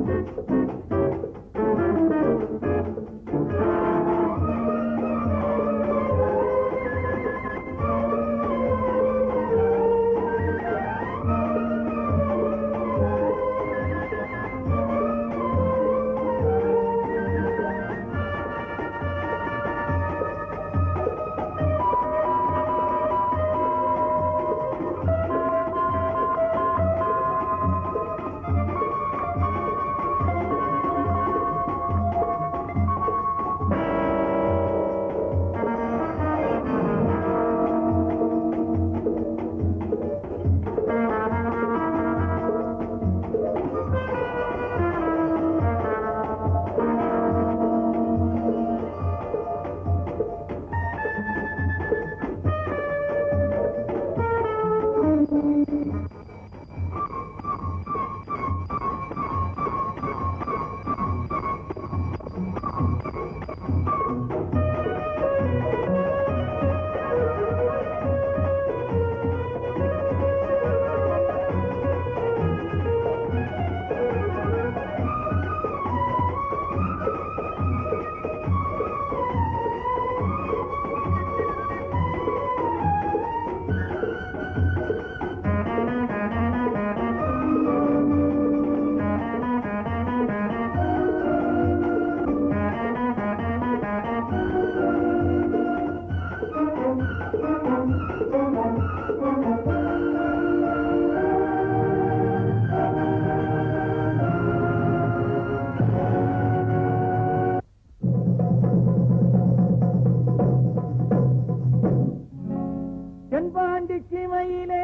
தென்பாண்டி சீமையிலே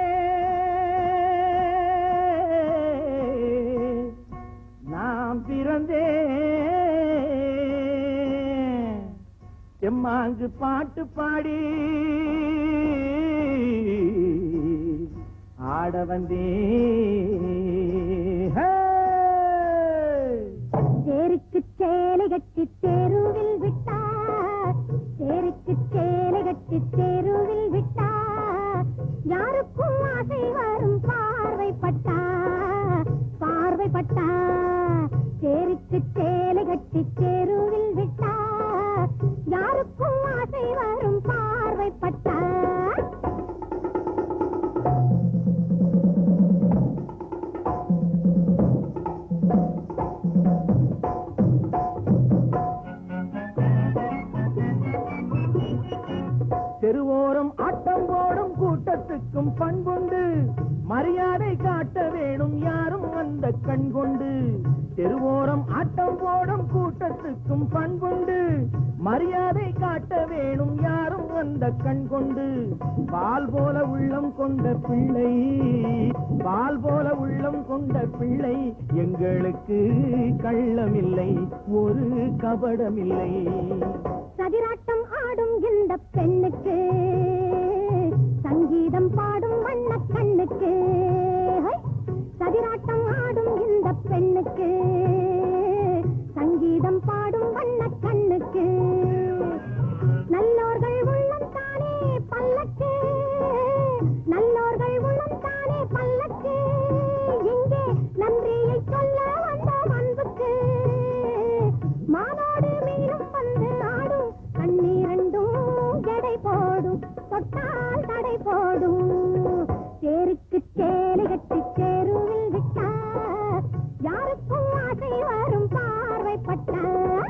நாம் பிறந்தே எம்மாங்கு பாட்டு பாடி ஆட வந்தே ஹே! தேருக்கு சேலை கட்டி தெருவில் விட்டார் தேருக்கு சேலை கட்டி தெருவில் விட்டார் யாருக்கும் ஆசை வரும் பார்வைப்பட்டா பார்வைப்பட்டா தேருக்கு சேலை கட்டி தெருவில் விட்டார் யாருக்கும் ஆசை வரும் பார்வைப்பட்டா தெருவோரம் ஆட்டம் போடும் கூட்டத்துக்கும் பண்புண்டு மரியாதை காட்ட வேணும் யாரும் அந்த கண் கொண்டு தெருவோரம் ஆட்டம் போடும் கூட்டத்துக்கும் பண்புண்டு மரியாதை காட்ட வேணும் யாரும் அந்த கண் கொண்டு பால் போல உள்ளம் கொண்ட பிள்ளை பால் போல உள்ளம் கொண்ட பிள்ளை எங்களுக்கு கள்ளமில்லை ஒரு கபடமில்லை சதிராட்டம் ஆடும் இந்த பெண்ணுக்கு சங்கீதம் பாடும் வண்ண கண்ணுக்கு ஹை! சதிராட்டம் ஆடும் இந்த பெண்ணுக்கு சங்கீதம் பாடும் வண்ண கண்ணுக்கு நல்லோர்கள் உள்ளம் தானே பல்லக்கு நல்லோர்கள் உள்ளம் தானே பல்லக்கு எங்கே நன்றியை சொல்ல வந்த அன்புக்கு மானோடு மீனும் வந்து ஆடும் கண்ணீரண்டும் ஜடை போடும் தொட்டால் தடை போடும் தேருக்கு சேலை கட்டி தெருவில் விட்டார் யாருக்கும் ஆசை வரும் பார்வைப்பட்டார்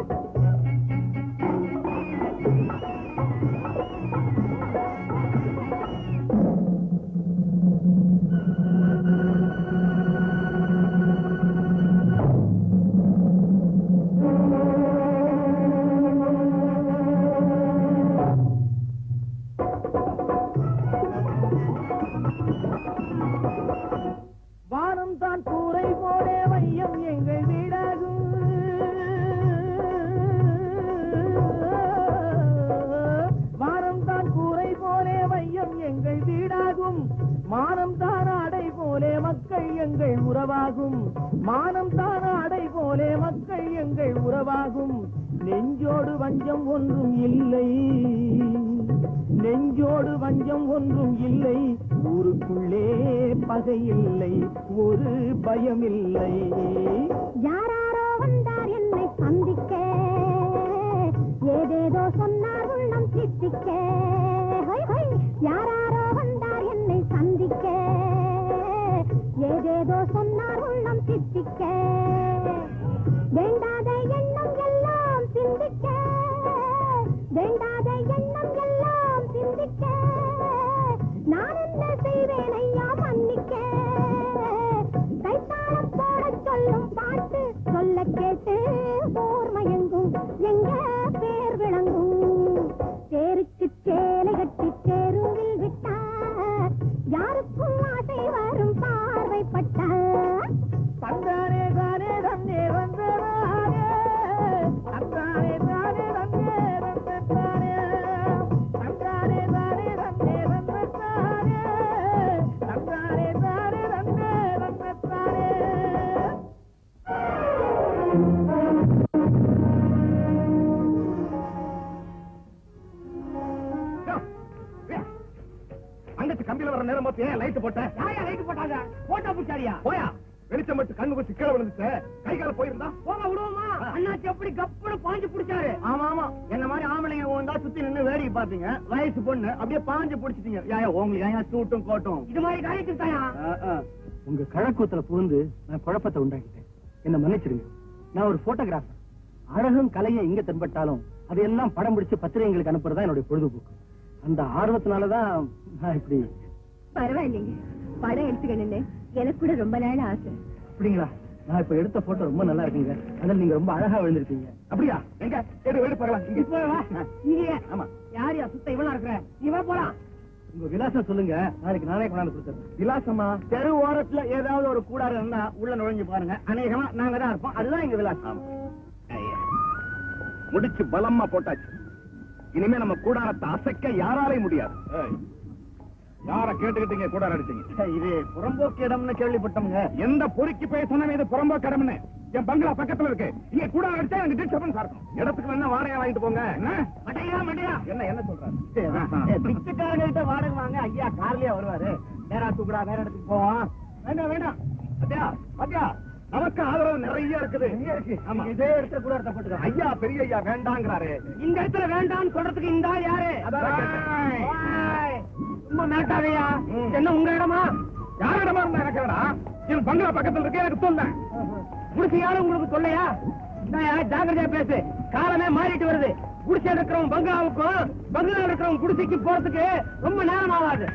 வானம் தான் கூரை போலே வையம் எங்கள் வீடாகும் வானம் தான் கூரை போலே வையம் எங்கள் வீடாகும் மானம் தான் ஆடை போலே மக்கள் எங்கள் உறவாகும் மானம் தான் ஆடை போலே மக்கள் எங்கள் உறவாகும் நெஞ்சோடு வஞ்சம் ஒன்றும் இல்லை நெஞ்சோடு வஞ்சம் ஒன்றும் இல்லை ஊருக்குள்ளே பகை இல்லை ஒரு பயமில்லை யாராரும் தித்திக்க ஹொய் ஹொய் யாராரோ வந்தார் என்னை சந்திக்க ஏதேதோ சொன்னார் உள்ளம் தித்திக்க வேண்டாத எண்ணம் எல்லாம் சிந்திக்க வேண்டாத எண்ணம் எல்லாம் சிந்திக்க நான் என்ன செய்வேன் ஐயா மன்னிக்க கைத்தாளம் போடச் சொல்லும் பாட்டு சொல்ல கேட்டு போர் மயங்கும் எங்க பேர் விளங்கும் தேருக்கு சேலை கட்டி தெருவில் விட்டா யாருக்கும் ஆசை வரும் பார்வைப்பட்டா தந்தானே தானே தந்தே வந்தனானே தந்தானே தானே தந்தே தந்தானே தந்தானே தானே தந்தே தந்தானே தந்தானே தானே தந்தே தந்தானே அங்கத்து கம்பியில வர நேரம் பார்த்து ஏன் லைட் போட்ட யாரையா லைட் போட்டாங்க போட்டா பூச்சாரியா போயா வெளிச்சம் மட்டும் கண்ணு வச்சு கீழே விழுந்துச்சு கை கால போயிருந்தா போக விடுவோமா அண்ணாச்சி எப்படி கப்புனு பாஞ்சு பிடிச்சாரு ஆமா ஆமா என்ன மாதிரி ஆம்பளைங்க வந்தா சுத்தி நின்னு வேடிக்கை பாத்தீங்க வயசு பொண்ணு அப்படியே பாஞ்சு பிடிச்சிட்டீங்க யாயா உங்களுக்கு ஏன் சூட்டும் கோட்டும் இது மாதிரி காரியத்துக்கு தாயா உங்க கழக்கூத்துல புகுந்து நான் குழப்பத்தை உண்டாக்கிட்டேன் என்ன மன்னிச்சிடுங்க நான் ஒரு போட்டோகிராஃபர் அழகும் கலையும் எங்க தென்பட்டாலும் அதையெல்லாம் படம் பிடிச்சு பத்திரிகைகளுக்கு அனுப்புறதா என்னுடைய பொழுதுபோக்கு அந்த ஆர்வத்தினாலதான் நான் இப்படி பரவாயில்லைங்க படம் எடுத்துக்கணுன்னு எனக்கு கூட ரொம்ப நாள் ஆசை அப்படிங்களா நான் இப்ப எடுத்த போட்டோ ரொம்ப நல்லா இருக்குங்க அதில் நீங்க ரொம்ப அழகா விழுந்திருக்கீங்க அப்படியா எங்க எடு எடு பரவாயில்ல இங்க இப்போ வா நீங்க ஆமா யாரையா சுத்த இவனா இருக்கிற நீ வா போலாம் உங்க விலாசம் சொல்லுங்க நாளைக்கு நானே கொண்டாந்து கொடுத்துறேன் விலாசமா தெரு ஓரத்துல ஏதாவது ஒரு கூடாரம் இருந்தா உள்ள நுழைஞ்சு பாருங்க அநேகமா நாங்க தான் இருப்போம் அதுதான் எங்க விலாசம் ஐயா. முடிச்சு பலமா போட்டாச்சு இனிமே நம்ம கூடாரத்தை அசைக்க யாராலையும் முடியாது ஏய், யார கேட்டுக்கிட்டீங்க கூடாரம் அடிச்சீங்க இது புறம்போக்கு இடம்னு கேள்விப்பட்டோம்ங்க எந்த பொறுக்கி போய் சொன்ன இது புறம்போ கடமைன்னு என் பங்களா பக்கத்துல இருக்கு இங்க கூட அடிச்சா எனக்கு டிஸ்டர்பன்ஸ் இருக்கும் இடத்துக்கு வேணா வாடகை வாங்கிட்டு போங்க என்ன மட்டையா மட்டையா என்ன என்ன சொல்றாரு பிச்சைக்காரங்க கிட்ட வாடகை வாங்க ஐயா கார்லயே வருவாரு நேரா தூக்குடா வேற இடத்துக்கு போவோம் வேண்டாம் வேண்டாம் பாத்தியா பாத்தியா நமக்கு ஆதரவு நிறைய இருக்குது ஆமா இதே இடத்துல கூட இடத்த போட்டுக்க ஐயா பெரிய ஐயா வேண்டாங்கிறாரு இந்த இடத்துல வேண்டாம்னு சொல்றதுக்கு இந்த ஆள் யாரு அதான் கேட்டேன். ஓய், சும்மா மிரட்டாதையா ம். என்ன உங்க இடமா யாரிடமா இருந்தா எனக்கு வேடா என் பங்களா பக்கத்துல இருக்கு எனக்கு சொல்ல குடிசை யாரும் உங்களுக்கு சொல்லையா இந்தாயா, ஜாக்கிரதையா பேசு காலமே மாறிட்டு வருது குடிசை இருக்கிறவன் பங்களாவுக்கும் பங்களா இருக்கிறவன் குடிசைக்கு போறதுக்கு ரொம்ப நேரம் ஆகாது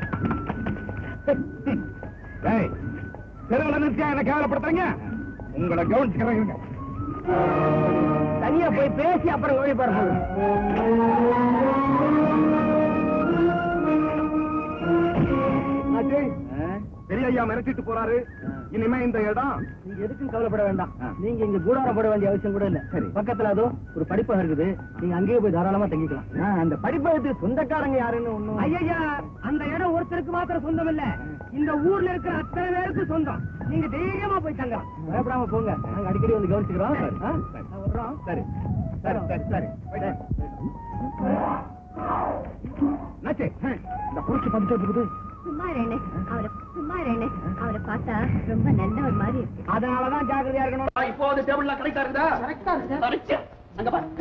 ஏய் தெருவில் நிறுத்தியா என்ன கேவலப்படுத்துறீங்க உங்களை கவனிச்சுக்கிறேன் இருங்க. தனியா போய் பேசி அப்புறம் கவனி பாருங்க அஜய், பெரிய ஐயா மிரட்டிட்டு போறாரு இனிமே இந்த இடம் நீங்க எதுக்கும் கவலைப்பட வேண்டாம் ஆ. நீங்க இங்க கூடாரம் போட வேண்டிய அவசியம் கூட இல்ல சரி. பக்கத்துல அதோ ஒரு படிப்பகம் இருக்குது நீங்க அங்கேயே போய் தாராளமா தங்கிக்கலாம் ஆ, அந்த படிப்பகத்துக்கு சொந்தக்காரங்க யாருன்னு ஒண்ணும் ஐயா அந்த இடம் ஒருத்தருக்கு மாத்திரம் சொந்தம் இல்ல இந்த ஊர்ல இருக்கிற அத்தனை பேருக்கு சொந்தம் நீங்க தைரியமா போய் தங்கலாம் பயப்படாம போங்க நாங்க அடிக்கடி வந்து கவனிச்சுக்கிறோம் ஆ? நான் வர்றோம். சரி சரி சரி சரி போயிட்டு வா. என்னாச்சு? இந்த புடிச்சு பந்துட்டு இருக்குது சும்மா ரேணு அவரை சும்மா ரேணு அவரை பார்த்தா ரொம்ப நல்லவர் மாதிரி இருக்கு அதனாலதான் ஜாக்கிரதையா இருக்கணும் இப்போ வந்து டேபிள்ல கரெக்டா இருக்குதா கரெக்டா இருக்கு கரெக்ட் அங்க பாரு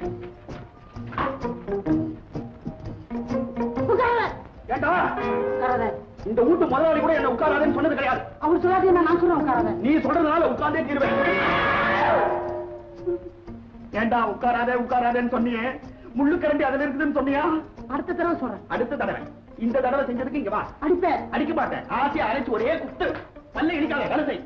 ஏண்டா இந்த வீட்டு முதலாளி கூட என்ன உட்காராதுன்னு சொன்னது கிடையாது அவர் சொல்லாது நான் சொல்றேன் உட்காராத நீ சொல்றதுனால உட்கார்ந்தே தீருவேன் ஏண்டா உட்காராதே உட்காராதேன்னு சொன்னியே முள்ளு கரண்டி அதுல இருக்குதுன்னு சொன்னியா அடுத்த தடவை சொல்றேன் அடுத்த தடவை இந்த தடவை செஞ்சதுக்கு இங்க வா அடிப்பேன் அடிக்க மாட்டேன் ஆசையா அரைச்சு ஒரே குத்து பல்ல இடிக்காத வேலை செய்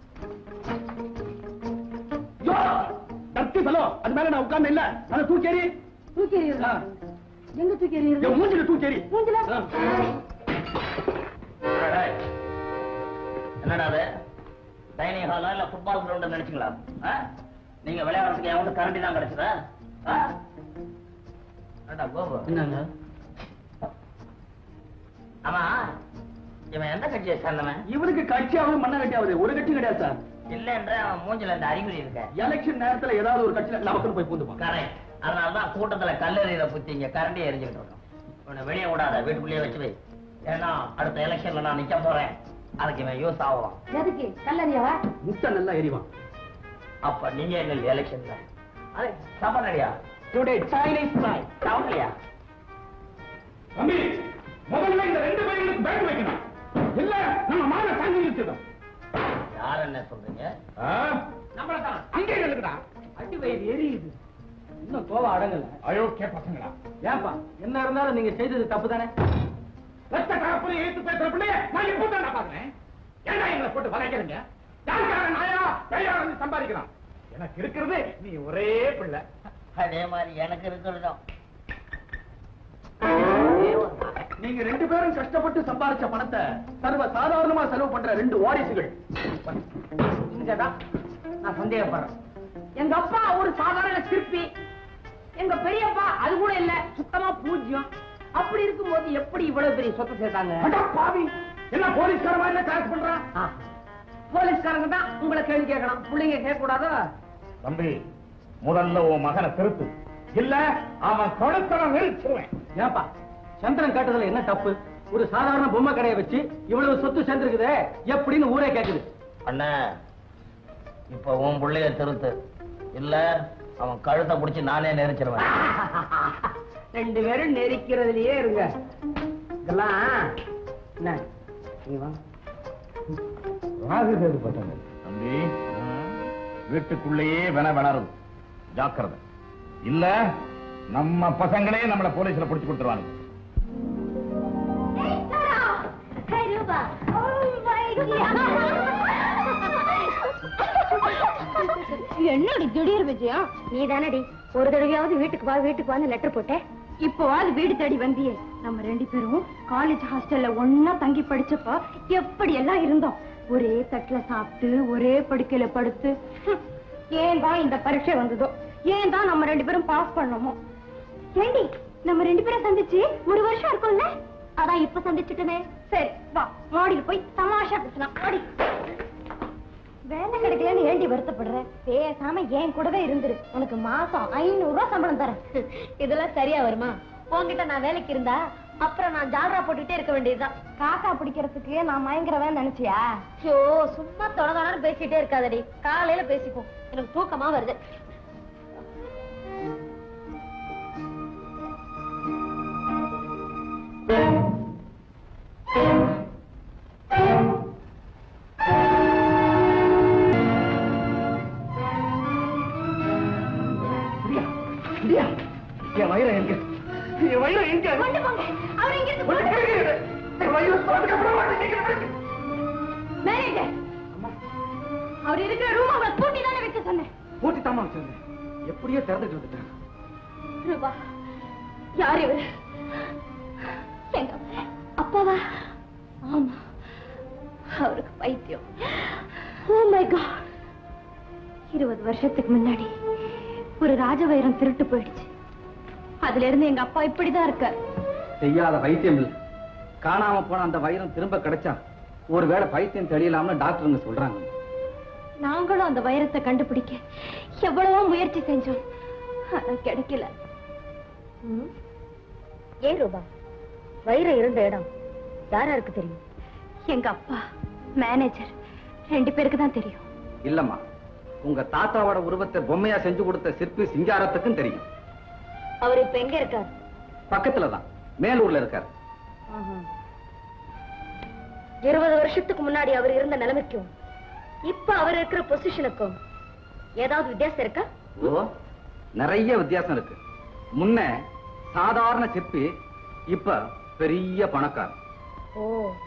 யோ, டர்ட்டி fellow. அது மேல நான் உட்கார்ந்து இல்ல அதை தூக்கி எறி. தூக்கி ஆ. எங்க தூக்கி என் மூஞ்சில தூக்கி எறி. மூஞ்சில? ஆ. டேய், என்னடா அது டைனிங் ஹாலா இல்ல ஃபுட்பால் கிரவுண்ட் நினைச்சுங்களா ஆ? நீங்க விளையாடுறதுக்கு என் வந்து கரண்டி தான் கிடைச்சதா ஆ? என்னடா கோபு என்னங்க ஆமா இவன் எந்த கட்சியை சேர்ந்தவன் இவனுக்கு கட்சியாவது மண்ண கட்டியாவது ஒரு கட்சி கிடையாது சார் இல்லன்ற அவன் மூஞ்சில இந்த அறிகுறி இருக்க எலெக்ஷன் நேரத்துல ஏதாவது ஒரு கட்சியில நமக்கு போய் பூந்துப்பான் கரெக்ட் அதனாலதான் கூட்டத்துல கல்லெறியில புத்தி இங்க கரண்டி எரிஞ்சுக்கிட்டு இருக்கோம் இவனை வெளியே விடாத வீட்டுக்குள்ளேயே வச்சு வை ஏன்னா அடுத்த எலெக்ஷன்ல நான் நிக்க போறேன் அதுக்கு இவன் யூஸ் ஆகலாம் எதுக்கு கல்லறியாவா முட்டை நல்லா எரிவான் அப்ப நீங்க என்ன எலெக்ஷன்ல அதே சமநடியா டுடே சைனீஸ் ஃபிளை டவுன்லயா தம்பி முதல்ல இந்த ரெண்டு பேர்களுக்கு பேங்க் வைக்கணும் இல்ல நம்ம மான தங்கி நிறுத்திடும் யார் என்ன சொல்றீங்க நம்மளதான் அங்கே இருக்குடா அடி வயிறு எரியுது இன்னும் கோவம் அடங்கல அயோக்கிய பசங்களா ஏன்பா என்ன இருந்தாலும் நீங்க செய்தது தப்பு தானே ரத்த கலப்புல ஏத்து பேசுற பிள்ளைய நான் இப்போ தான் பாக்குறேன் ஏன்டா எங்களை போட்டு வளைக்கிறீங்க யாருக்காக நாயா கையா வந்து சம்பாதிக்கிறான் எனக்கு இருக்கிறது நீ ஒரே பிள்ளை அதே மாதிரி எனக்கு இருக்கிறதும் நீங்க ரெண்டு பேரும் கஷ்டப்பட்டு சம்பாதிச்ச பணத்தை சர்வ சாதாரணமா செலவு பண்ற ரெண்டு வாரிசுகள் இங்கதான் நான் சந்தேகப்படுறேன் எங்க அப்பா ஒரு சாதாரண சிற்பி எங்க பெரியப்பா அது கூட இல்ல சுத்தமா பூஜ்யம் அப்படி இருக்கும்போது எப்படி இவ்வளவு பெரிய சொத்தை சேர்த்தாங்க அட பாவி என்ன போலீஸ்கார மாதிரி கிளாஸ் பண்றான் ஆ, போலீஸ்காரங்க தான் உங்களை கேள்வி கேட்கணும் பிள்ளைங்க கேட்க கூடாதா தம்பி முதல்ல உன் மகனை திருத்து இல்ல அவன் கொழுத்தனம் நெரிச்சுவேன் ஏன்பா சந்திரன் கேட்டதுல என்ன தப்பு ஒரு சாதாரண பொம்மை கடையை வச்சு இவ்வளவு சொத்து சேர்ந்திருக்குதே எப்படின்னு ஊரே கேக்குது அண்ணா இப்ப உன் புள்ளைய திருத்து இல்ல அவன் கழுத்தை பிடிச்சு நானே நெரிச்சிருவேன் ரெண்டு பேரும் நெரிக்கிறதுலயே இருங்க இதெல்லாம் என்ன நீ வா ராகுதேது பசங்க தம்பி வீட்டுக்குள்ளேயே வென வளரும் ஜாக்கிரதை இல்ல நம்ம பசங்களே நம்மள போலீஸ்ல பிடிச்சு கொடுத்துருவாங்க Hey, Ruba. Oh my என்னடி திடீர் விஜயம் நீ தானடி ஒரு தடவையாவது வீட்டுக்கு வா வீட்டுக்கு வான்னு லெட்டர் போட்ட இப்போவாது வீடு தேடி வந்தியே நம்ம ரெண்டு பேரும் காலேஜ் ஹாஸ்டல்ல ஒன்னா தங்கி படிச்சப்ப எப்படி எல்லாம் இருந்தோம் ஒரே தட்டுல சாப்பிட்டு ஒரே படுக்கையில படுத்து ஹம், ஏன் தான் இந்த பரீட்சை வந்ததோ ஏன் தான் நம்ம ரெண்டு பேரும் பாஸ் பண்ணோமோ ஏண்டி நம்ம ரெண்டு பேரும் சந்திச்சு ஒரு வருஷம் இருக்கும்ல அதான் இப்ப சந்திச்சுட்டனே சரி வா மாடியில் போய் தமாஷா பேசலாம் மாடி வேலை கிடைக்கலன்னு ஏண்டி வருத்தப்படுற பேசாம என் கூடவே இருந்துரு உனக்கு மாசம் ஐநூறு ரூபாய் சம்பளம் தரேன் இதெல்லாம் சரியா வருமா உன்கிட்ட நான் வேலைக்கு இருந்தா அப்புறம் நான் ஜாலரா போட்டுக்கிட்டே இருக்க வேண்டியதுதான் காக்கா பிடிக்கிறதுக்கு நான் மயங்குறவன் நினைச்சியா ஐயோ சும்மா தொடர்ந்து பேசிட்டே இருக்காதடி காலையில பேசிப்போம் எனக்கு தூக்கமா வருது என் வயிறு எங்க என் வயிறு எங்க கொண்டு போங்க அவர் இங்க இருந்து போங்க என் வயிறு போறதுக்கு அப்புறம் வந்து நீங்க மேனேஜர் அவர் இருக்கிற ரூம் அவரை பூட்டி தானே வைக்க சொன்னேன் பூட்டி தாமா வச்சிருந்தேன் எப்படியோ திறந்துட்டு வந்துட்டேன் ரூபா யார் இவர் எங்க அப்பாவா ஆமா அவருக்கு பைத்தியம் ஓ மை காட் இருபது வருஷத்துக்கு முன்னாடி ஒரு ராஜவைரம் திருட்டு போயிடுச்சு அதுல இருந்து எங்க அப்பா இப்படிதான் இருக்கார் செய்யாத வைத்தியம் இல்ல காணாம போன அந்த வைரம் திரும்ப கிடைச்சா ஒருவேளை பைத்தியம் தெளியலாம்னு டாக்டருங்க சொல்றாங்க நாங்களும் அந்த வைரத்தை கண்டுபிடிக்க எவ்வளவோ முயற்சி செஞ்சோம் ஆனா கிடைக்கல ஏன் ரூபா வைரம் இருந்த இடம் யாராருக்கு தெரியும் எங்க அப்பா மேனேஜர் ரெண்டு பேருக்கு தான் தெரியும் இல்லம்மா உங்க தாத்தாவோட உருவத்தை பொம்மையா செஞ்சு கொடுத்த சிற்பி சிங்காரத்துக்கும் தெரியும் அவர் இப்ப எங்க இருக்கார் பக்கத்துல தான் மேலூர்ல இருக்காரு இருபது வருஷத்துக்கு முன்னாடி அவர் இருந்த நிலைமைக்கும் இப்ப அவர் இருக்கிற பொசிஷனுக்கும் ஏதாவது வித்தியாசம் இருக்கா ஓ நிறைய வித்தியாசம் இருக்கு முன்ன சாதாரண சிற்பி இப்ப பெரிய பணக்காரர் ஓ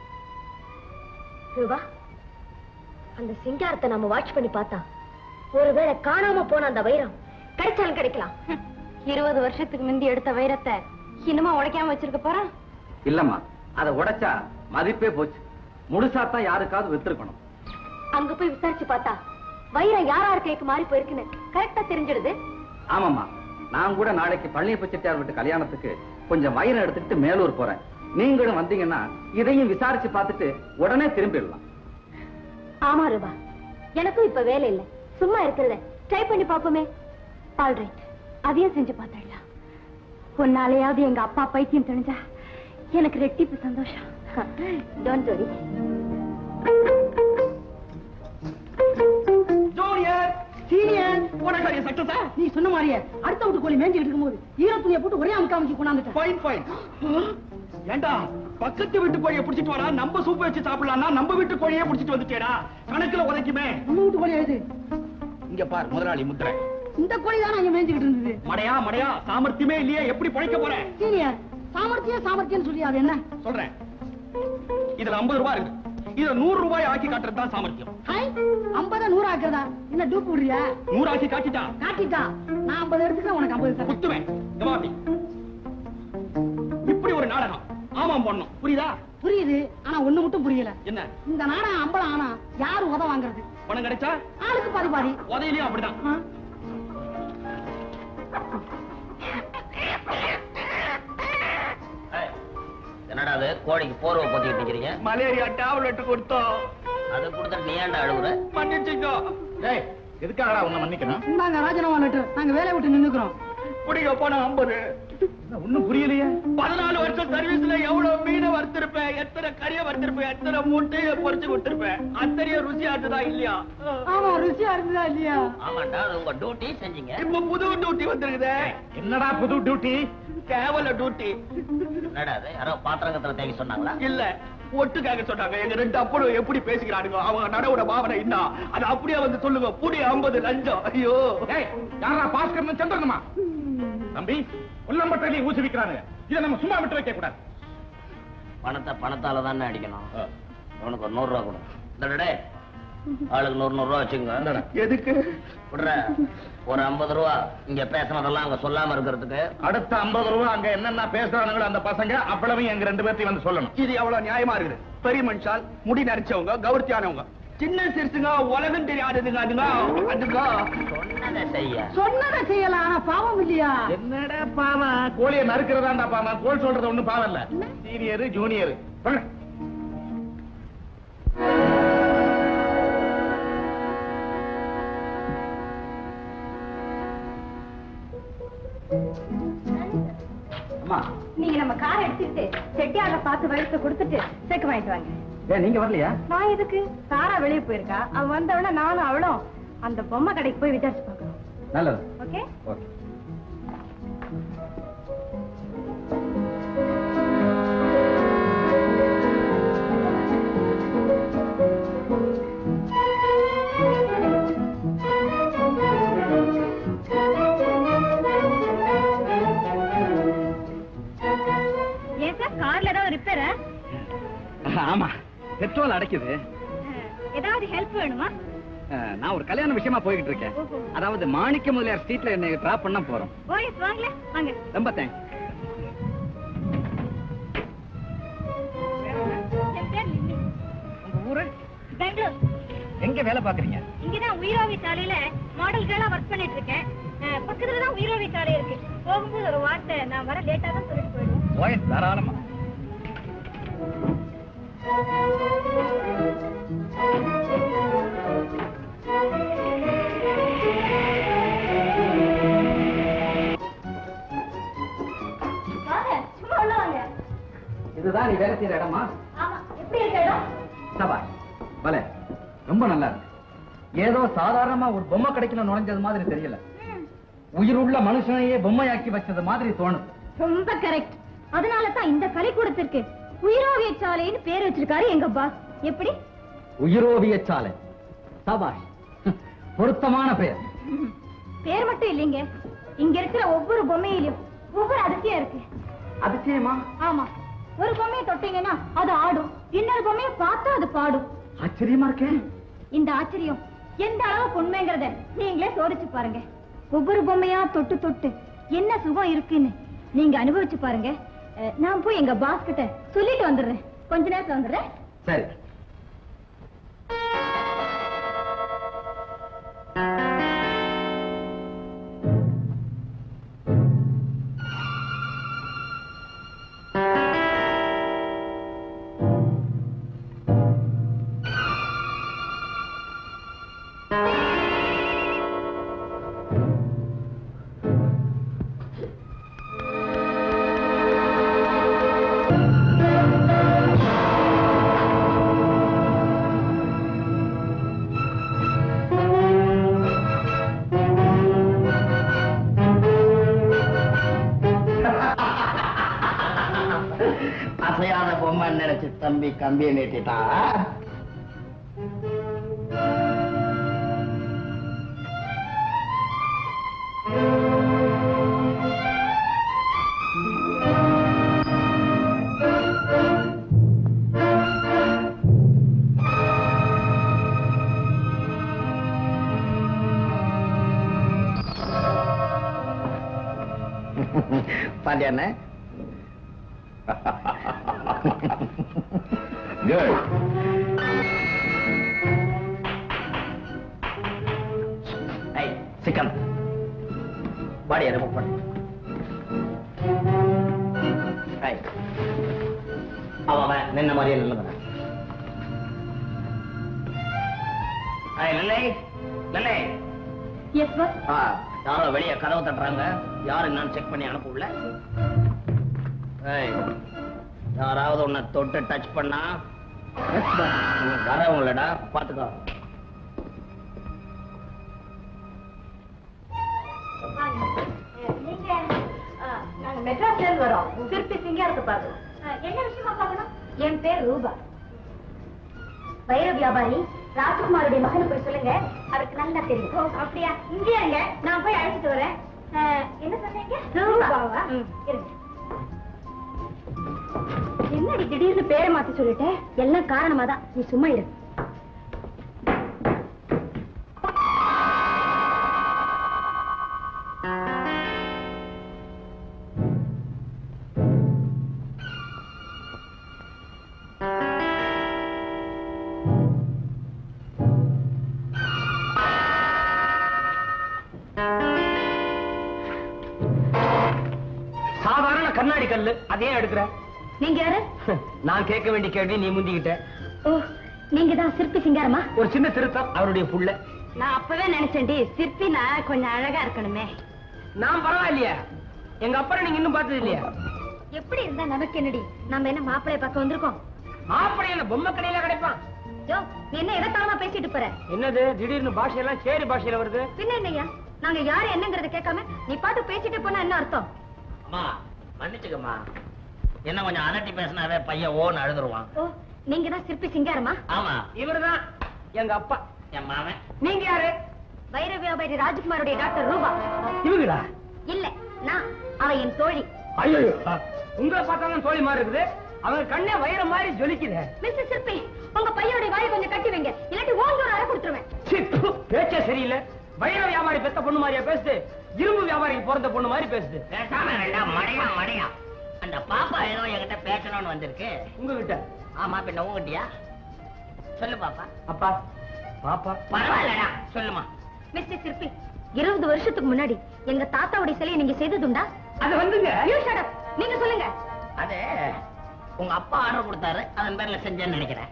ரூபா அந்த சிங்காரத்தை நம்ம வாட்ச் பண்ணி பார்த்தா ஒருவேளை காணாம போன அந்த வைரம் கிடைச்சாலும் கிடைக்கலாம் இருபது வருஷத்துக்கு முந்தி எடுத்த வைரத்தை இன்னுமா உடைக்காம வச்சிருக்க போறான் இல்லம்மா அதை உடைச்சா மதிப்பே போச்சு முழுசாத்தான் யாருக்காவது வித்திருக்கணும் அங்க போய் விசாரிச்சு பார்த்தா வைரம் யாரார் கைக்கு மாறி போயிருக்குன்னு கரெக்டா தெரிஞ்சிடுது ஆமாம்மா நான் கூட நாளைக்கு பழனியப்ப செட்டியார் வீட்டு கல்யாணத்துக்கு கொஞ்சம் வயிறு எடுத்துக்கிட்டு மேலூர் போறேன் நீங்களும் வந்தீங்கன்னா இதையும் விசாரிச்சு பார்த்துட்டு உடனே திரும்பிடலாம் ஆமா ரூபா எனக்கும் இப்ப வேலை இல்ல சும்மா இருக்கிறத ட்ரை பண்ணி பாப்போமே ஆல்ரைட் அதையும் செஞ்சு பார்த்துடலாம் உன்னாலேயாவது எங்க அப்பா பைத்தியம் தெரிஞ்சா எனக்கு ரெட்டிப்பு சந்தோஷம் டோன்ட் வரி ஜூனியர் சீனியர் உனக்கு சக்சஸா நீ சொன்ன மாதிரியே அடுத்த வீட்டு கோழி மேய்ஞ்சிட்டு இருக்கும்போது ஈர துணியை போட்டு ஒரே அமுக்கா அமைச்சு கொண்டாந்துட்டேன் ஃபைன் ஃபைன் ஏண்டா பக்கத்து வீட்டு கோழியை புடிச்சிட்டு வரா நம்ம சூப் வச்சு சாப்பிடலாம்னா நம்ம வீட்டு கோழியே புடிச்சிட்டு வந்துட்டேடா கணக்குல உதைக்குமே நம்ம வீட்டு கோழி இது இங்க பார் முதலாளி முத்திரை இந்த கோழி தான் அங்க மேய்ஞ்சிட்டு இருந்தது மடையா மடையா சாமர்த்தியமே இல்லையே எப்படி பழைக்க போற சீனியர் சாமர்த்தியம் சாமர்த்தியம் சொல்லி அது என்ன சொல்றேன் இதுல 50 ரூபாய் இருக்கு இத நூறு ரூபாய் ஆக்கி காட்டுறது தான் சாமர்த்தியம் ஹாய் ஐம்பதை நூறு ஆக்குறதா என்ன டூப் விடுறியா நூறு ஆக்கி காட்டிட்டா காட்டிட்டா நான் ஐம்பது எடுத்துக்கிறேன் உனக்கு ஐம்பது தரேன் குத்துவேன் இங்க வா அப்படி. இப்படி ஒரு நாடகம் ஆமாம் பண்ணும் புரியுதா புரியுது ஆனா ஒண்ணு மட்டும் புரியல என்ன இந்த நாடகம் அம்பலம் ஆனா யாரு உத வாங்குறது பணம் கிடைச்சா ஆளுக்கு பாதி பாதி உதையிலையும் அப்படிதான் ஆ? ஏய், என்னடா அது கோழிக்கு போர்வை பொத்திக்கிட்டு நிக்கிறீங்க மலேரியா டேப்லெட் கொடுத்தோம் அதை கொடுத்துட்டு நீ ஏன்டா அழுகுற மன்னிச்சுக்கோ டேய் எதுக்காகடா உன்னை மன்னிக்கணும் இந்தாங்க ராஜினாமா லெட்டர் நாங்க வேலையை விட்டு நின்னுக்கிறோம் புடிங்க போன ஐம்பது ஒண்ணும் புரியலையே பதினாலு வருஷம் சர்வீஸ்ல எவ்வளவு மீனை வறுத்திருப்பேன் எத்தனை கறியை வறுத்திருப்பேன் எத்தனை மூட்டையை பொறிச்சு கொடுத்திருப்பேன் அத்தனையும் ருசியா இருந்ததா இல்லையா ஆமா ருசியா இருக்குதா இல்லையா ஆமாண்டா அது உங்க டியூட்டி செஞ்சீங்க இப்ப புது டியூட்டி வந்திருக்குதே என்னடா புது டியூட்டி கேவல டியூட்டி என்னடா அது யாரோ பாத்திரங்கத்துல தேங்கி சொன்னாங்களா இல்ல ஒட்டு கேட்க சொன்னாங்க எங்க ரெண்டு அப்பனும் எப்படி பேசிக்கிறானுங்க அவங்க நடவோட பாவனை என்ன அது அப்படியே வந்து சொல்லுங்க புடி ஐம்பது லஞ்சம் ஐயோ டேய் யாரா பாஸ்கர் சந்திரனுமா தம்பி உள்ளம்பட்டையில ஊசி விக்கிறானுங்க இதை நம்ம சும்மா விட்டு வைக்க கூடாது பணத்தை பணத்தால தானே அடிக்கணும் உனக்கு ஒரு நூறு ரூபா கொடு இந்தாடா டேய். ஆளுக்கு நூறு நூறு ரூபா வச்சுங்க எதுக்கு விடுற ஒரு ஐம்பது ரூபா இங்க பேசினதெல்லாம் அங்க சொல்லாம இருக்கிறதுக்கு அடுத்த 50 ரூபாய் அங்க என்னென்ன பேசுறானுங்களோ அந்த பசங்க அவ்வளவையும் எங்க ரெண்டு பேர்த்தையும் வந்து சொல்லணும் இது எவ்வளவு நியாயமா இருக்குது பெரிய மனுஷால் முடி நரைச்சவங்க கௌரத்தியானவங்க சின்ன சிறுசுங்க உலகம் தெரியாததுங்க அதுங்க அதுங்க சொன்னதை செய்ய சொன்னதை செய்யலாம் ஆனா பாவம் இல்லையா என்னடா பாவம் கோழியை நறுக்கிறதாண்டா பாவம் கோல் சொல்றது ஒண்ணும் பாவம் இல்ல சீனியர் ஜூனியர் சொல்லு அம்மா நீங்க நம்ம கார் எடுத்துக்கிட்டு செட்டியார பார்த்து வயசு கொடுத்துட்டு செக் வாங்கிட்டு வாங்க ஏன் நீங்க வரலையா நான் எதுக்கு சாரா வெளியே போயிருக்கா அவன் வந்தவன நானும் அவளும் அந்த பொம்மை கடைக்கு போய் விசாரிச்சு பார்க்கணும் நல்லது ஓகே ஓகே ஏன் சார் கார்ல ஏதாவது ரிப்பேரா ஆமா பெட்ரோல் அடைக்குது ஏதாவது ஹெல்ப் வேணுமா அஹ், நான் ஒரு கல்யாண விஷயமா போய்கிட்டு இருக்கேன் ஓஹோ. அதாவது மாணிக்க முதலியார் ஸ்ட்ரீட்ல என்னை டிராப் பண்ண போறோம் போலீஸ் வாங்கல வாங்க ரொம்ப தேங்க்ஸ் என் பேர் லில்லி உங்க ஊரு பெங்களூர் எங்க வேலை பாக்குறீங்க இங்கதான் உயிரோவி சாலையில மாடல் கேர்லா ஒர்க் பண்ணிட்டு இருக்கேன் அஹ், பக்கத்துல தான் உயிரோவி சாலை இருக்கு போகும்போது ஒரு வார்த்தை நான் வர லேட்டா தான் சொல்லிட்டு போயிடுவேன் ஓஎஸ் தாராளமா வாங்க சும்மா உள்ள வாங்க இதுதான் நீ வேலை செய்யற இடமா ஆமா எப்படி இருக்க இடம் சபாஷ் பலே ரொம்ப நல்லா இருக்கு ஏதோ சாதாரணமா ஒரு பொம்மை கடைக்குள்ள நுழைஞ்சது மாதிரி தெரியல உயிருள்ள மனுஷனையே பொம்மையாக்கி வச்சது மாதிரி தோணுது ரொம்ப கரெக்ட் அதனால தான் இந்த கலைக்கூடத்திற்கு உயிரோவிய சாலைன்னு பேர் வச்சிருக்காரு எங்க பாஸ் எப்படி உயிரோவிய சாலை சபாஷ் பொருத்தமான பெயர் பேர் மட்டும் இல்லைங்க இங்க இருக்கிற ஒவ்வொரு பொம்மையிலும் ஒவ்வொரு அதிசயம் இருக்கு அதிசயமா ஆமா ஒரு பொம்மையை தொட்டீங்கன்னா அது ஆடும் இன்னொரு பொம்மையை பார்த்தா அது பாடும் ஆச்சரியமா இருக்கேன் இந்த ஆச்சரியம் எந்த அளவுக்கு உண்மைங்கிறத நீங்களே சோதிச்சு பாருங்க ஒவ்வொரு பொம்மையா தொட்டு தொட்டு என்ன சுகம் இருக்குன்னு நீங்க அனுபவிச்சு பாருங்க அஹ், நான் போய் எங்க பாஸ் கிட்ட சொல்லிட்டு வந்துடுறேன் கொஞ்ச நேரத்துல வந்துடுறேன் சரி அடிச்சிடலாம்னு நினைச்சு தம்பி கம்பியை நீட்டிட்டான் பாண்டியாண்ணே ஐய் சிக்கன் பாடியை ரிமூவ் பண்ணு ஐய் அவன் அவன் நின்ன மாதிரியே நில்லுங்க ஐய் லல்லை லல்லை எஸ் பாஸ் ஆ யாரோ வெளிய கதவு தட்டுறாங்க யாரு என்னன்னு செக் பண்ணி அனுப்புல ஏய் யாராவது உன்னை தொட்டு டச் பண்ணா வரவங்களடா பாத்துக்கோ நீங்க நாங்க மெட்ராஸ்ல இருந்து வரோம் திருப்பி சிங்காரத்தை பார்க்கணும் என்ன விஷயமா பார்க்கணும் என் பேர் ரூபா வைர வியாபாரி ராஜ்குமாருடைய மகனை போய் சொல்லுங்க அவருக்கு நல்லா தெரியும் அப்படியா இங்கே இருங்க நான் போய் அழைச்சிட்டு வரேன் அஹ், என்ன சொன்னீங்க ரூபாவா இருங்க என்னடி திடீர்னு பேரை மாத்தி சொல்லிட்டேன் எல்லாம் காரணமா தான் நீ சும்மா இரு சாதாரண கண்ணாடி கல்லு அதே எடுக்கிற நீங்க யாரு நான் கேட்க வேண்டிய கேள்வி நீ முந்திக்கிட்ட ஓ நீங்க தான் சிற்பி சிங்காரமா ஒரு சின்ன திருத்தம் அவருடைய புள்ள நான் அப்பவே நினைச்சேன்டி சிற்பினா கொஞ்சம் அழகா இருக்கணுமே நான் பரவாயில்லையா எங்க அப்பரை நீங்க இன்னும் பார்த்தது இல்லையா எப்படி இருந்தா நமக்கு என்னடி நம்ம என்ன மாப்பிளைய பார்க்க வந்திருக்கோம் மாப்பிள்ளை என்ன பொம்மை கடையில கிடைப்பான் யோ நீ என்ன எதத்தாலமா பேசிட்டு போற என்னது திடீர்னு பாஷையெல்லாம் சேரி பாஷையில வருது பின்ன என்னய்யா நாங்க யாரு என்னங்கறத கேட்காம நீ பாட்டு பேசிட்டு போனா என்ன அர்த்தம் அம்மா மன்னிச்சுக்கம்மா என்ன கொஞ்சம் அதட்டி பேசினாவே பையன் ஓன்னு அழுதுருவான் ஓ நீங்க தான் சிற்பி சிங்காரமா ஆமா இவருதான் எங்க அப்பா என் மாமன் நீங்க யாரு வைர வியாபாரி ராஜ்குமாருடைய டாக்டர் ரூபா இவங்களா இல்ல நான் அவ என் தோழி ஐயோ உங்களை பார்த்தாலும் தோழி மாதிரி இருக்குது அவங்க கண்ணே வயிற மாதிரி ஜொலிக்குது மிஸ்டர் சிற்பி உங்க பையனுடைய வாயை கொஞ்சம் கட்டி வைங்க இல்லாட்டி ஓங்கி ஒரு அறை கொடுத்துருவேன் சீ, ப்பு, பேச்சே சரியில்லை வைர வியாபாரி பெத்த பொண்ணு மாதிரியா பேசுது இரும்பு வியாபாரிக்கு பிறந்த பொண்ணு மாதிரி பேசுது பேசாம ரெண்டா மடையா மடையா அந்த பாப்பா ஏதோ என்கிட்ட பேசணும்னு வந்திருக்கு உங்ககிட்ட ஆமா பின்ன உங்ககிட்டயா சொல்லு பாப்பா அப்பா பாப்பா பரவாயில்லடா சொல்லுமா மிஸ்டர் சிற்பி இருபது வருஷத்துக்கு முன்னாடி எங்க தாத்தாவுடைய சிலையை நீங்க செய்ததுண்டா அது வந்துங்க You shut up. நீங்க சொல்லுங்க அது உங்க அப்பா ஆர்டர் கொடுத்தாரு அதன் பேர்ல செஞ்சேன்னு நினைக்கிறேன்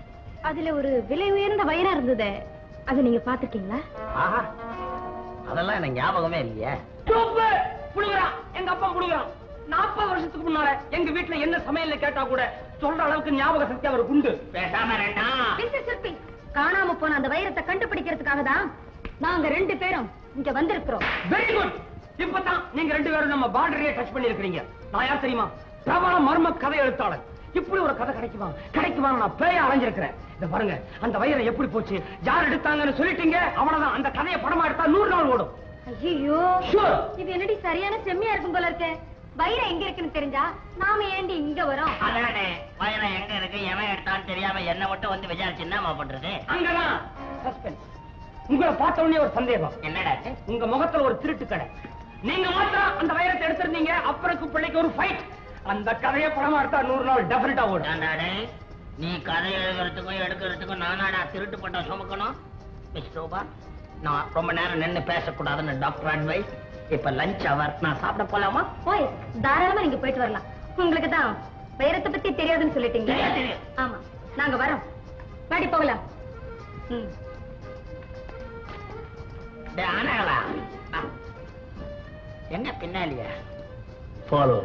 அதுல ஒரு விலை உயர்ந்த வயிறா இருந்தது அது நீங்க பாத்துருக்கீங்களா ஆஹா அதெல்லாம் எனக்கு ஞாபகமே இல்லையே சோப்பு புடுங்குறான் எங்க அப்பா புடுங்குறான் நாற்பது வருஷத்துக்கு முன்னால எங்க வீட்டுல என்ன சமையல்ல கேட்டா கூட சொல்ற அளவுக்கு ஞாபக சக்தி அவருக்கு உண்டு பேசாம ரெண்டா மிஸ்டர் சிற்பி காணாம போன அந்த வைரத்தை கண்டுபிடிக்கிறதுக்காக தான் நாங்க ரெண்டு பேரும் இங்க வந்திருக்கிறோம் வெரி குட் இப்பதான் நீங்க ரெண்டு பேரும் நம்ம பார்டரையே டச் பண்ணி இருக்கிறீங்க நான் யார் தெரியுமா பிரபல மர்ம கதை எழுத்தாளர் இப்படி ஒரு கதை கிடைக்குமா கிடைக்குமா நான் பேய அலைஞ்சிருக்கிறேன் இத பாருங்க அந்த வயிறை எப்படி போச்சு யார் எடுத்தாங்கன்னு சொல்லிட்டீங்க அவ்வளவுதான் அந்த கதையை படமா எடுத்தா நூறு நாள் ஓடும் ஐயோ Sure. இது என்னடி சரியான செம்மையா இருக்கும் போல இருக்கு வைரம் எங்க இருக்குன்னு தெரிஞ்சா நாம ஏண்டி இங்க வரோம் அதானே வயிறம் எங்க இருக்கு எவன் எடுத்தான்னு தெரியாம என்ன மட்டும் வந்து விசாரிச்சு என்னமா பண்றது அங்கதான் சஸ்பென்ஸ் உங்களை பார்த்த உடனே ஒரு சந்தேகம் என்னடா இது? உங்க முகத்துல ஒரு திருட்டு கடை நீங்க மாத்திரம் அந்த வைரத்தை எடுத்திருந்தீங்க அப்புறக்கு பிள்ளைக்கு ஒரு ஃபைட் அந்த கதையை படமா எடுத்தா நூறு நாள் டெஃபினட்டா ஓடும் ஏன்டா டேய், நீ கதை எழுதுறதுக்கும் எடுக்கிறதுக்கும் நானாடா திருட்டு பட்டம் சுமக்கணும் மிஸ் ரூபா நான் ரொம்ப நேரம் நின்னு பேசக்கூடாதுன்னு டாக்டர் அட்வைஸ் இப்ப லஞ்ச் அவர் நான் சாப்பிட போலாமா போய் தாராளமா நீங்க போயிட்டு வரலாம் உங்களுக்கு தான் வைரத்தை பத்தி தெரியாதுன்னு சொல்லிட்டீங்க தெரியாது, தெரியாது. ஆமா நாங்க வரோம் வாடி போகலாம் ம் டேய், ஆனாங்களா ஆ. என்ன பின்னாலியா ஃபாலோ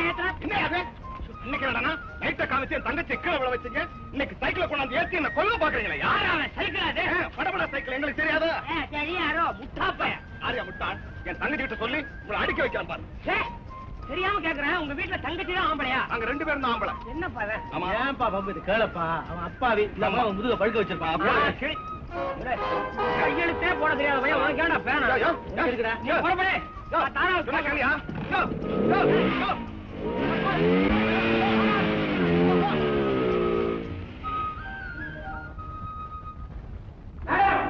ஏத்துற என்ன அது இன்னைக்கு என்னடா லைட்ட காமிச்சு என் தங்கச்சி கீழே விழ வச்சீங்க இன்னைக்கு சைக்கிளை கொண்டாந்து ஏத்தி என்ன கொல்ல பாக்குறீங்களா யார் யாரா அவன் சைக்கிள் அது படபட சைக்கிள் எங்களுக்கு தெரியாதா ஆ, தெரியாரோ முட்டாப்ப ஆரியா முட்டாள் என் தங்கச்சி கிட்ட சொல்லி உங்களை அடிக்க வைக்கலாம் பாரு சே தெரியாம கேக்குறேன் உங்க வீட்டுல தங்கச்சி தான் ஆம்பளையா நாங்க ரெண்டு பேரும் தான் ஆம்பளை என்னப்பா இது? ஆமா ஏன்பா பம்பு இது கேளப்பா அவன் அப்பாவி நம்ம அவன் முதுக பழுக்க வச்சிருப்பான் ஆ, சரி. இல்ல, கையெழுத்தே போட தெரியாத பையன் உனக்கு ஏன்டா பேனா யோ, யோ, எங்க இருக்குடா? நீ யோ. புறப்படு. யோ, நான் தானா சொன்னா கேளியா? யோ, யோ, யோ. மேடம்,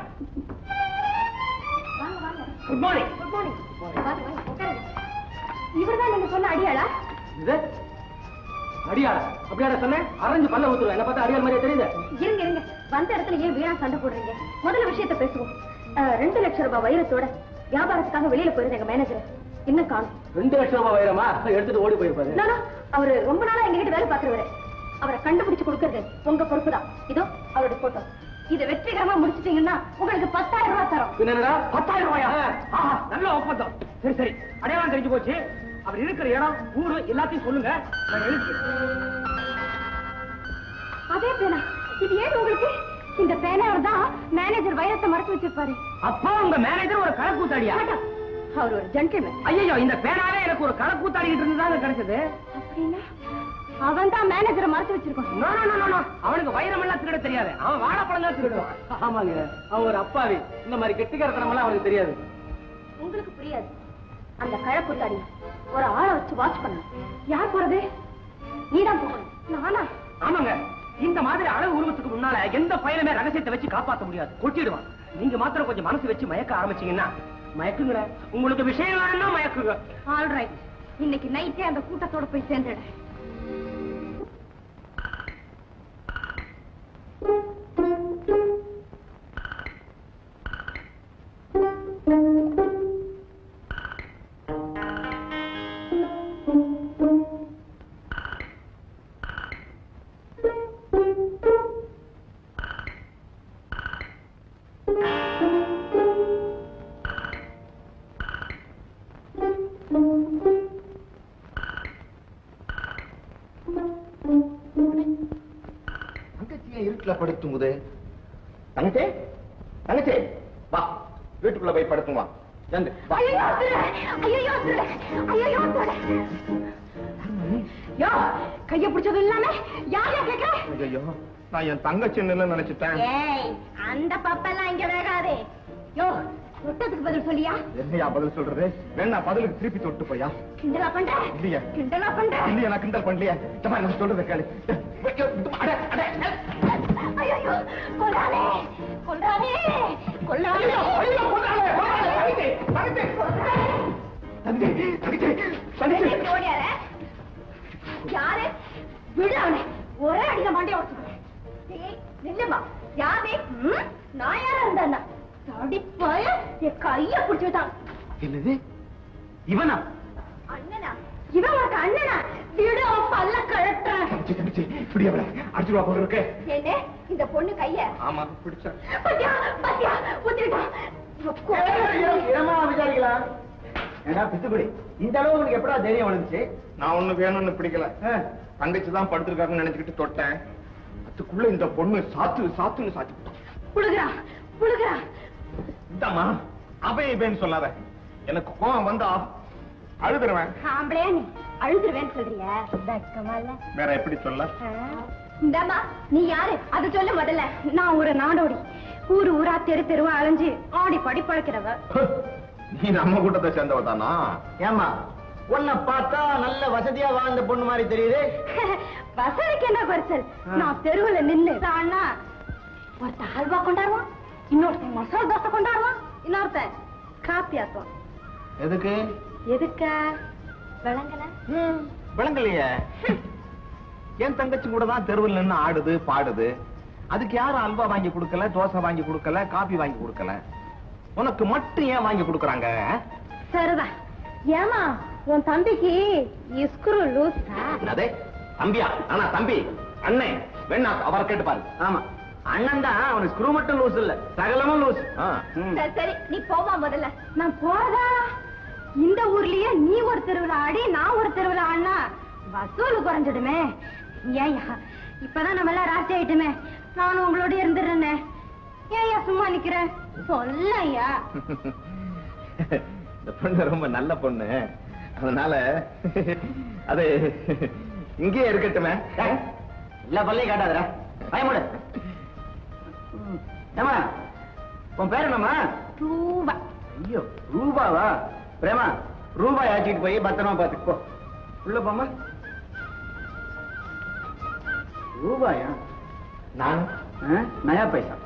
வாங்க வாங்க குட் மார்னிங் குட் மார்னிங் வாங்க வாங்க உட்காருங்க இவர்தான் நீங்க சொன்ன அடியாளா இது அடியாள அப்படியாட சொன்னேன் அரைஞ்சு பல்ல ஊத்துருவேன் என்ன பார்த்தா அடியாள் மாதிரியே தெரியுது இருங்க இருங்க வந்த இடத்துல ஏன் வீணா சண்டை போடுறீங்க முதல்ல விஷயத்தை பேசுவோம் அஹ், ரெண்டு லட்சம் ரூபாய் வைரத்தோட வியாபாரத்துக்காக வெளியில போயிருந்த எங்க மேனேஜர் இன்னும் காணும் ரெண்டு லட்சம் ரூபாய் வைரமா எடுத்துட்டு ஓடி போயிருப்பாரு நானா அவரு ரொம்ப நாளா எங்ககிட்ட வேலை பாக்குறவரு அவரை கண்டுபிடிச்சு கொடுக்கறது உங்க பொறுப்பு தான் இதோ அவரோட போட்டோ இதை வெற்றிகரமா முடிச்சிட்டீங்கன்னா உங்களுக்கு பத்தாயிரம் ரூபாய் தரோம் என்னடா பத்தாயிரம் ரூபாயா ஆஹா, நல்ல ஒப்பந்தம் சரி சரி அடையாளம் தெரிஞ்சு போச்சு அவர் இருக்கிற இடம் ஊரு எல்லாத்தையும் சொல்லுங்க நான் எழுதிக்கிறேன் அதே பேனா இது ஏன் உங்களுக்கு இந்த பேனாவர் தான் மேனேஜர் வைரத்தை மறைச்சு வச்சிருப்பாரு அப்பா உங்க மேனேஜர் ஒரு கணக்கூத்தாடியா ஆட்டா, அவர் ஒரு ஜென்டில்மேன் ஐயோ இந்த பேனாவே எனக்கு ஒரு கணக்கூத்தாடிக்கிட்டு இருந்துதாங்க கிடைச்சது அப்படின்னா அவன் தான் மேனேஜரை மறைச்சு வச்சிருக்கான் no, no, no, no, no. அவனுக்கு வைரம் எல்லாம் திருட தெரியாது அவன் வாழைப்பழம் தான் திருடுவான் ஆமாங்க அவன் ஒரு அப்பாவி இந்த மாதிரி கெட்டிக்காரத்தனம் எல்லாம் அவனுக்கு தெரியாது உங்களுக்கு புரியாது அந்த கழப்புத்தாடி ஒரு ஆளை வச்சு வாட்ச் பண்ண யார் போறது நீதான் போகணும் நானா ஆமாங்க இந்த மாதிரி அளவு உருவத்துக்கு முன்னால எந்த பையனுமே ரகசியத்தை வச்சு காப்பாத்த முடியாது கொட்டிடுவான் நீங்க மாத்திரம் கொஞ்சம் மனசு வச்சு மயக்க ஆரம்பிச்சீங்கன்னா மயக்குங்கள உங்களுக்கு விஷயம் வேணும்னா மயக்குங்க ஆல் ரைட் இன்னைக்கு நைட்டே அந்த கூட்டத்தோட போய் சேர்ந்துடு தங்கச்சியை இருட்டுல படுத்துங்குது தங்கச்சி தங்கச்சி வா வீட்டுக்குள்ள போய் படுத்துங்க வா வந்து வா ஐயோ திருட! ஐயோ திருட! ஐயோ திருட! யோ கைய பிடிச்சது இல்லாம யார் யார் கேக்குற ஐயோ நான் என் தங்கச்சி நினைச்சிட்டேன் ஏய் அந்த பப்பெல்லாம் இங்க வேகாதே யோ தொட்டதுக்கு பதில் சொல்லியா என்னையா பதில் சொல்றது வேணா பதிலுக்கு திருப்பி தொட்டு போயா கிண்டலா பண்ற இல்லையே. கிண்டலா பண்ற இல்லையா நான் கிண்டல் பண்ணலையே சும்மா நான் சொல்றத கேளு ஐயோ, அட, அட, ஐயோ கொல்லாதே கொல்லாதே கொல்லாதே ஐயோ, ஐயோ, கொண்டாளே, கொண்டாளே, தங்கச்சி, தங்கச்சி, தங்கச்சி, தங்கச்சி, எப்படி ஓடியார யாரு விடு அவனை ஒரே அடிக்க மாட்டே உடச்சு நில்லுமா யாரு ம்? நான் யாரா இருந்தா தடிப்பாய என் கைய பிடிச்சு விட்டான் என்னது இவனா அண்ணனா இவன் உனக்கு அண்ணனா விடு அவன் பல்ல கழட்டுறேன் தங்கச்சி தங்கச்சி இப்படி அவளை அடிச்சுடுவா போல இருக்கு என்ன இந்த பொண்ணு கைய ஆமா பிடிச்சேன் பத்தியா பத்தியா ஊத்திட்டான் இடமா விசாரிக்கலாம் ஏடா பித்துக்குடி இந்த அளவு உனக்கு எப்படா தைரியம் வந்துச்சு நான் ஒண்ணு வேணும்னு பிடிக்கல தங்கச்சி தான் படுத்திருக்காருன்னு நினைச்சுக்கிட்டு தொட்டேன் அதுக்குள்ள இந்த பொண்ணு சாத்து சாத்துன்னு சாத்தி விட்டான். புழுகுறா புழுகுறா இந்தாம்மா அவன் இவன் சொல்லாத எனக்கு கோவம் வந்தா அழுதுருவேன் ஆம்பளையா நீ அழுதுருவேன்னு சொல்றியா வெக்கமா இல்ல வேற எப்படி சொல்ல இந்தாம்மா நீ யாரு அது சொல்லு முதல்ல நான் ஒரு நாடோடி ஊரு ஊரா தெரு தெருவா அலைஞ்சு ஆடி படி பழக்கிறவ நீ நம்ம கூட்டத்தை சேர்ந்தவ தானா ஏமா உன்னை பார்த்தா நல்ல வசதியா வாழ்ந்த பொண்ணு மாதிரி தெரியுது வசதிக்கு என்ன குறைச்சல் நான் தெருவுல நின்னு அண்ணா ஒருத்தன் ஹல்வா கொண்டாடுவான் இன்னொருத்தன் மசாலா தோசை கொண்டாடுவான் இன்னொருத்தன் காப்பி ஆக்குவான் எதுக்கு எதுக்கா விளங்கல விளங்கலையே என் தங்கச்சி கூட தான் தெருவில் நின்னு ஆடுது பாடுது அதுக்கு யாரும் அல்வா வாங்கி கொடுக்கல தோசை வாங்கி கொடுக்கல காபி வாங்கி கொடுக்கல உனக்கு மட்டும் ஏன் வாங்கி கொடுக்கறாங்க சரிதான் ஏமா உன் தம்பிக்கு இஸ்குரு லூசா என்னதே தம்பியா ஆனா தம்பி அண்ணே வேணா அவரை கேட்டு பாரு ஆமா அண்ணன் தான் அவனுக்கு ஸ்க்ரூ மட்டும் லூஸ் இல்ல சகலமும் லூஸ் ஆ, ம். சரி சரி நீ போமா முதல்ல நான் போறதா இந்த ஊர்லயே நீ ஒரு தெருவுல ஆடி நான் ஒரு தெருவுல ஆடினா வசூல் குறைஞ்சிடுமே ஏய்யா இப்பதான் நம்ம எல்லாம் ராசி ஆயிட்டுமே நானும் உங்களோட இருந்துடுறேனே ஏய்யா சும்மா நிக்கிறேன் சொல்லையா இந்த பொண்ணு ரொம்ப நல்ல பொண்ணு அதனால அது இங்கேயே இருக்கட்டுமே எல்லா பள்ளியும் காட்டாதடா பயமுடு ஏமா உன் பேர் என்னம்மா ரூபா ஐயோ ரூபாவா பிரேமா ரூபாய் ஆச்சிட்டு போய் பத்திரமா பாத்துக்கு போ உள்ள போமா ரூபாயா நான் ஆ? நயா பைசா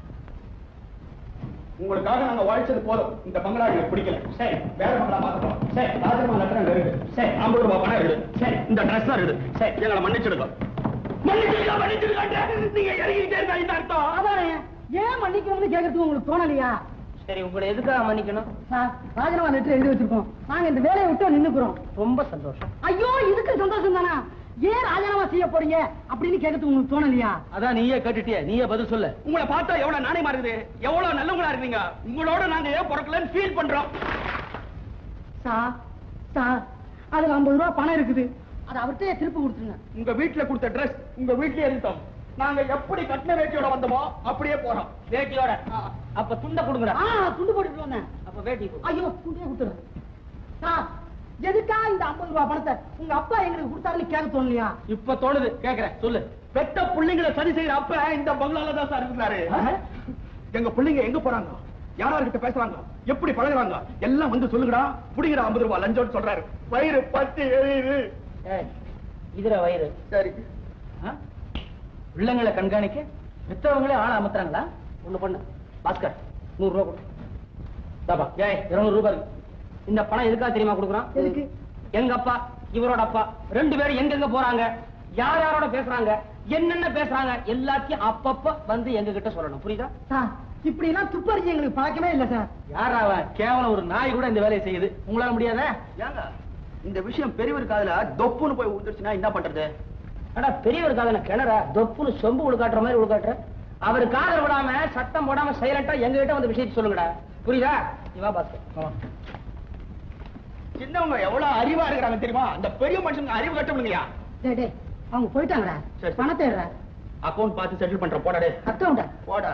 உங்களுக்காக நாங்க வாழ்ச்சது போதும் இந்த பங்களா எனக்கு பிடிக்கல சரி வேற பங்களா மாத்தணும் சரி ராஜமா லட்சணம் இருக்கு சரி ஐம்பது ரூபாய் பணம் இருக்கு சரி இந்த ட்ரெஸ் தான் இருக்கு சரி எங்களை மன்னிச்சிடுங்க மன்னிச்சிடுங்க மன்னிச்சிடுங்க நீங்க இறங்கிட்டே இருந்தா இந்த அர்த்தம் அதானே ஏன் மன்னிக்கணும்னு கேட்கறதுக்கு உங்களுக்கு தோணலையா சரி உங்களை எதுக்காக மன்னிக்கணும் சார் ராஜினாமா லெட்டர் எழுதி வச்சிருக்கோம் நாங்க இந்த வேலையை விட்டு நின்னுக்குறோம் ரொம்ப சந்தோஷம் ஐயோ இதுக்கு சந்தோஷம் தானா ஏன் ராஜினாமா செய்ய போறீங்க அப்படின்னு கேட்கறதுக்கு உங்களுக்கு தோணலையா அதான் நீயே கேட்டுட்டிய நீயே பதில் சொல்லு உங்களை பார்த்தா எவ்வளவு நாணயமா இருக்குது எவ்வளவு நல்லவங்களா இருக்கீங்க உங்களோட நாங்க ஏன் பிறக்கலன்னு ஃபீல் பண்றோம் சார் சார் அதுல ஐம்பது ரூபா பணம் இருக்குது அதை அவர்கிட்ட திருப்பி கொடுத்துருங்க உங்க வீட்டுல கொடுத்த ட்ரெஸ் உங்க வீட்லயே இருந்தோம் நாங்க எப்படி கட்டின வேட்டியோட வந்தோமோ அப்படியே போறோம் வேட்டியோட அப்ப துண்டை கொடுங்கடா ஆ துண்டு போட்டுட்டு வந்தேன் அப்ப வேட்டி கொடு. ஐயோ துண்டே கொடுத்துறேன் சார் எதுக்கா இந்த ஐம்பது ரூபா பணத்தை உங்க அப்பா எங்களுக்கு கொடுத்தாருன்னு கேட்க தோணலையா இப்ப தோணுது கேக்குறேன் சொல்லு பெத்த பிள்ளைங்களை சரி செய்யற அப்ப இந்த பங்களால தான் சார் இருக்கிறாரு எங்க பிள்ளைங்க எங்க போறாங்க யாரார்கிட்ட பேசுறாங்க எப்படி பழகுறாங்க எல்லாம் வந்து சொல்லுங்கடா புடிங்கடா ஐம்பது ரூபாய் லஞ்சம்னு சொல்றாரு வயிறு பத்தி எரியுது ஏய், இதுல வயிறு சரி ஆ? பிள்ளைங்களை கண்காணிக்க பெற்றவங்களே ஆள அமர்த்துறாங்களா ஒண்ணு பண்ணு பாஸ்கர் நூறு ரூபாய் கொடு தாப்பா ஏய் இருநூறு ரூபாய் இருக்கு இந்த பணம் எதுக்காக தெரியுமா கொடுக்குறான் எதுக்கு? எங்க அப்பா இவரோட அப்பா ரெண்டு பேரும் எங்கெங்க போறாங்க யார் யாரோட பேசுறாங்க என்னென்ன பேசுறாங்க எல்லாத்தையும் அப்பப்ப வந்து எங்க கிட்ட சொல்லணும் புரியுதா சார் இப்படி எல்லாம் துப்பறிஞ்சு எங்களுக்கு பழக்கமே இல்ல சார் யாரா அவன் கேவலம் ஒரு நாய் கூட இந்த வேலையை செய்யுது உங்களால முடியாதா ஏங்க இந்த விஷயம் பெரியவர் காதுல தொப்புன்னு போய் விழுந்துருச்சுன்னா என்ன பண்றது அடா பெரியவர் காதன கிணறா தொப்புன்னு சொம்பு உழுக்காட்டுற மாதிரி உழுக்காட்டுற அவர் காதல் விடாம சத்தம் போடாம சைலண்டா எங்க கிட்ட வந்து விஷயத்தை சொல்லுங்கடா புரியுதா இவா பாஸ்கர் ஆமா சின்னவங்க எவ்வளவு அறிவா இருக்கிறாங்க தெரியுமா அந்த பெரிய மனுஷங்க அறிவு கட்டணுங்கயா டேய் டேய் அவங்க போயிட்டாங்கடா சரி. பணத்தை எடுறா அக்கவுண்ட் பார்த்து செட்டில் பண்ற போடா டேய் அக்கௌண்டா போடா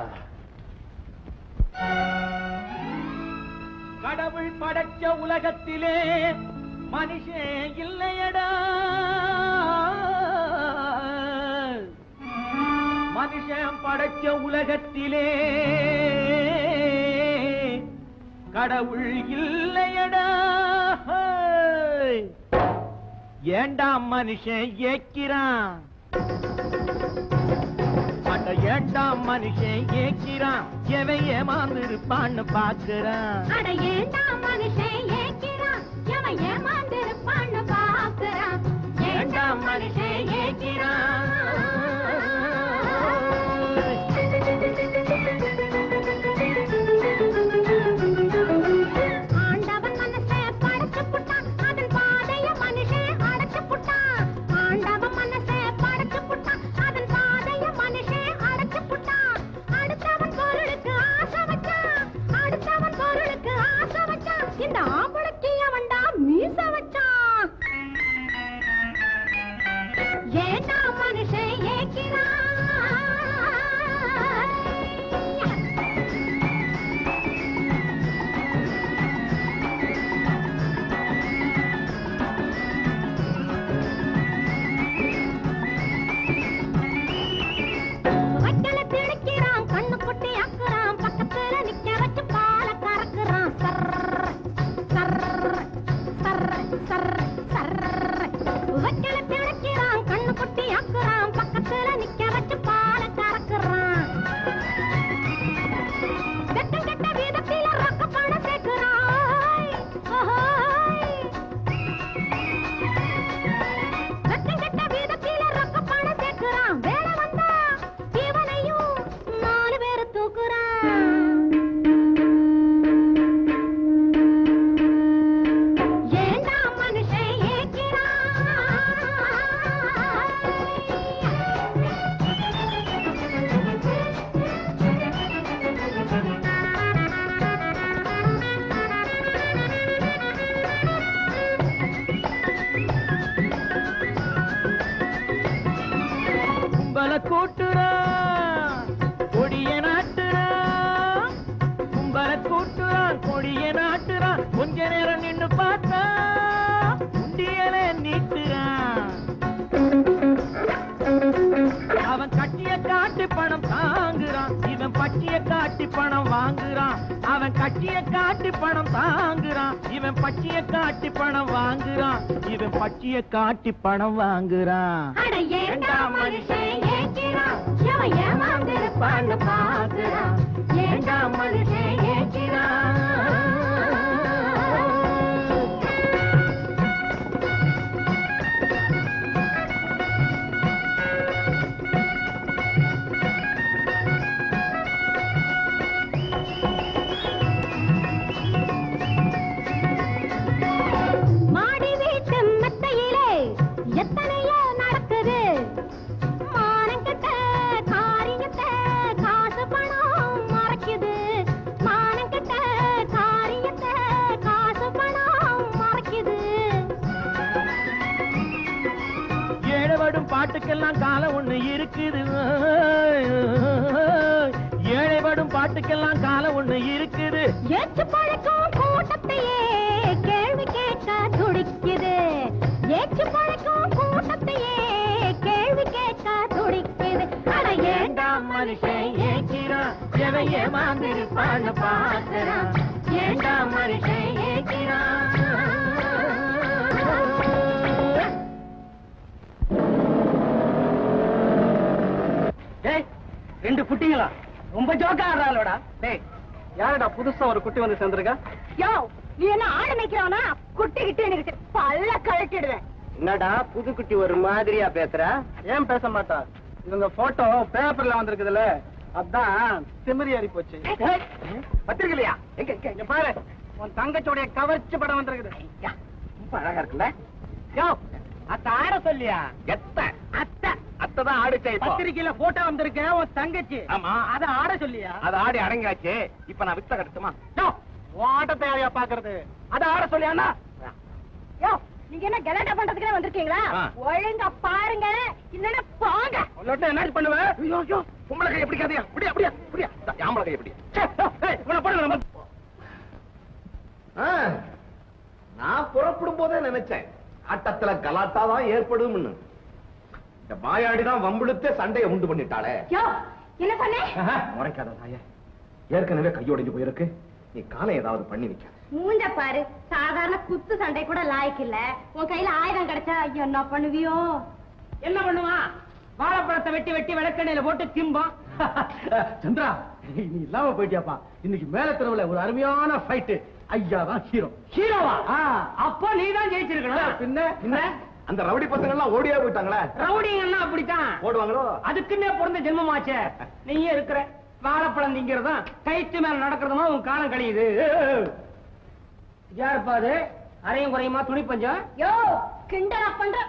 கடவுள் படைச்ச உலகத்திலே மனுஷன் இல்லையடா மனுஷன் படைச்ச உலகத்திலே கடவுள் இல்லையடா ஏண்டா மனுஷன் ஏக்கிறான் அட ஏண்டா மனுஷன் ஏக்கிறான் எவன் ஏமாந்து இருப்பான்னு பாக்குறான் அட ஏண்டா மனுஷன் ஏக்கிறான் எவன் ஏமாந்திருப்பான்னு பாக்குறான் ஏண்டா மனுஷன் ஏக்கிறான் ஆண்டவன் மனசை படைச்சு புட்டான் அதன் பாதைய மனுஷன் அடைச்சு புட்டான் ஆண்டவன் மனசை படைச்சு புட்டான் அதன் பாதைய மனுஷன் அடைச்சு புட்டான் அடுத்தவன் பொருளுக்கு ஆசை வச்சான் அடுத்தவன் பொருளுக்கு ஆசை வச்சான் இந்த ஆம்பளைக்கு அவன்டா மீச வச்சான் கூட்டுறான் கொடிய நாட்டுறான் கும்பல கூட்டுறான் கொடிய நாட்டுறான் கொஞ்ச நேரம் நின்னு பார்த்தா உண்டியல நீட்டுறான் அவன் கட்டிய காட்டு பணம் தாங்குறான் இவன் பட்டிய காட்டி பணம் வாங்குறான் அவன் கட்டிய காட்டி பணம் தாங்குறான் இவன் பட்டிய காட்டி பணம் வாங்குறான் இவன் பட்டிய காட்டி பணம் வாங்குறான் அட ஏண்டா மனுஷன் ஏக்கிறான் எவன் ஏமாந்திருப்பான்னு பாக்குறான் ஏண்டா மனுஷன் ஏக்கிறான் மாடி வீட்டு மெத்தையிலே எத்தனையோ நடக்குது மானங்கிட்ட காரியத்தை காசு பணம் மறைக்குது மானங்கிட்ட காரியத்தை காசு பணம் மறைக்குது ஏழைபடும் பாட்டுக்கெல்லாம் காலம் ஒண்ணு இருக்குது ஏழைபடும் பாட்டுக்கெல்லாம் காலம் ஒண்ணு இருக்குது ஏற்று பழக்கம் கூட்டத்தையே கேள்வி கேட்க துடிக்குது ஏற்று பழக்கம் கூட்டத்தையே கேள்வி கேட்க துடிக்குது அட ஏண்டா மனுஷன் ஏக்கிறான் எவன் ஏமாந்திருப்பான்னு பார்க்கறான் ஏண்டா மனுஷன் ஏக்கிறான் டேய் ரெண்டு குட்டிங்களா ரொம்ப ஜோக்கா ஆடுறாளோடா டேய் யாரடா புதுசா ஒரு குட்டி வந்து சேர்ந்திருக்கா யோ நீ என்ன ஆட நிக்கிறானா குட்டி கிட்டே எனக்கு பல்ல கழட்டிடுவேன் என்னடா புது குட்டி ஒரு மாதிரியா பேசுற ஏன் பேச மாட்டா இவங்க போட்டோ பேப்பர்ல வந்திருக்குதுல அதான் திமிரி ஏறி போச்சு பத்திரிக்கலையா எங்க எங்க இங்க பாரு உன் தங்கச்சோடைய கவர்ச்சி படம் வந்திருக்குது ஐயா, ரொம்ப அழகா இருக்குல்ல யோ அத்த ஆட சொல்லியா எத்த அத்தை அத்தை தான் ஆடிச்சே இப்போ பத்திரிக்கையில போட்டோ வந்திருக்க உன் தங்கச்சி ஆமா. அத ஆட சொல்லியா அது ஆடி அடங்காச்சு இப்ப நான் வித்த கட்டுமா யோ, உன் ஆட்டத்தை யாரையா பாக்குறது அத ஆட சொல்லியாண்ணா யோ நீங்க என்ன கலாட்டா பண்றதுக்கு வந்திருக்கீங்களா ஆ. ஒழுங்கா பாருங்க இல்லன்னா போங்க உன்னோட என்ன பண்ணுவ ஐயோ ஐயோ பொம்பளை கை எப்படி காதியா அப்படியா அப்படியா அப்படியா யாம்பளை கை எப்படி உன்னை பண்ணுங்க நம்ம நான் புறப்படும் போதே நினைச்சேன் ஆட்டத்துல கலாட்டா தான் ஏற்படும்னு இந்த மாயாடி தான் வம்பிழுத்தே சண்டையை உண்டு பண்ணிட்டாளே யோ என்ன சொன்னே முறைக்காத தாயே ஏற்கனவே கையோடைஞ்சு போயிருக்கு நீ காலை ஏதாவது பண்ணி வைக்க மூஞ்ச பாரு சாதாரண குத்து சண்டை கூட லாய்க்கு இல்ல உன் கையில ஆயுதம் கிடைச்சா என்ன பண்ணுவியோ என்ன பண்ணுவான் வாழைப்பழத்தை வெட்டி வெட்டி விளக்கெண்ணையில போட்டு திம்பான் சந்திரா நீ இல்லாம போயிட்டியாப்பா இன்னைக்கு மேல தெருவுல ஒரு அருமையான ஃபைட் ஐயா தான் ஹீரோ ஹீரோவா அப்போ நீ தான் ஜெயிச்சிருக்கணும் பின்ன என்ன அந்த ரவுடி பசங்க எல்லாம் ஓடியே போயிட்டாங்களே ரவுடிங்கன்னா அப்படித்தான் ஓடுவாங்களோ அதுக்குன்னே பிறந்த ஜென்மமாச்சே நீயே இருக்கிற வாழைப்பழம் திங்கிறதும் கைத்து மேல நடக்கிறதுமா உன் காலம் கழியுது யாருப்பா அது அரையும் குறையுமா துணி பஞ்சம் யோ கிண்டலா பண்ற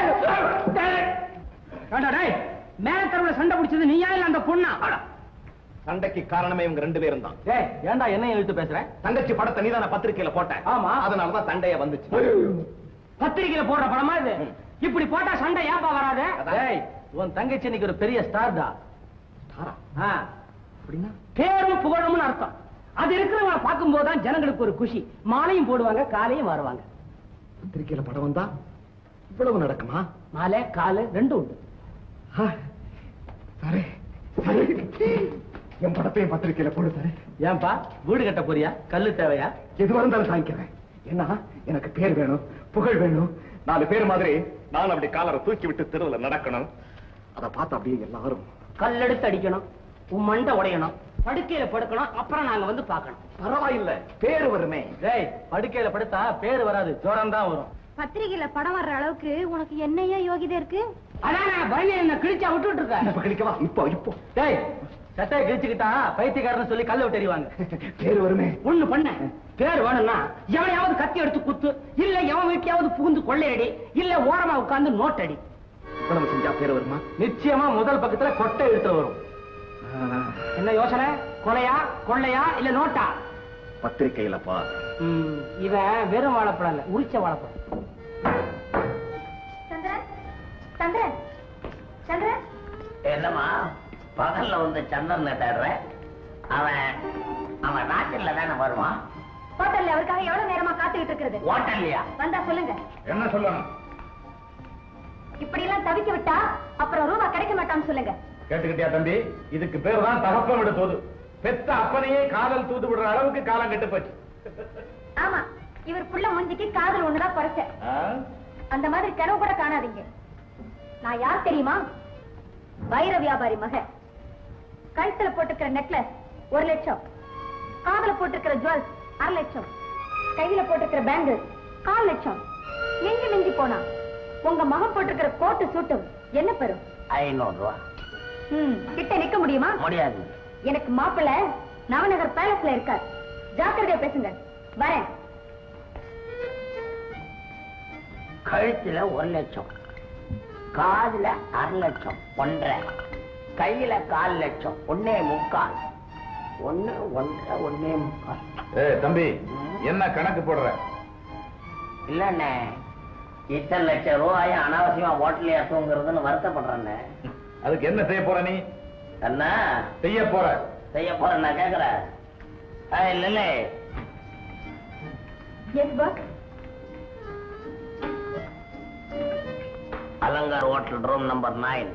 ஏண்டா டேய் மேல தெருவுல சண்டை பிடிச்சது நீயா இல்ல அந்த பொண்ணா சண்டைக்கு காரணமே இவங்க ரெண்டு பேரும் தான் ஏய் ஏன்டா என்ன இழுத்து பேசுற தங்கச்சி படத்தை நீ தானே பத்திரிக்கையில போட்டேன் ஆமா. அதனாலதான் சண்டையே வந்துச்சு பத்திரிக்கையில போடுற படமா இது இப்படி போட்டா சண்டை ஏன்பா வராது ஏய் உன் தங்கச்சி இன்னைக்கு ஒரு பெரிய ஸ்டார் தான் ஆ அப்படின்னா பேரும் புகழும்னு அர்த்தம் அது இருக்கிறவங்க பார்க்கும்போது தான் ஜனங்களுக்கு ஒரு குஷி மாலையும் போடுவாங்க காலையும் வருவாங்க பத்திரிக்கையில படம் வந்தா இவ்வளவு நடக்குமா மாலை காலு ரெண்டும் உண்டு ஆ, சரி சரி என் படத்தையும் பத்திரிக்கையில போடு சரி ஏன்பா வீடு கட்ட போறியா கல்லு தேவையா எதுவா இருந்தாலும் தாங்கிக்கிறேன் ஏன்னா எனக்கு பேர் வேணும் புகழ் வேணும் நாலு பேர் மாதிரி நான் அப்படி காலரை தூக்கி விட்டு தெருவுல நடக்கணும் அதை பார்த்து அப்படியே எல்லாரும் கல்லெடுத்து அடிக்கணும் உன் மண்டை உடையணும் படுக்கையில படுக்கணும் அப்புறம் நாங்க வந்து பார்க்கணும் பரவாயில்ல பேர் வருமே டேய் படுக்கையில படுத்தா பேரு வராது ஜோரம் தான் வரும் பத்திரிகையில படம் வர்ற அளவுக்கு உனக்கு என்னையா யோகிதை இருக்கு அதான் நான் பயணி என்ன கிழிச்சா விட்டுட்டு இருக்கேன் இப்ப கிடைக்கவா இப்போ இப்போ டேய் சட்டையை கிழிச்சுக்கிட்டா பைத்தியக்காரன்னு சொல்லி கல்ல விட்டு எறிவாங்க பேர் வருமே ஒண்ணு பண்ண பேர் வேணும்னா எவனையாவது கத்தி எடுத்து குத்து இல்ல எவன் வீட்லயாவது புகுந்து கொள்ளையடி இல்ல ஓரமா உட்கார்ந்து நோட்டடி இவ்வளவு செஞ்சா பேர் வருமா நிச்சயமா முதல் பக்கத்துல கொட்டை இழுத்து வரும் என்ன யோசனை கொலையா கொள்ளையா இல்ல நோட்டா பத்திரிக்கையில பா ம், இவன் வெறும் வாழைப்பழம் இல்ல உரிச்ச வாழைப்பழம் சந்திரன் சந்திரன் சந்திரன் என்னம்மா பகல்ல வந்து சந்திரனை தேடுற அவன் அவன் ராத்திரில தானே வருவான் ஹோட்டல்ல அவருக்காக எவ்வளவு நேரமா காத்துக்கிட்டு இருக்கிறது ஹோட்டல்லையா வந்தா சொல்லுங்க என்ன சொல்லணும் இப்படி எல்லாம் தவிக்க விட்டா அப்புறம் ரூபா கிடைக்க மாட்டான்னு சொல்லுங்க கேட்டுக்கிட்டியா தம்பி இதுக்கு பேர் தான் தகப்பம் விட தூது பெத்த அப்பனையே காதல் தூது விடுற அளவுக்கு காலம் கெட்டு போச்சு ஆமா இவர் புள்ள மூஞ்சிக்கு காதல் ஒண்ணுதான் குறைச்ச ஆ? அந்த மாதிரி கனவு கூட காணாதீங்க நான் யார் தெரியுமா வைர வியாபாரி மக கழுத்துல போட்டுக்கிற நெக்லஸ் ஒரு லட்சம் காதுல போட்டுக்கிற ஜுவல்ஸ் அரை லட்சம் கையில போட்டுக்கிற பேங்கிள் கால் லட்சம் எங்க மிஞ்சி போனா உங்க மகன் போட்டுக்கிற கோட்டு சூட்டும் என்ன பெறும் ஐநூறு ரூபா ம், கிட்ட நிக்க முடியுமா முடியாது எனக்கு மாப்பிள்ள நவநகர் பேலஸ்ல இருக்கார் ஜாக்கிரதையா பேசுங்க வரேன் கழுத்துல ஒரு லட்சம் காதுல அரை லட்சம் ஒன்றரை கையில கால் லட்சம் ஒன்னே முக்கால் ஒண்ணு ஒன்றரை ஒன்னே முக்கால் ஏய் தம்பி என்ன கணக்கு போடுற இல்லண்ணே இத்தனை லட்சம் ரூபாய் அனாவசியமா ஹோட்டல்ல தூங்குறதுன்னு வருத்தப்படுறேண்ணே அதுக்கு என்ன செய்ய போற நீ என்ன செய்ய போற செய்ய போறேன் நான் கேக்குறேன் ஏய், இல்ல yes boss Alankar hotel room number nine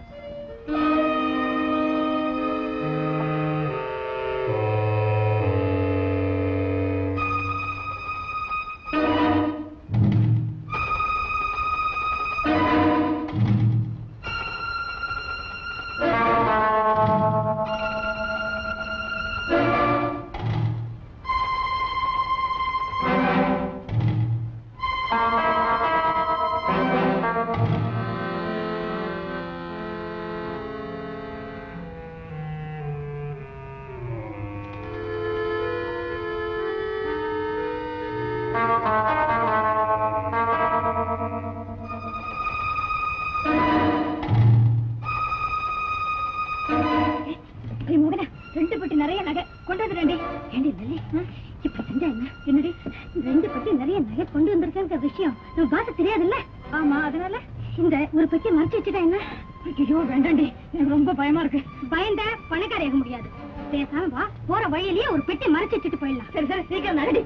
ஏய் மோகனா ரெண்டு பெட்டி நிறைய நகை கொண்டு வந்துடுறேன்டி ஏண்டி நல்லி இப்ப செஞ்சா என்ன என்னடி ரெண்டு பெட்டி நிறைய நகை கொண்டு வந்திருக்கேங்கிற விஷயம் நம்ம பாச தெரியாதுல்ல ஆமா அதனால இந்த ஒரு பெட்டி மறைச்சு வச்சுட்டா என்ன ஐயோ வேண்டாண்டி எனக்கு ரொம்ப பயமா இருக்கு பயந்தா பணக்காரியாக முடியாது பேசாம வா போற வழியிலேயே ஒரு பெட்டி மறைச்சு வச்சுட்டு போயிடலாம் சரி சரி சீக்கிரம் நடடி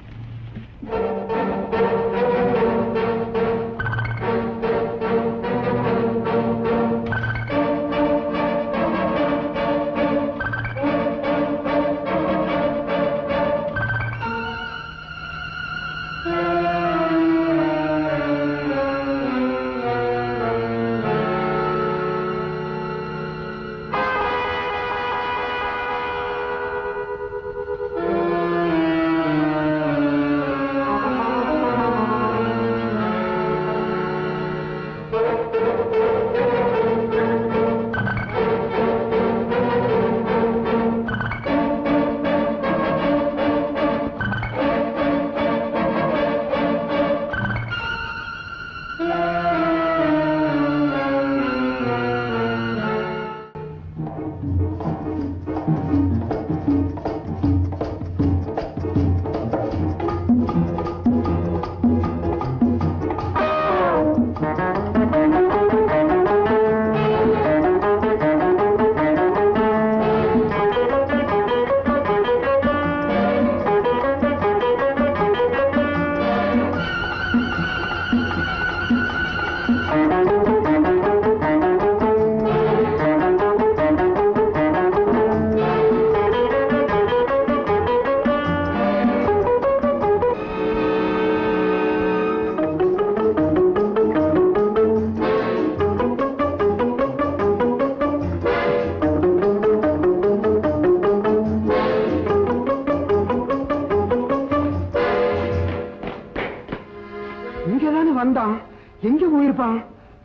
இங்கதானே வந்தான் எங்க போயிருப்பான்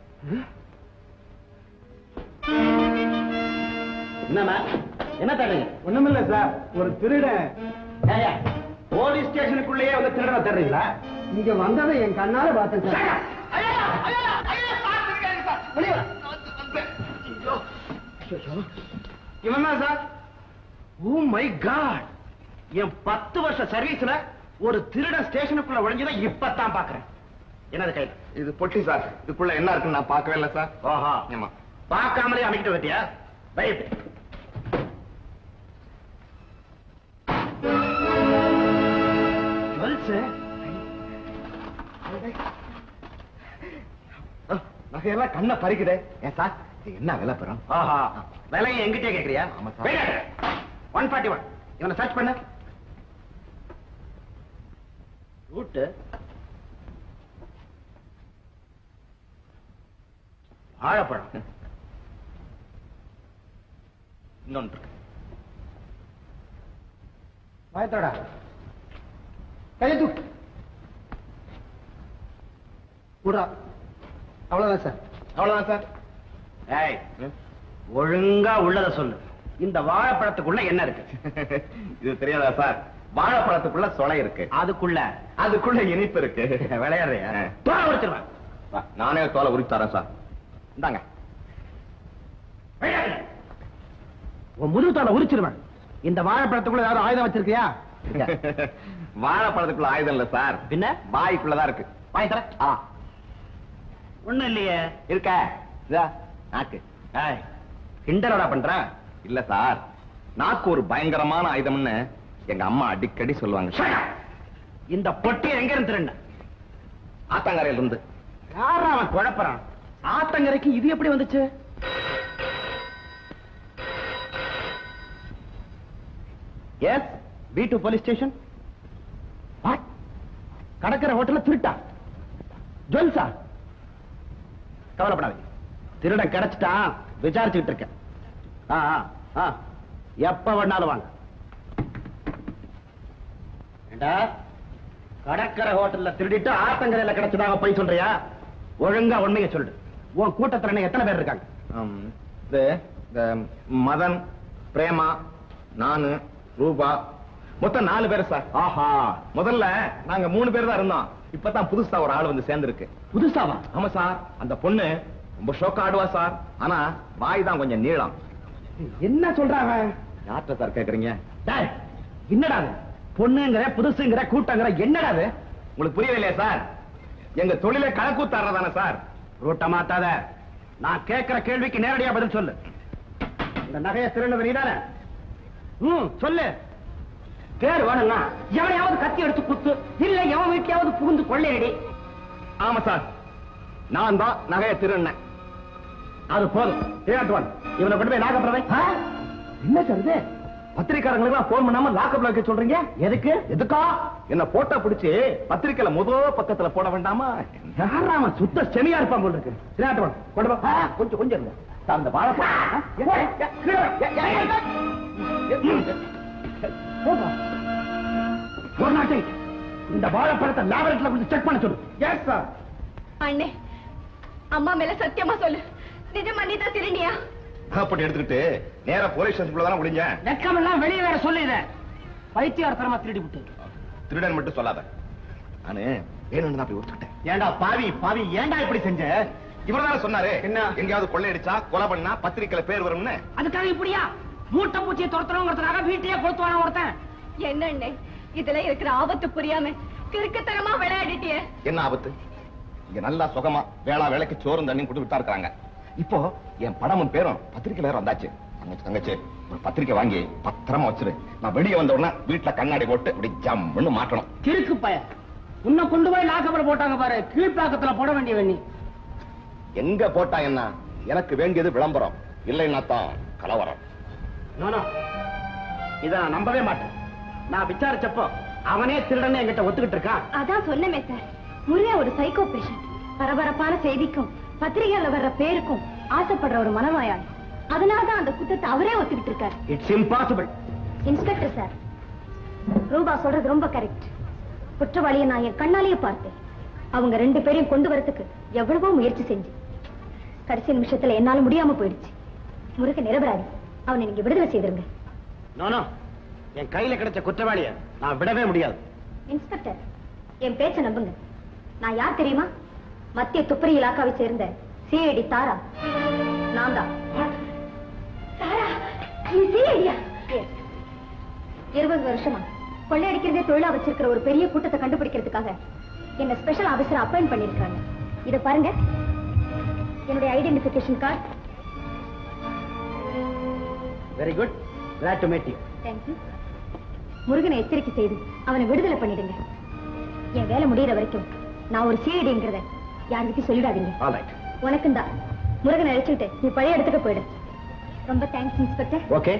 என்னண்ணா என்ன தடுங்க ஒண்ணுமில்ல சார் ஒரு திருடன் போலீஸ் ஸ்டேஷனுக்குள்ளேயே வந்து திருடனை தேடுறீங்களா இங்க வந்ததை என் கண்ணால பார்த்தேன் சார் இவன் தான் சார் ஓ மை காட் என் பத்து வருஷ சர்வீஸ்ல ஒரு திருட ஸ்டேஷனுக்குள்ள ஒழிஞ்சதை இப்பதான் பாக்குறேன் என்னது கையில் இது பொட்டி சார் இதுக்குள்ள என்ன இருக்குன்னு நான் பார்க்கவே இல்லை சார் ஓஹா ஆமா பார்க்காமலே அமைக்கிட்டு வட்டியா ரைட் நகையெல்லாம் கண்ணை பறிக்குதே ஏன் சார் இது என்ன விலை பெறும் ஆஹா விலையை எங்கிட்டே கேக்குறியா ஆமா சார். ஒன் ஃபார்ட்டி ஒன் இவனை சர்ச் பண்ண ரூட்டு வாழைப்பழம் இன்னொன்று இருக்கு. பயத்தோடா கையை தூக்கு விடுறா அவ்வளவுதான் சார் அவ்வளவுதான் சார் ஏய் ஒழுங்கா உள்ளத சொல்லு இந்த வாழைப்பழத்துக்குள்ள என்ன இருக்கு இது தெரியாதா சார் வாழைப்பழத்துக்குள்ள சொலை இருக்கு அதுக்குள்ள அதுக்குள்ள இனிப்பு இருக்கு விளையாடுறியா ஆ. தோலை உடைச்சிருவேன் வா, நானே தோலை உரிச்சு தரேன் சார் இந்தாங்க விளையாடு. உன் முதுகு தோலை உரிச்சிருவேன் இந்த வாழைப்பழத்துக்குள்ள ஏதாவது ஆயுதம் வச்சிருக்கியா வாழைப்பழத்துக்குள்ள ஆயுதம் இல்ல சார் பின்ன வாய்க்குள்ளதான் இருக்கு வாங்கி தர ஆ ஒண்ணும் இல்லையே இருக்க இதா, நாக்கு ஏய் கிண்டலடா பண்ற இல்ல சார் நாக்கு ஒரு பயங்கரமான ஆயுதம்னு எங்க அம்மா அடிக்கடி சொல்லுவாங்க Shut up. இந்த பொட்டியை எங்க இருந்து திருண்ண ஆத்தங்கரையில இருந்து யாரா அவன் குழப்பறான் ஆத்தங்கரைக்கு இது எப்படி வந்துச்சு S P to police station what கடற்கரை ஹோட்டல்ல திருட்டா ஜுவல்ஸா கவலைப்படாதீங்க திருடன் கிடைச்சிட்டான் விசாரிச்சுக்கிட்டு இருக்கேன் ஆ ஆ, ஆ எப்ப வேணாலும் வாங்க ஏண்டா கடற்கரை ஹோட்டல்ல திருடிட்டு ஆத்தங்கரையில கிடைச்சதாக போய் சொல்றியா ஒழுங்கா உண்மையை சொல்லு உன் கூட்டத்துல இன்னும் எத்தனை பேர் இருக்காங்க ஆம், இது இந்த மதன் பிரேமா நானு ரூபா மொத்தம் நாலு பேர் சார் ஆஹா முதல்ல நாங்க மூணு பேர் தான் இருந்தோம் இப்பதான் புதுசா ஒரு ஆள் வந்து சேர்ந்திருக்கு புதுசாவா ஆமா சார் அந்த பொண்ணு ரொம்ப ஷோக்கா ஆடுவா சார் ஆனா வாய் தான் கொஞ்சம் நீளம் என்ன சொல்றாங்க யார்கிட்ட சார் கேக்குறீங்க டேய், என்னடா இது? பொண்ணுங்கிற புதுசுங்கிற கூட்டங்கிற என்னடா இது உங்களுக்கு புரியலையா சார் எங்க தொழிலை கணக்கூத்தாடுறதானே சார் ரூட்ட மாத்தாத நான் கேட்கிற கேள்விக்கு நேரடியா பதில் சொல்லு இந்த நகையை திருநது நீதானே ம் சொல்லு பேர் வேணும்னா எவனையாவது கத்தி எடுத்து குத்து இல்ல எவன் வீட்லயாவது புகுந்து கொள்ளையடி ஆமா சார் நான் தான் நகையை திருண்ணேன் அது போதும் தேர்ட் ஒன் இவனை கொண்டு போய் லாக்கப்ல வை என்ன சார் இது பத்திரிக்காரங்களுக்கு போன் பண்ணாம லாக்கப்ல வைக்க சொல்றீங்க எதுக்கு எதுக்கா என்ன போட்டோ பிடிச்சு பத்திரிக்கையில முதல் பக்கத்துல போட வேண்டாமா யாரா அவன் சுத்த செமியா இருப்பான் போல இருக்கு தேர்ட் ஒன் கொண்டு போ ஆ, கொஞ்சம் கொஞ்சம் இருங்க சார், அந்த வாழைப்பழம் ஆ, எங்க? எ, கீழே வை. எ, எ, எ, எ. போப்பா. ஒரு நாட்டை இந்த வாழைப்பழத்தை லேபரேட்டரியில கொடுத்து செக் பண்ண சொல்லு எஸ் சார் அண்ணே அம்மா மேல சத்தியமா சொல்லு நிஜமா நீ தான் திருண்டியா அப்படி எடுத்துக்கிட்டு நேரா போலீஸ் ஸ்டேஷனுக்குள்ள தானே முடிஞ்சேன் வெக்கம் எல்லாம் வெளியே வேற சொல்லு இத பைத்தியார்த்தனமா திருடி விட்டு திருடன் மட்டும் சொல்லாத நானு வேணும்னு தான் போய் ஒத்துக்கிட்டேன் ஏண்டா பாவி பாவி ஏண்டா இப்படி செஞ்ச இவர் தானே சொன்னாரு என்ன? எங்கேயாவது கொள்ளையடிச்சா கொலை பண்ணா பத்திரிக்கையில பேர் வரும்னு அதுக்காக இப்படியா மூட்டை பூச்சியை துரத்துறோங்கிறதுக்காக வீட்டையே கொடுத்து வரான் ஒருத்தன் என்ன அண்ணே இதுல இருக்கிற ஆபத்து புரியாம கிறுக்குத்தனமா விளையாடிட்டியே என்ன ஆபத்து இங்க நல்லா சுகமா வேளா வேலைக்கு சோறும் தண்ணியும் கொடுத்துட்டு தான் இருக்காங்க இப்போ என் படமும் பேரும் பத்திரிக்கை வேற வந்தாச்சு தங்கச்சி தங்கச்சி ஒரு பத்திரிக்கை வாங்கி பத்திரமா வச்சிரு நான் வெளியே வந்த உடனே வீட்டுல கண்ணாடி போட்டு இப்படி ஜம்முன்னு மாட்டணும் கிறுக்கு பய உன்னை கொண்டு போய் லாக்கப்ல போட்டாங்க பாரு கீழ்ப்பாக்கத்துல போட வேண்டிய வேணி எங்க போட்டா என்ன எனக்கு வேண்டியது விளம்பரம் இல்லைன்னா தான் கலவரம் நோ, நோ. இத நான் நம்பவே மாட்டேன் நான் விசாரிச்சப்போ அவனே திருடன்னு என்கிட்ட ஒத்துக்கிட்டு இருக்கான் அதான் சொன்னமே சார் முருகன் ஒரு சைக்கோ பேஷண்ட் பரபரப்பான செய்திக்கும் பத்திரிகையில வர்ற பேருக்கும் ஆசைப்படுற ஒரு மனவாயாளி அதனாலதான் அந்த குத்தத்தை அவரே ஒத்துக்கிட்டு இருக்காரு இட்ஸ் இம்பாசிபிள் இன்ஸ்பெக்டர் சார் ரூபா சொல்றது ரொம்ப கரெக்ட் குற்றவாளியை நான் என் கண்ணாலேயே பார்த்தேன் அவங்க ரெண்டு பேரையும் கொண்டு வரதுக்கு எவ்வளவோ முயற்சி செஞ்சு கடைசி நிமிஷத்துல என்னால முடியாம போயிடுச்சு முருகன் நிரபராதி அவனை நீங்க விடுதலை செய்திருங்க நோ நோ என் கையில கிடைச்ச குற்றவாளிய நான் விடவே முடியாது இன்ஸ்பெக்டர் என் பேச்ச நம்புங்க நான் யார் தெரியுமா மத்திய துப்பறி இலாக்காவை சேர்ந்த சிஐடி தாரா நான் தான் தாரா நீ சிஐடியா இருபது வருஷமா கொள்ளையடிக்கிறதே தொழிலா வச்சிருக்கிற ஒரு பெரிய கூட்டத்தை கண்டுபிடிக்கிறதுக்காக என்ன ஸ்பெஷல் ஆபீசர் அப்பாயிண்ட் பண்ணிருக்காங்க இத பாருங்க என்னுடைய identification card very good glad to meet you thank you முருகனை எச்சரிக்கை செய்து அவனை விடுதலை பண்ணிடுங்க என் வேலை முடியிற வரைக்கும் நான் ஒரு சீடிங்கிறத யாருக்கிட்டையும் சொல்லிடாதீங்க ஆல் ரைட் உனக்கும் தான் முருகனை அழைச்சிட்டு நீ பழைய இடத்துக்கு போயிடு ரொம்ப தேங்க்ஸ் இன்ஸ்பெக்டர் ஓகே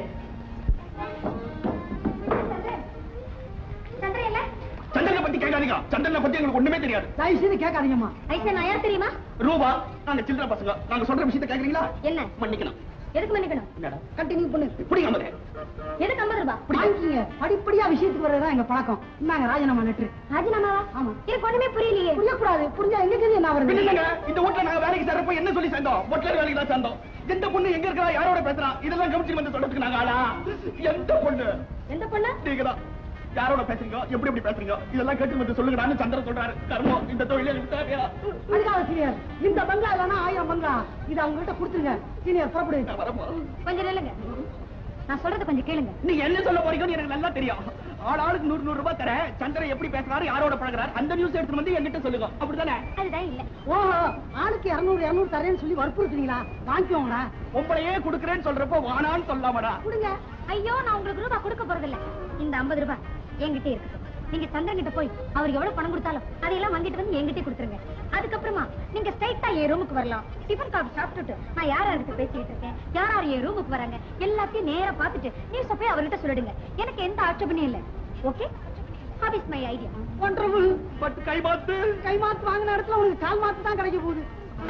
சந்தனை பத்தி கேட்காதீங்க சந்தனை பத்தி எங்களுக்கு ஒண்ணுமே தெரியாது தயவுசெய்து கேட்காதீங்கம்மா ஐசா நான் யார் தெரியுமா ரூபா நாங்க சில்லற பசங்க நாங்க சொல்ற விஷயத்தை கேக்குறீங்களா என்ன மன்னிக்கணும் எதுக்கு மன்னிக்கணும் என்னடா கண்டினியூ பண்ணு பிடிங்க முதல்ல எதுக்கு ஐம்பது ரூபாய் வாங்கிக்கீங்க படிப்படியா விஷயத்துக்கு வர்றதுதான் எங்க பழக்கம் இந்தாங்க ராஜினாமா லெட்டர் ராஜினாமாவா ஆமா. எனக்கு ஒண்ணுமே புரியலையே புரியக்கூடாது புரிஞ்சா எங்க தெரியும் என்ன வருது இல்லங்க இந்த வீட்ல நாங்க வேலைக்கு சேர்றப்ப என்ன சொல்லி சேர்ந்தோம் பொட்டலர் வேலைக்கு தான் சேர்ந்தோம் எந்த பொண்ணு எங்க இருக்கா யாரோட பேசுறா இதெல்லாம் கவனிச்சு வந்து சொல்றதுக்கு நாங்க ஆளா எந்த பொண்ணு எந்த பொண்ணு நீங்க தான் யாரோட பேசுறீங்க எப்படி எப்படி பேசுறீங்க இதெல்லாம் கேட்டு வந்து சொல்லுங்கடான்னு சந்திரன் சொல்றாரு கர்மம் இந்த தொழில எனக்கு தேவையா அதுக்காக சீனியர் இந்த பங்களா இல்லைன்னா ஆயிரம் பங்களா இதை அவங்க கிட்ட கொடுத்துருங்க சீனியர் புறப்படுங்க நான் வரப்போ கொஞ்சம் நில்லுங்க நான் சொல்றது கொஞ்சம் கேளுங்க நீங்க என்ன சொல்ல போறீங்கன்னு எனக்கு நல்லா தெரியும் ஆள் ஆளுக்கு நூறு நூறு ரூபாய் தரேன் சந்திரன் எப்படி பேசுறாரு யாரோட பழகுறாரு அந்த நியூஸ் எடுத்து வந்து என்கிட்ட சொல்லுங்க அப்படிதானே அதுதான் இல்ல ஓஹோ ஆளுக்கு இருநூறு இருநூறு தரேன்னு சொல்லி வற்புறுத்துறீங்களா வாங்கிக்கோங்கடா உங்களையே கொடுக்குறேன்னு சொல்றப்போ வானான்னு சொல்லாமடா கொடுங்க ஐயோ நான் உங்களுக்கு ரூபாய் கொடுக்க போறது இல்ல இந்த ஐம்பது ரூபாய் என்கிட்ட இருக்கு நீங்க சந்திரன் கிட்ட போய் அவர் எவ்வளவு பணம் கொடுத்தாலும் அதையெல்லாம் வாங்கிட்டு வந்து என்கிட்ட கொடுத்துருங்க அதுக்கப்புறமா நீங்க ஸ்ட்ரைட்டா என் ரூமுக்கு வரலாம் டிஃபன் காஃபி சாப்பிட்டுட்டு நான் யார் யார்கிட்ட பேசிட்டு இருக்கேன் யார் யார் என் ரூமுக்கு வராங்க எல்லாத்தையும் நேரா பார்த்துட்டு நியூஸ் போய் அவர்கிட்ட சொல்லிடுங்க எனக்கு எந்த ஆட்சேபனையும் இல்ல okay what is my idea ஒன்றரை பட் கை பார்த்து கை மாத்து வாங்கின இடத்துல உனக்கு கால் மாத்து தான் கிடைக்க போகுது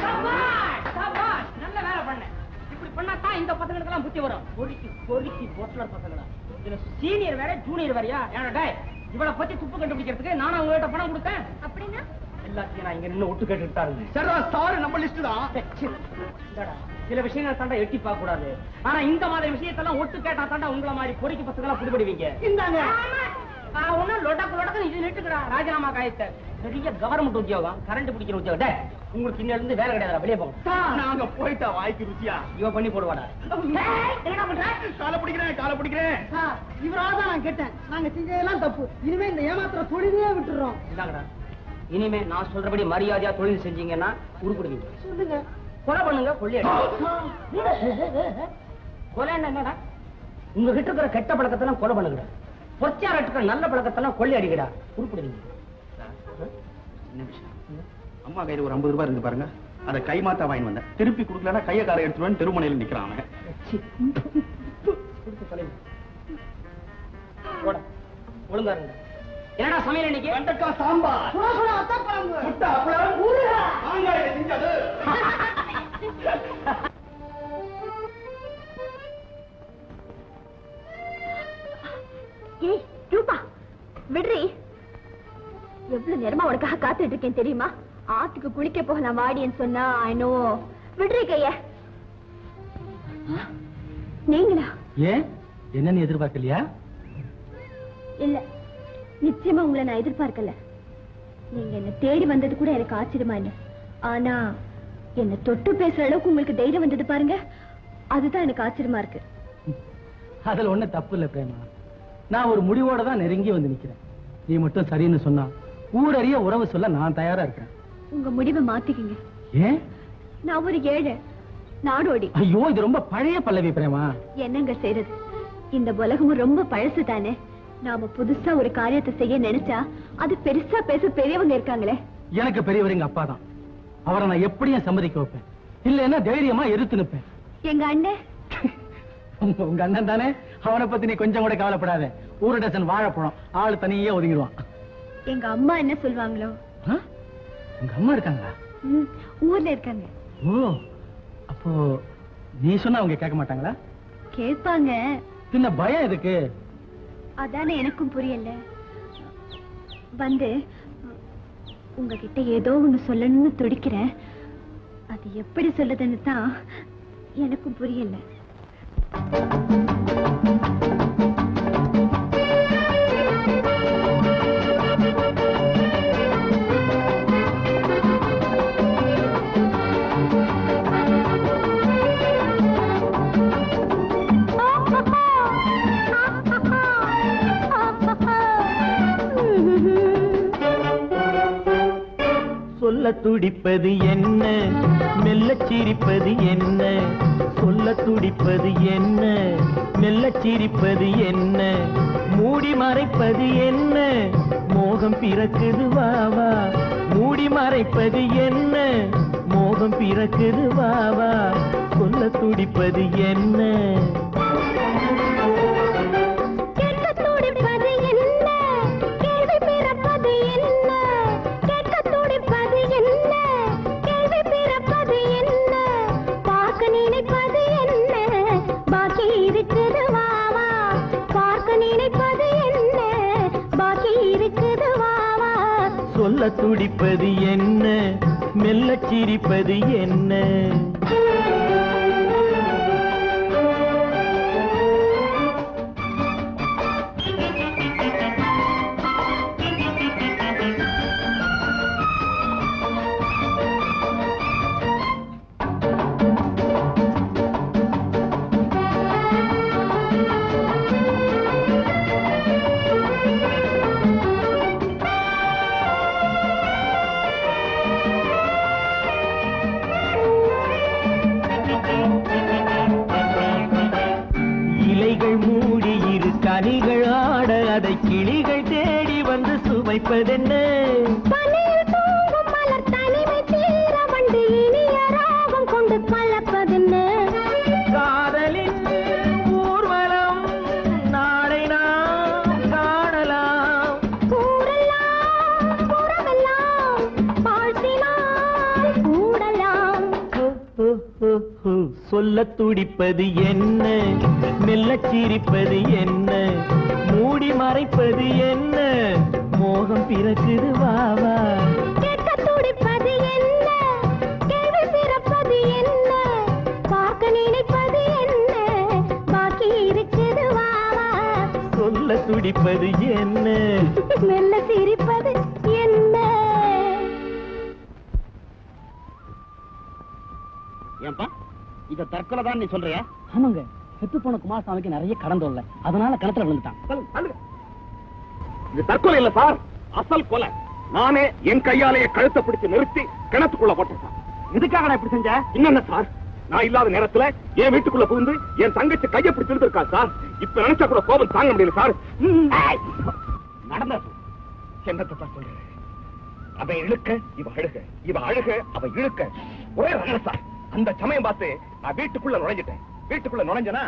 நல்ல வேலை பண்ண இப்படி பண்ணா தான் இந்த பசங்களுக்கு எல்லாம் புத்தி வரும் பொறுக்கி பொறுக்கி பொட்டலர் பசங்களா இதுல சீனியர் வேற ஜூனியர் வேறயா ஏன்னா டேய் இவளை பத்தி துப்பு கண்டுபிடிக்கிறதுக்கு நானும் உங்ககிட்ட பணம் கொடுத்தேன் அப்படின்னா எல்லாத்தையும் நான் இங்க நின்னு ஒட்டு கேட்டுட்டு தான் இருந்தேன் சரிடா சார் நம்ம லிஸ்ட் தான் ச்சே, இந்தாடா, சில விஷயங்கள் தாண்டா எட்டி பார்க்க கூடாது ஆனா இந்த மாதிரி விஷயத்தெல்லாம் ஒட்டு கேட்டா தாண்டா உங்களை மாதிரி பொறுக்கி பசங்க எல்லாம் புடிபடுவீங்க இந்தாங்க ஒன்னும் லொடக்கு லொடக்கு இது நிட்டுக்கடா ராஜினாமா காயத்தை பெரிய கவர்மெண்ட் உத்தியோகம் கரண்ட் பிடிக்கிற உத்தியோகம் டேய், உங்களுக்கு இன்னும் இருந்து வேலை கிடையாது வெளியே போங்க நாங்க போயிட்டா வாய்க்கு ருச்சியா இவ பண்ணி போடுவாடா என்ன பண்ற காலை பிடிக்கிறேன் காலை பிடிக்கிறேன் சார் இவரால தான் நான் கேட்டேன் நாங்க செஞ்சதெல்லாம் தப்பு இனிமே இந்த ஏமாத்துற தொழிலே விட்டுறோம் இந்தாங்கடா இனிமே நான் சொல்றபடி மரியாதையா தொழில் செஞ்சீங்கன்னா உருப்பிடுவீங்க சொல்லுங்க கொலை பண்ணுங்க கொள்ளை கொலை என்னடா உங்ககிட்ட இருக்கிற கெட்ட பழக்கத்தெல்லாம் கொலை பண்ணுங்கடா பொச்சார இருக்கிற நல்ல பழக்கத்தெல்லாம் கொள்ளை அடிக்கடா உருப்பிடுவீங்க என்ன விஷயம் அம்மா கையில ஒரு ஐம்பது ரூபாய் இருந்து பாருங்க அதை கை மாத்தா வாங்கி வந்தேன் திருப்பி கொடுக்கலன்னா கையை காரை எடுத்துருவேன் தெருமனையில நிக்கிறான் அவன் கொடுத்து தொலைவு போடா ஒழுங்கா இருங்க என்னடா சமையல் இன்னைக்கு வெண்டைக்காய் சாம்பார் சுட சுட அத்தா குழம்பு முட்டை அப்பளம் ஊறுகாய் மாங்காய் செஞ்சது ஏய் ரூபா விடுறி எவ்வளவு நேரமா உனக்காக காத்துட்டு இருக்கேன் தெரியுமா ஆத்துக்கு குளிக்க போகலாம் வாடின்னு சொன்னா ஐநோ விடுறி கைய நீங்களா ஏன் என்னன்னு எதிர்பார்க்கலையா இல்ல நிச்சயமா உங்களை நான் எதிர்பார்க்கல நீங்க என்ன தேடி வந்தது கூட எனக்கு ஆச்சரியமா இல்ல ஆனா என்ன தொட்டு பேசுற அளவுக்கு உங்களுக்கு தைரியம் வந்தது பாருங்க அதுதான் எனக்கு ஆச்சரியமா இருக்கு அதுல ஒண்ணும் தப்பு இல்ல பிரேமா நான் ஒரு முடிவோட தான் நெருங்கி வந்து நிக்கிறேன் நீ மட்டும் சரின்னு சொன்னா ஊரறிய உறவு சொல்ல நான் தயாரா இருக்கேன் உங்க முடிவை மாத்திக்கிங்க ஏன் நான் ஒரு ஏழை நாடோடி ஐயோ இது ரொம்ப பழைய பல்லவி பிரேமா என்னங்க செய்யறது இந்த உலகமும் ரொம்ப பழசு தானே நாம புதுசா ஒரு காரியத்தை செய்ய நினைச்சா அது பெருசா பேச பெரியவங்க இருக்காங்களே எனக்கு பெரியவர் எங்க அப்பா தான் அவரை நான் எப்படியும் சம்மதிக்க வைப்பேன் இல்லைன்னா தைரியமா எதிர்த்து நிப்பேன் எங்க அண்ணன் உங்க உங்க அண்ணன் தானே அவனை பத்தி நீ கொஞ்சம் கூட கவலைப்படாத ஒரு டசன் வாழைப்பழம் ஆள் தனியே ஒதுங்கிடுவான் எங்க அம்மா என்ன சொல்லுவாங்களோ ஆ? உங்க அம்மா இருக்காங்களா ம், ஊர்ல இருக்காங்க ஓ அப்போ நீ சொன்னா அவங்க கேட்க மாட்டாங்களா கேட்பாங்க பின்ன பயம் எதுக்கு அதானே எனக்கும் புரியல வந்து உங்ககிட்ட ஏதோ ஒண்ணு சொல்லணும்னு துடிக்கிறேன் அது எப்படி சொல்லுதுன்னு தான் எனக்கும் புரியல சொல்ல துடிப்பது என்ன மெல்ல சிரிப்பது என்ன சொல்ல துடிப்பது என்ன மெல்ல சிரிப்பது என்ன மூடி மறைப்பது என்ன மோகம் பிறக்குது வா வா மூடி மறைப்பது என்ன மோகம் பிறக்குது வா வா சொல்ல துடிப்பது என்ன கேட்க துடிப்பது என்ன கேள்வி பிறப்பது என்ன கேட்க துடிப்பது என்ன கேள்வி பிறப்பது என்ன பார்க்க நினைப்பது என்ன பாக்கி இருக்குது வா வா பார்க்க நினைப்பது என்ன பாக்கி இருக்குது வா வா சொல்ல துடிப்பது என்ன மெல்ல சிரிப்பது என்ன இலைகள் மூடி இரு கனிகள் ஆட அதை கிளிகள் தேடி வந்து சுவைப்பதென்ன பனியில் தூங்கும் மலர் தனிமை தீர வண்டு இனிய ராகம் கொண்டு கலப்பதென்ன காதலின் ஊர்வலம் நாளை நாம் காணலாம் கூறலாம் புறமெல்லாம் வாழ்த்தினால் கூடலாம் ஹோ, ஹோ, ஹோ, ஹோ. சொல்ல துடிப்பது என்ன மெல்ல சிரிப்பது என்ன மூடி மறைப்பது என்ன மோகம் பிறக்குது வா வா கேட்க துடிப்பது என்ன கேள்வி பிறப்பது என்ன பார்க்க நினைப்பது என்ன பாக்கி இருக்குது வா வா சொல்ல துடிப்பது என்ன மெல்ல சிரிப்பது என்ன ஏன்பா இத தற்கொலை தான் நீ சொல்றியா ஆமாங்க செத்து போன குமாரசாமிக்கு நிறைய கடன் தொல்லை அதனால கணத்துல விழுந்துட்டான் சொல்லுங்க, சொல்லுங்க. இது தற்கொலை இல்ல சார் அசல் கொலை நானே என் கையாலேயே கழுத்தை பிடிச்சு நிறுத்தி கிணத்துக்குள்ள போட்டேன் சார் எதுக்காக நான் இப்படி செஞ்ச என்னென்ன சார் நான் இல்லாத நேரத்துல என் வீட்டுக்குள்ள புகுந்து என் தங்கச்சி கையை பிடிச்சு இருக்கா சார் இப்ப நினைச்சா கூட கோபம் தாங்க முடியல சார் நடந்த என்னத்தை சார் சொல்றேன் அவன் இழுக்க இவ அழுக இவ அழுக அவ இழுக்க ஒரே ரகம் சார் அந்த சமயம் பார்த்து நான் வீட்டுக்குள்ள நுழைஞ்சிட்டேன் வீட்டுக்குள்ள நுழைஞ்சனா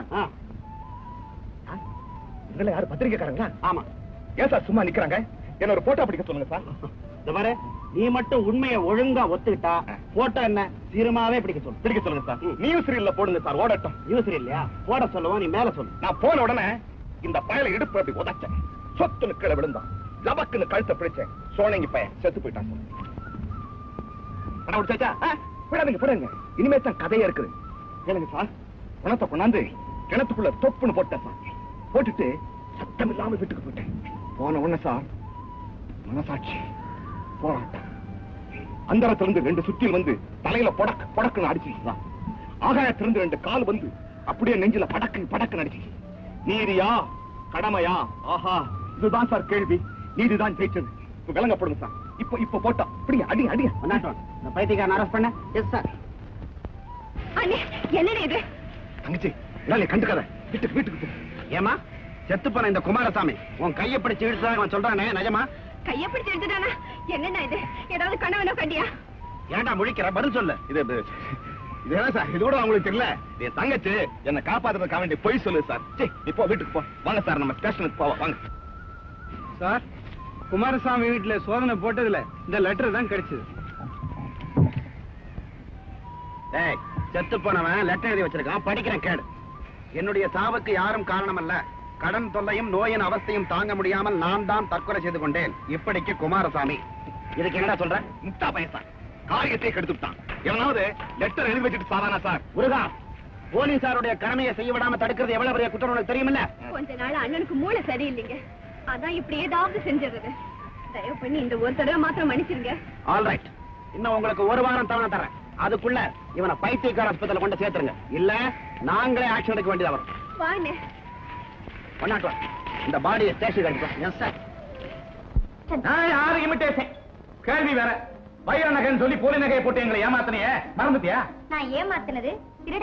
இதுல யாரு பத்திரிக்கைக்காரங்களா ஆமா ஏன் சார் சும்மா நிக்கிறாங்க என்ன ஒரு போட்டோ பிடிக்க சொல்லுங்க சார் இந்த பாரு நீ மட்டும் உண்மையை ஒழுங்கா ஒத்துக்கிட்டா போட்டோ என்ன சீரமாவே பிடிக்க சொல்லு பிடிக்க சொல்லுங்க சார் நியூஸ் ரீல்ல போடுங்க சார் ஓடட்டும் நியூஸ் இல்லையா போட சொல்லுவோம் நீ மேல சொல்லு நான் போன உடனே இந்த பயல இடுப்பு அப்படி உதைச்சேன் சொத்துன்னு கீழே விழுந்தான் லபக்குன்னு கழுத்தை பிடிச்சேன் சோனங்கி பையன் செத்து போயிட்டான் சார் பணம் முடிச்சாச்சா ஆ, விடாதீங்க விடாதீங்க இனிமே தான் கதையா இருக்குது கேளுங்க சார் பணத்தை கொண்டாந்து கிணத்துக்குள்ள தொப்புன்னு போட்டேன் சார் போட்டுட்டு சத்தம் இல்லாம வீட்டுக்கு போயிட்டேன் போன உடனே சார் மனசாட்சி போராட்டம் அந்தரத்துல இருந்து ரெண்டு சுத்தியில் வந்து தலையில பொடக்கு பொடக்குன்னு அடிச்சு ஆகாயத்திலிருந்து ரெண்டு கால் வந்து அப்படியே நெஞ்சில படக்கு படக்கு அடிச்சு நீதியா கடமையா ஆஹா இதுதான் சார் கேள்வி நீதிதான் ஜெயிச்சது இப்ப விளங்கப்படுங்க சார் இப்ப இப்ப போட்டா இப்படி அடி அடி ஒன்னாட்டம் இந்த பைத்தியக்காரன் அரெஸ்ட் பண்ண எஸ் சார் அண்ணே என்னடா இது தங்கச்சி வேலையை கண்டுக்காத வீட்டுக்கு வீட்டுக்கு போ ஏமா செத்து போன இந்த குமாரசாமி உன் கையை பிடிச்சு இழுத்துதான் அவன் சொல்றானே நிஜமா கையை பிடிச்சு எடுத்துட்டானா என்னண்ணா இது ஏதாவது கனவனோ கண்டியா ஏன்டா முழிக்கிற பதில் சொல்லு இது இது இது என்ன சார் இது கூட உங்களுக்கு தெரியல இது என் தங்கச்சி என்ன காப்பாத்துறதுக்காக வேண்டிய பொய் சொல்லு சார் சீ, இப்போ வீட்டுக்கு போ வாங்க சார் நம்ம ஸ்டேஷனுக்கு போவோம் வாங்க சார் குமாரசாமி வீட்டுல சோதனை போட்டதுல இந்த லெட்டர் தான் கிடைச்சது டேய் செத்து போனவன் லெட்டர் எழுதி வச்சிருக்கான் படிக்கிறேன் கேடு என்னுடைய சாவுக்கு யாரும் காரணம் அல்ல கடன் தொல்லையும் நோயின் அவஸ்தையும் தாங்க முடியாமல் நான் தான் தற்கொலை செய்து கொண்டேன் இப்படிக்கு குமாரசாமி இதுக்கு என்னடா சொல்ற முட்டா பையன் சார் காரியத்தை கெடுத்துட்டான் எவனாவது லெட்டர் எழுதி வச்சுட்டு சாதானா சார் முருகா போலீசாருடைய கடமையை செய்ய விடாம தடுக்கிறது எவ்வளவு பெரிய குற்றம் உனக்கு தெரியுமில்ல கொஞ்ச நாள் அண்ணனுக்கு மூளை சரியில்லைங்க அதான் இப்படி ஏதாவது செஞ்சிருது தயவு பண்ணி இந்த ஒரு தடவை மாத்திரம் மன்னிச்சிருங்க ஆல் ரைட் இன்னும் உங்களுக்கு ஒரு வாரம் தவணை தரேன் அதுக்குள்ள இவனை பைத்தியக்கார ஆஸ்பத்திரியில கொண்டு சேர்த்துருங்க இல்ல நாங்களே ஆக்ஷன் எடுக்க வேண்டியதா வரும் வாண்ணே ஒன்னாட்டு இந்த பாடியை ஸ்டேஷன் அடிப்போம் எஸ் சார் நான் யாரு இமிட்டேஷன் கேள்வி வேற வைர நகைன்னு சொல்லி போலி நகையை போட்டு எங்களை ஏமாத்தினியே மறந்துட்டியா நான் ஏமாத்தினது திருடனை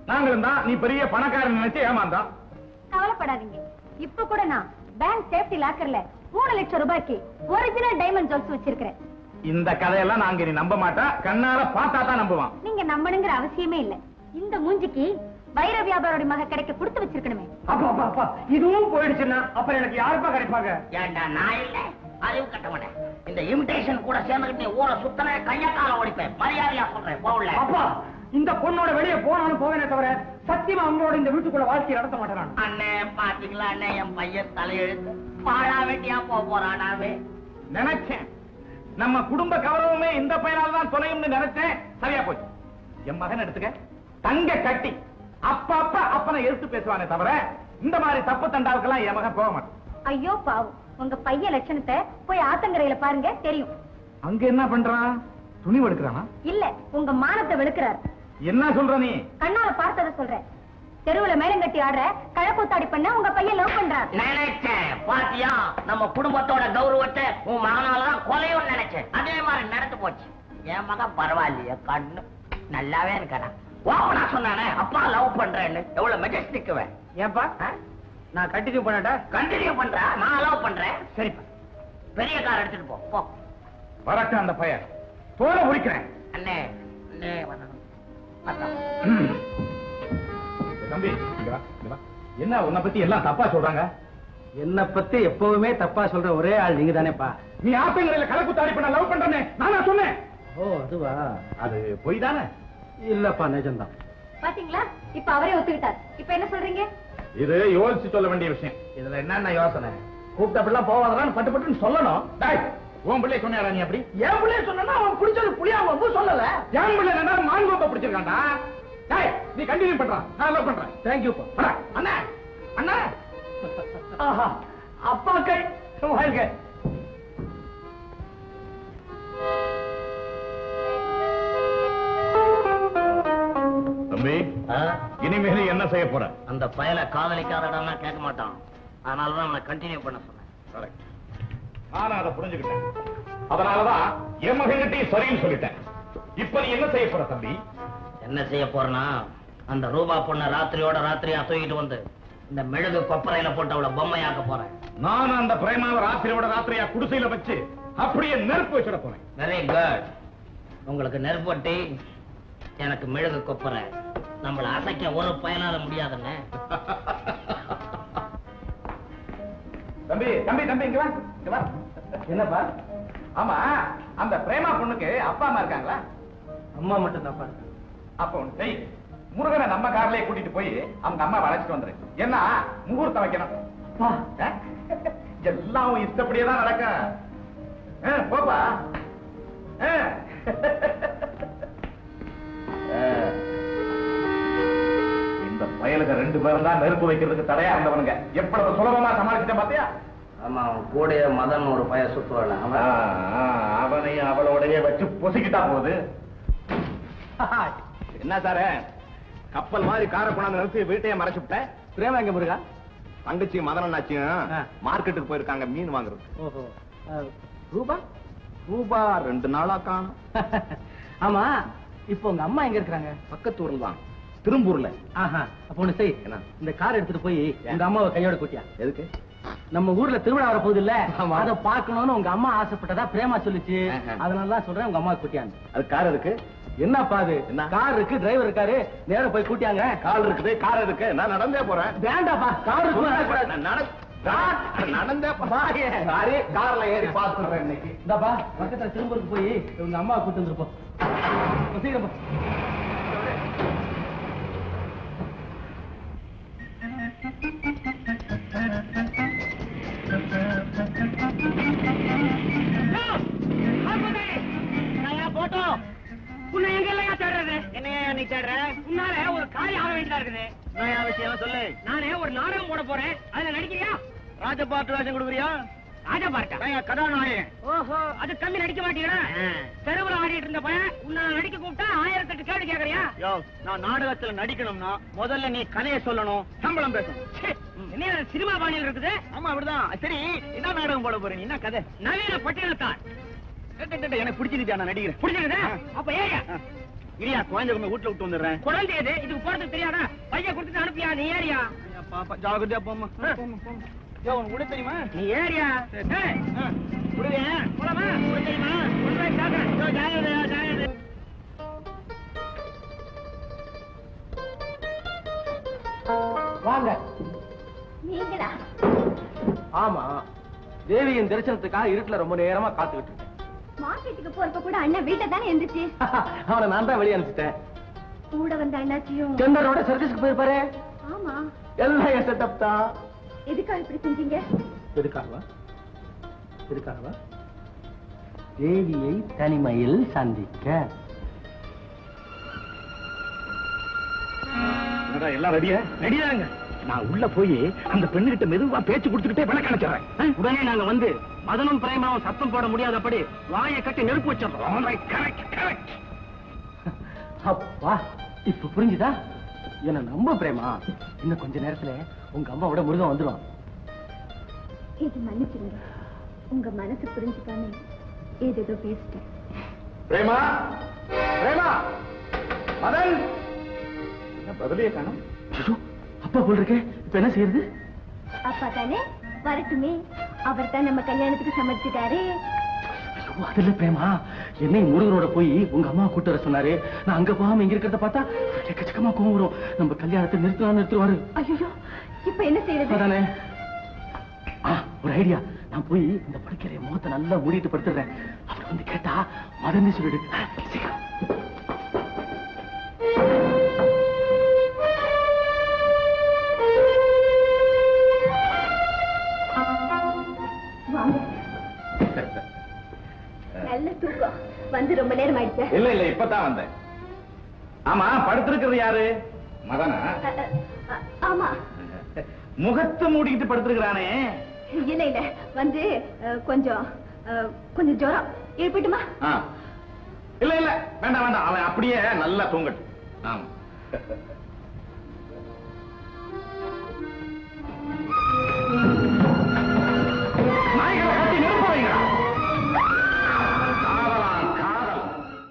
நாங்களும் தான் நீ பெரிய பணக்காரன் நினைச்சு ஏமாந்தான் கவலைப்படாதீங்க இப்ப கூட நான் பேங்க் சேஃப்டி லாக்கர்ல மூணு லட்சம் ரூபாய்க்கு ஒரிஜினல் டைமண்ட் ஜுவல்ஸ் வச்சிருக்கிறேன் இந்த கதையெல்லாம் நாங்க இனி நம்ப மாட்டோம் கண்ணால பார்த்தா தான் நம்புவான் நீங்க நம்பணுங்கிற அவசியமே இல்ல இந்த மூஞ்சிக்கு வைர வியாபாரோட மக கிடைக்க கொடுத்து வச்சிருக்கணுமே அப்பா அப்பா அப்பா இதுவும் போயிடுச்சுன்னா அப்புறம் எனக்கு யாருப்பா கிடைப்பாங்க ஏண்டா நான் இல்ல அறிவு கட்ட மாட்டேன் இந்த இமிடேஷன் கூட சேர்ந்துகிட்டு நீ ஊரை சுத்தன கையக்கால ஒழிப்பேன் மரியாதையா சொல்றேன் போகல அப்பா இந்த பொண்ணோட வெளியே போனாலும் போவேனே தவிர சத்தியமா அவங்களோட இந்த வீட்டுக்குள்ள வாழ்க்கை நடத்த மாட்டேன் அண்ணே பாத்தீங்களா அண்ணே என் பையன் தலையெழுத்து பாழா வெட்டியா போக போறானாவே நினைச்சேன் நம்ம குடும்ப கௌரவமே இந்த பையனால தான் தொலையும்னு நினைச்சேன் சரியா போச்சு என் மகன் எடுத்துக்க தங்க கட்டி அப்ப அப்ப அப்பனை எதிர்த்து பேசுவானே தவிர இந்த மாதிரி தப்பு தண்டாவுக்கெல்லாம் என் மகன் போக மாட்டான் ஐயோ பாவம் உங்க பையன் லட்சணத்தை போய் ஆத்தங்கரையில பாருங்க தெரியும் அங்க என்ன பண்றான் துணி எடுக்கிறானா இல்ல உங்க மானத்தை வெளுக்கிறார் என்ன சொல்ற நீ கண்ணால பார்த்தத சொல்றேன் தெருவுல மேலங்கட்டி ஆடுற கழக்கூத்தாடி பண்ண உங்க பையன் லவ் பண்றார் நினைச்சேன் பாத்தியா நம்ம குடும்பத்தோட கௌரவத்தை உன் மகனாலதான் கொலையும் நினைச்சேன் அதே மாதிரி நடந்து போச்சு என் மகன் பரவாயில்லையே கண்ணு நல்லாவே இருக்கான் ஓப்பனா சொன்னானே அப்பா லவ் பண்றேன்னு எவ்வளவு மெஜஸ்டிக்குவேன் ஏன்பா நான் கண்டினியூ பண்ணட்டா கண்டினியூ பண்றா நான் லவ் பண்றேன் சரிப்பா பெரிய கார் எடுத்துட்டு போ போ வரட்ட அந்த பையன் தோலை உரிக்கிறேன் அண்ணே அண்ணே வரணும். அதான். தம்பி இங்க வா, இங்க வா. என்ன உன்னை பத்தி எல்லாம் தப்பா சொல்றாங்க என்ன பத்தி எப்பவுமே தப்பா சொல்ற ஒரே ஆள் நீங்க தானேப்பா நீ ஆத்தங்கரையில கலக்குத்தாடி பண்ண லவ் பண்றேன்னு நானா சொன்னேன் ஓ அதுவா அது பொய் தானே இல்லப்பா நிஜம்தான் பாத்தீங்களா இப்ப அவரே ஒத்துக்கிட்டார் இப்ப என்ன சொல்றீங்க இது யோசிச்சு சொல்ல வேண்டிய விஷயம் இதுல என்னென்ன யோசனை கூப்பிட்டப்பெல்லாம் போவாதான் பட்டு பட்டுன்னு சொல்லணும் டேய், உன் பிள்ளை சொன்னாரா நீ அப்படி என் பிள்ளைய சொன்னா அவன் குடிச்சது புளியா வந்து சொல்லல என் பிள்ளை என்ன மாங்கோப்ப பிடிச்சிருக்கான்டா டேய் நீ கண்டினியூ பண்றான் நான் லவ் பண்றேன் தேங்க்யூப்பா வாடா, அண்ணா அண்ணா ஆஹா அப்பா கை வாழ்க தம்பி ஆ? இனிமேல் என்ன செய்ய போற அந்த பயலை காதலிக்காதடா கேட்க மாட்டான் அதனாலதான் நான் கண்டினியூ பண்ண சொன்னேன் Correct. நானும் அதை புரிஞ்சுக்கிட்டேன் அதனாலதான் என் மகன்கிட்டயும் சரின்னு சொல்லிட்டேன் இப்ப நீ என்ன செய்ய போற தம்பி என்ன செய்ய போறேன்னா அந்த ரூபா பொண்ண ராத்திரியோட ராத்திரியா தூக்கிட்டு வந்து இந்த மெழுகு கொப்பரையில போட்டு அவளை பொம்மையாக்க போறேன் நானும் அந்த பிரேமாவை ராத்திரியோட ராத்திரியா குடிசையில வச்சு அப்படியே நெருப்பு வச்சிட போறேன் வெரி குட் உங்களுக்கு நெருப்பட்டி எனக்கு மெழுகு கொப்பரை நம்மள அசைக்க ஒரு பயனால முடியாதுன்னு தம்பி தம்பி தம்பி இங்க வா இங்க வா என்னப்பா ஆமா அந்த பிரேமா பொண்ணுக்கு அப்பா அம்மா இருக்காங்களா அம்மா மட்டும் தான்ப்பா இருக்காங்க. அப்ப ஒண்ணு செய் முருகனை நம்ம கார்லயே கூட்டிட்டு போய் அவங்க அம்மா அழைச்சிட்டு வந்துரு ஏன்னா முகூர்த்தம் வைக்கணும் அப்பா ஆ? எல்லாம் உன் இஷ்டப்படியே தான் நடக்கும் ஆ, போப்பா ஆ. ஆ. இந்த பயலுக ரெண்டு பேரும் தான் நெருப்பு வைக்கிறதுக்கு தடையா இருந்தவனுங்க எவ்வளவு சுலபமா சமாளிச்சிட்டேன் பாத்தியா ஆமா அவன் கூட மதன் ஒரு பய சுற்றுவாள் ஆ, ஆ, அவனையும் அவளோடய வச்சு பொசிக்கிட்டா போகுது என்ன சாரு கப்பல் மாதிரி காரை கொண்டாந்து நிறுத்தி வீட்டையே மறைச்சு விட்ட பிரேமா எங்க முருகா தங்கச்சி மதனண்ணாச்சியும் ஆ. மார்க்கெட்டுக்கு போயிருக்காங்க மீன் வாங்குறது ஓஹோ அஹ், ரூபா ரூபா ரெண்டு நாளா காணும் ஆமா இப்போ உங்க அம்மா எங்க இருக்கிறாங்க பக்கத்து ஊர்ல தான் திரும்பூர்ல ஆஹா அப்ப ஒண்ணு செய் என்ன? இந்த கார் எடுத்துட்டு போய் உங்க அம்மாவை கையோட கூட்டியா எதுக்கு நம்ம ஊர்ல திருவிழா வர போகுது இல்ல ஆமா. அத பாக்கணும்னு உங்க அம்மா ஆசைப்பட்டதா பிரேமா சொல்லுச்சு ஆஹா. அதனால தான் சொல்றேன் உங்க அம்மா கூட்டியாந்து அது கார் எதுக்கு என்னப்பா அது என்ன? கார் இருக்கு டிரைவர் இருக்காரு நேரா போய் கூட்டியாங்க கால் இருக்குது கார் இருக்கு நான் நடந்தே போறேன் வேண்டாப்பா கார் இருக்கு நான் நட- நான் நடந்தே போறேன் சாரி கார்ல ஏறி பாத்துறேன் இன்னைக்கு இந்தாப்பா பக்கத்துல திரும்பூருக்கு போய் உங்க அம்மா கூட்டு வந்துருப்போம் சீக்கிரம் போ. போட்டோ உன்னை எங்க இல்லையா தேடுறது என்னையா நீ தேடுற உன்னால ஒரு காரியம் ஆக வேண்டியதா இருக்குது விஷயம் சொல்லு நானே ஒரு நாடகம் போட போறேன் அதுல நடிக்கிறியா ராஜபாட்டு வேஷம் கொடுக்குறியா ராஜா பார்க்க கதாநாயகன் ஓஹோ அது கம்மி நடிக்க மாட்டீங்களா தெருவுல ஆடிட்டு இருந்த பையன் உன்னை நடிக்க கூப்பிட்டா ஆயிரத்தெட்டு கேள்வி கேக்குறியா யோ நான் நாடகத்துல நடிக்கணும்னா முதல்ல நீ கதையை சொல்லணும் சம்பளம் பேசணும் ச்சே, என்ன இது சினிமா பாணியில் இருக்குது ஆமா அப்படிதான் சரி என்ன நாடகம் போட போற நீ என்ன கதை நவீன பட்டியல்தான் எனக்கு பிடிச்சிருச்சா நான் நடிக்கிறேன் புரிஞ்சுக்குதா அப்ப ஏங்க இரியா குழந்தை கொண்டு வீட்டுல விட்டு வந்துடுறேன் குழந்தை இது இதுக்கு போறதுக்கு தெரியாதா பையன் கொடுத்துட்டு அனுப்பியா நீ ஏரியா பாப்பா ஜாகிரதையா போம்மா ஏன் உனக்கு விட தெரியுமா நீ ஏரியா ஏய், விடுவேன் போலாமா உனக்கு தெரியுமா கொண்டு போய் சாப்பிடு. இதோ ஜாகிரதையா, ஜாகிரதை. வாங்க நீங்களா ஆமா தேவியின் தரிசனத்துக்காக இருட்டுல ரொம்ப நேரமா காத்துக்கிட்டு இருக்கேன் மார்க்கெட்டுக்கு போறப்ப கூட அண்ணன் வீட்டை தானே இருந்துச்சு அவனை நான் தான் வெளியே அனுப்பிச்சிட்டேன் கூட வந்த அண்ணாச்சியும் செந்தரோட சர்க்கஸ்க்கு போயிருப்பாரு ஆமா எல்லாம் என் செட்டப் தான் எதுக்காக இப்படி செஞ்சீங்க எதுக்காகவா எதுக்காகவா தேவியை தனிமையில் சந்திக்க என்னடா, எல்லாம் ரெடியா ரெடியாங்க நான் உள்ள போய் அந்த பெண்ணுகிட்ட மெதுவா பேச்சு கொடுத்துக்கிட்டே விளக்க அனுப்பிச்சிடுறேன் உடனே நாங்க வந்து மதனும் பிரேமாவும் சத்தம் போட முடியாதபடி வாயை கட்டி நெருப்பு வச்சிடறோம் கரெக்ட் கரெக்ட் அப்பா இப்ப புரிஞ்சுதா என்ன நம்ப பிரேமா இன்னும் கொஞ்ச நேரத்துல உங்க அம்மாவோட முருகன் வந்துடும் இது மன்னிச்சிருங்க உங்க மனசு புரிஞ்சுக்காம ஏதேதோ பேசிட்டேன் பிரேமா பிரேமா மதன் என்ன பதிலே காணும் ஐயோ, அப்பா போல் இருக்கே இப்ப என்ன செய்யறது அப்பா தானே வரட்டுமே அவர் தான் நம்ம கல்யாணத்துக்கு சம்மதிச்சிட்டாரு ஐயோ, அதுல பிரேமா என்னை முருகனோட போய் உங்க அம்மா கூட்டு வர சொன்னாரு நான் அங்க போகாம இங்க இருக்கிறத பார்த்தா எக்கச்சக்கமா கோவம் வரும் நம்ம கல்யாணத்தை நிறுத்தினா நிறுத்துவாரு ஐயோ இப்ப என்ன செய்யறது அதானே ஆ, ஒரு ஐடியா நான் போய் இந்த படுக்கைய முகத்தை நல்லா மூடிட்டு படுத்துறேன் அவர் வந்து கேட்டா மதன்னு சொல்லிடு ஆ, சீக்கிரம் வாங்க நல்ல தூக்கம் வந்து ரொம்ப நேரம் ஆயிடுச்சு இல்ல இல்ல இப்பதான் வந்தேன் ஆமா படுத்திருக்கிறது யாரு மதனா அ, அ, அ, ஆமா முகத்தை மூடிக்கிட்டு படுத்திருக்கிறானே இல்ல இல்ல வந்து அ, கொஞ்சம் அ, கொஞ்சம் ஜுரம் எழுப்பிட்டுமா ஆ. இல்ல இல்ல வேண்டாம் வேண்டாம் அவன் அப்படியே நல்லா தூங்கட்டும் ஆமா நாய்களை கட்டி நெருப்பு வைங்களா காதலான் காதல்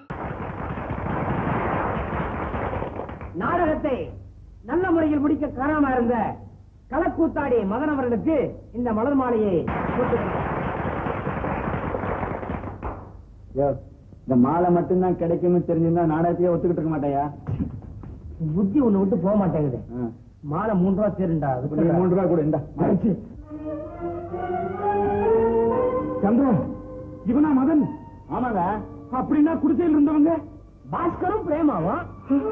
நாடகத்தை நல்ல முறையில் முடிக்க காரணமா இருந்த களக்கூத்தாடி மதன் அவர்களுக்கு இந்த மலர் மாலையை இந்த மாலை மட்டும்தான் கிடைக்கும்னு தெரிஞ்சிருந்தா நாடகத்தையே ஒத்துக்கிட்டு இருக்க மாட்டாயா புத்தி ஒண்ணு விட்டு போக மாட்டேங்குது மாலை மூன்று ரூபா சேருண்டா நீ மூன்று ரூபா கூட இந்தா சந்திரன் இவனா மதன் ஆமாங்க அப்படின்னா குடிசையில் இருந்தவங்க பாஸ்கரும் பிரேமாவும்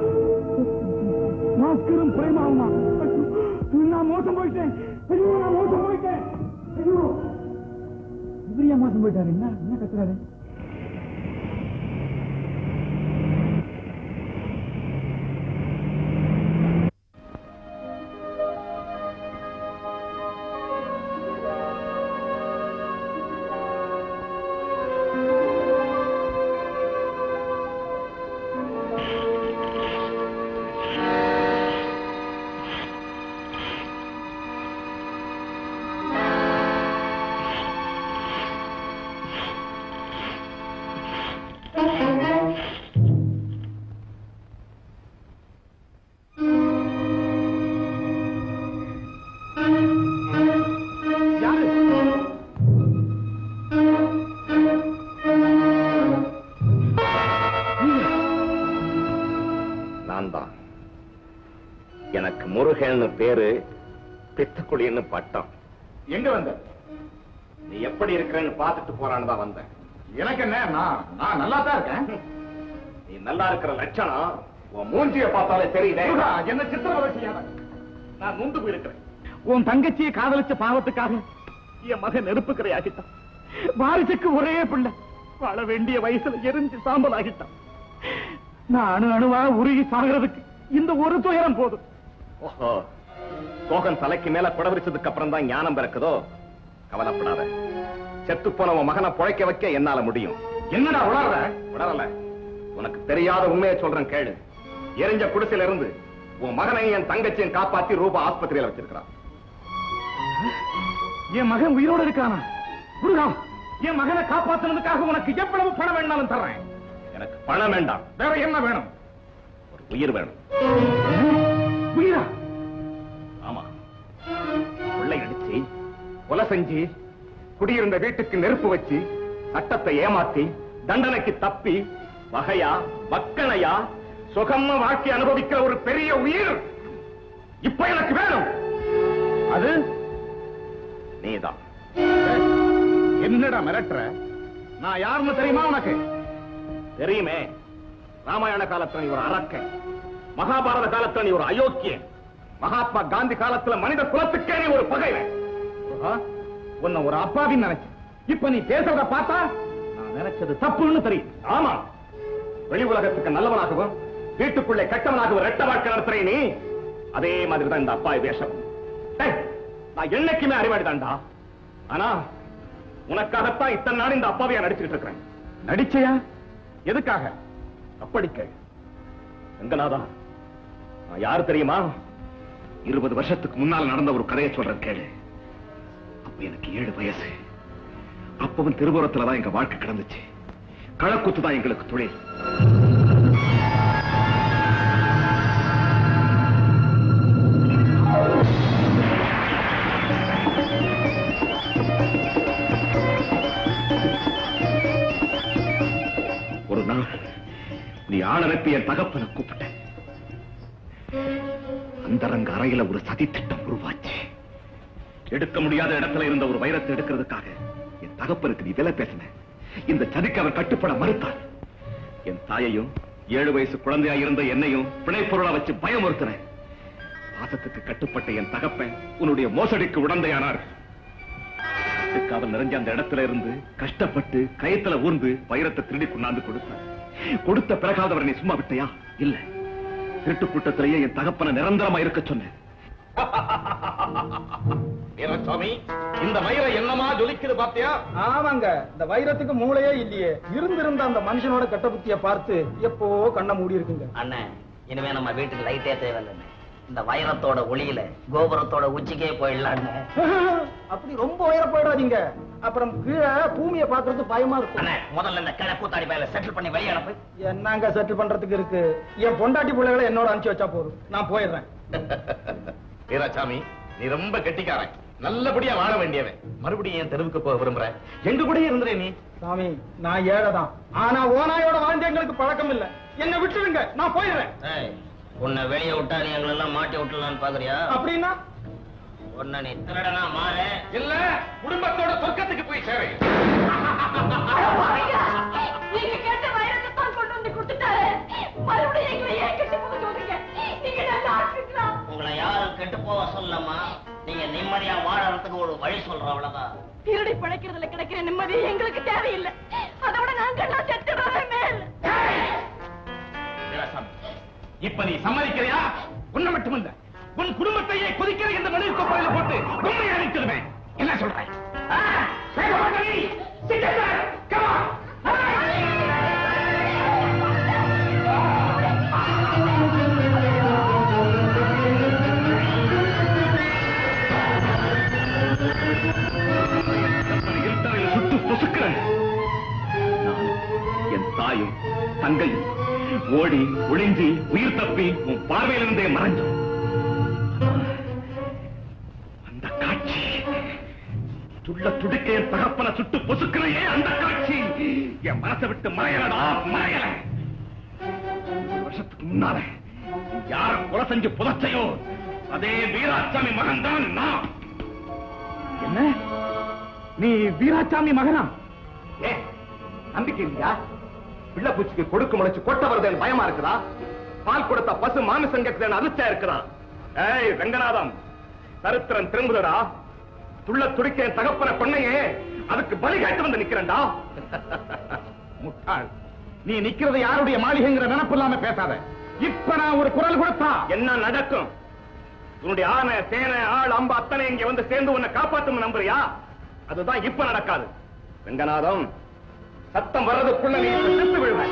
பாஸ்கரும் பிரேமாவுமா ஐயோ, நான் மோசம் போயிட்டேன் ஐயோ நான் மோசம் போயிட்டேன் ஐயோ இவரையா மோசம் போயிட்டாரு என்ன என்ன கத்துறாரு நான் தான் எனக்கு முருகன்னு பேரு பித்துக்குழின்னு பட்டம் எங்க வந்த நீ எப்படி இருக்கிறேன்னு பார்த்துட்டு போறான்னு தான் வந்தேன் எனக்கு என்ன நான் நான் நல்லா தான் இருக்கேன் நீ நல்லா இருக்கிற லட்சணம் உன் மூஞ்சிய பார்த்தாலே தெரியுதே என்ன சித்திரவதை செய்யாத நான் நொந்து போயிருக்கிறேன் உன் தங்கச்சியை காதலிச்ச பாவத்துக்காக என் மகன் நெருப்புக்கரை ஆகிட்டான் வாரிசுக்கு ஒரே பிள்ளை வாழ வேண்டிய வயசுல எரிஞ்சு சாம்பல் ஆகிட்டான் நான் அணு அணுவா உருகி சாகிறதுக்கு இந்த ஒரு துயரம் போதும் ஓஹோ கோகன் தலைக்கு மேல குடவிரிச்சதுக்கு அப்புறம் தான் ஞானம் பிறக்குதோ கவலைப்படாத செத்து போன உன் மகனை புழைக்க வைக்க என்னால முடியும் என்னடா உணர்ற உணரல உனக்கு தெரியாத உண்மையை சொல்றேன் கேளு எரிஞ்ச குடிசையில இருந்து உன் மகனை என் தங்கச்சியும் காப்பாத்தி ரூபா ஆஸ்பத்திரியில வச்சிருக்கிறான் என் மகன் உயிரோடு இருக்கானா முருகா என் மகனை காப்பாத்துனதுக்காக உனக்கு எவ்வளவு பணம் வேணாலும் தர்றேன் எனக்கு பணம் வேண்டாம் வேற என்ன வேணும் உயிர் வேணும் உயிரா ஆமா கொள்ளை அடிச்சு கொலை செஞ்சு குடியிருந்த வீட்டுக்கு நெருப்பு வச்சு சட்டத்தை ஏமாத்தி தண்டனைக்கு தப்பி வகையா மக்களையா சுகமா வாழ்க்கை அனுபவிக்கிற ஒரு பெரிய உயிர் இப்ப எனக்கு வேணும் அது நீதான் என்னடா மிரட்டுற நான் யாருன்னு தெரியுமா உனக்கு தெரியுமே ராமாயண காலத்துல நீ ஒரு அரக்கன் மகாபாரத காலத்துல நீ ஒரு அயோக்கியன் மகாத்மா காந்தி காலத்துல மனித குலத்துக்கே நீ ஒரு பகைவன் ஆ? உன்னை ஒரு அப்பாவின்னு நினைச்சேன் இப்ப நீ பேசுறத பார்த்தா நான் நினைச்சது தப்புன்னு தெரியும் ஆமா வெளி உலகத்துக்கு நல்லவனாகவும் வீட்டுக்குள்ளே கெட்டவனாகவும் ரெட்ட வாழ்க்கை நடத்துறே நீ அதே மாதிரி தான் இந்த அப்பாவி வேஷம் டேய், நான் என்னைக்குமே அறிவாடிதான்டா ஆனா உனக்காகத்தான் இத்தனை நாள் இந்த அப்பாவியா நடிச்சுக்கிட்டு இருக்கிறேன் நடிச்சையா எதுக்காக அப்படிக்க ரங்கநாதா நான் யாரு தெரியுமா இருபது வருஷத்துக்கு முன்னால் நடந்த ஒரு கதையை சொல்றேன் கேளு அப்ப எனக்கு ஏழு வயசு அப்பவும் திருபுரத்துல தான் எங்க வாழ்க்கை கிடந்துச்சு களக்குத்து தான் எங்களுக்கு தொழில் ஒரு நாள் நீ ஆளனுப்பி என் தகப்பனை கூப்பிட்ட அந்தரங்க அறையில ஒரு சதி திட்டம் உருவாச்சு எடுக்க முடியாத இடத்துல இருந்த ஒரு வைரத்தை எடுக்கிறதுக்காக என் தகப்பனுக்கு நீ விலை பேசின இந்த சதிக்கு அவர் கட்டுப்பட மறுத்தார் என் தாயையும் ஏழு வயசு குழந்தையா இருந்த என்னையும் பிணைப்பொருளை வச்சு பயமுறுத்தின பாசத்துக்கு கட்டுப்பட்ட என் தகப்பன் உன்னுடைய மோசடிக்கு உடந்தையானார் காவல் நிறைஞ்ச அந்த இடத்துல இருந்து கஷ்டப்பட்டு கயத்துல ஊர்ந்து வைரத்தை திருடி கொண்டாந்து கொடுத்தார் கொடுத்த பிறகாவது அவரை நீ சும்மா விட்டையா இல்ல திருட்டு கூட்டத்திலேயே என் தகப்பனை நிரந்தரமா இருக்க சொன்னேன் வீரசாமி இந்த வைரம் என்னமா ஜொலிக்குது பாத்தியா ஆமாங்க இந்த வைரத்துக்கு மூளையே இல்லையே இருந்திருந்த அந்த மனுஷனோட கட்ட புத்திய பார்த்து எப்போ கண்ண மூடி இருக்குங்க அண்ணன் இனிமே நம்ம வீட்டுக்கு லைட்டே தேவையில்லைண்ணே இந்த வைரத்தோட ஒளியில கோபுரத்தோட உச்சிக்கே போயிடலான்னு அப்படி ரொம்ப உயர போயிடாதீங்க அப்புறம் கீழே பூமியை பாக்குறது பயமா இருக்கும் அண்ணே முதல்ல இந்த கிழ கூத்தாடி பயில செட்டில் பண்ணி வெளியே அனுப்பு என்னங்க செட்டில் பண்றதுக்கு இருக்கு என் பொண்டாட்டி பிள்ளைகளை என்னோட அனுப்பிச்சு வச்சா போதும் நான் போயிடுறேன் வீராசாமி நீ ரொம்ப கெட்டிக்காரன் நல்லபடியா வாழ வேண்டியவன் மறுபடியும் என் தெருவுக்கு போக விரும்புற எங்க கூட இருந்துறே நீ சாமி நான் ஏழைதான் ஆனா ஓனாயோட வாழ்ந்து எங்களுக்கு பழக்கம் இல்ல என்ன விட்டுருங்க நான் போயிடுறேன் ஏய், உன்னை வெளியே விட்டா நீ எங்களெல்லாம் மாட்டி விட்டுலான்னு பாக்குறியா அப்படின்னா உன்னை நீ திருடனா மாறு இல்ல குடும்பத்தோட சொர்க்கத்துக்கு போய் சேரு நீங்க கேட்ட வைரத்தை தான் கொண்டு வந்து கொடுத்துட்டாரு மறுபடியும் எங்களை ஏன் கெட்டு போக சொல்றீங்க நீங்க நல்லா இருக்கலாம் உங்களை யாரும் கெட்டு போக சொல்லமா நீங்க நிம்மதியா வாழறதுக்கு ஒரு வழி சொல்றோம் அவ்வளவுதான் திருடி பிழைக்கிறதுல கிடைக்கிற நிம்மதி எங்களுக்கு தேவையில்லை அதோட நாங்கெல்லாம் செத்துடுறதே மேல் வீராசாமி இப்ப நீ சம்மதிக்கிறியா உன்னை மட்டுமல்ல உன் குடும்பத்தையே கொதிக்கிற இந்த மனித கோப்பையில போட்டு உண்மையை அழித்திருவேன் என்ன சொல்றேன் ஆ? வேக வாங்க நீ. சீக்கிரம் வா. Come on. இருட்டறையில் சுட்டு பொசுக்கிறேன் நான் என் தாயும் தங்கையும் ஓடி ஒளிஞ்சி உயிர் தப்பி உன் பார்வையிலிருந்தே மறைஞ்சோம் அந்த காட்சி துள்ள துடிக்க என் தகப்பன சுட்டு பொசுக்கிறையே அந்த காட்சி என் மனசை விட்டு மறையலடா மறையல ஒரு வருஷத்துக்கு முன்னால யார கொலை செஞ்சு புதைச்சையோ அதே வீராசாமி மகன் தான் நான் என்ன நீ வீராசாமி மகனா ஏ நம்பிக்கை இல்லையா பிள்ளை பூச்சிக்கு கொடுக்கு முளைச்சு கொட்ட வருதுன்னு பயமா இருக்குதா பால் கொடுத்த பசு மாமிசம் கேட்குதுன்னு அதிர்ச்சியா இருக்குதா ஏய் ரங்கநாதம் சரித்திரம் திரும்புதடா துள்ள துடிக்க என் தகப்பன பொண்ணையே அதுக்கு பலி கேட்டு வந்து நிக்கிறேன்டா முட்டாள் நீ நிக்கிறது யாருடைய மாளிகைங்கிற நினைப்பு இல்லாம பேசாத இப்ப நான் ஒரு குரல் கொடுத்தா என்ன நடக்கும் உன்னுடைய ஆனை சேனை ஆள் அம்பு அத்தனை இங்க வந்து சேர்ந்து உன்னை காப்பாத்தும் நம்புறியா அதுதான் இப்ப நடக்காது ரங்கநாதம் சத்தம் வர்றதுக்குள்ள நீ இப்ப செத்து விழுவ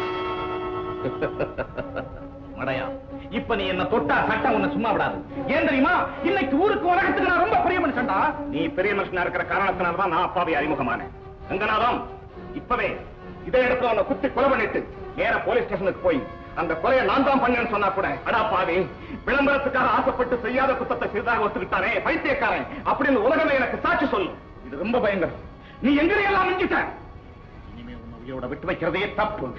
மடையா இப்ப நீ என்ன தொட்டா சட்டம் உன்னை சும்மா விடாது ஏன் தெரியுமா இன்னைக்கு ஊருக்கு உலகத்துக்கு நான் ரொம்ப பெரிய மனுஷன்டா நீ பெரிய மனுஷனா இருக்கிற காரணத்தினாலதான் நான் அப்பாவை அறிமுகமானேன் ரங்கநாதம் இப்பவே இதே இடத்துல உன்னை குத்தி கொலை பண்ணிட்டு நேர போலீஸ் ஸ்டேஷனுக்கு போய் அந்த கொலையை நான் தான் பண்ணேன்னு சொன்னா கூட அடா பாவி விளம்பரத்துக்காக ஆசைப்பட்டு செய்யாத குத்தத்தை செய்ததாக ஒத்துக்கிட்டானே பைத்தியக்காரன் அப்படின்னு உலகமே எனக்கு சாட்சி சொல்லு இது ரொம்ப பயங்கரம் நீ எங்களையெல்லாம் மிஞ்சிட்ட இனிமே உன்னை உயிரோட விட்டு வைக்கிறதே தப்பு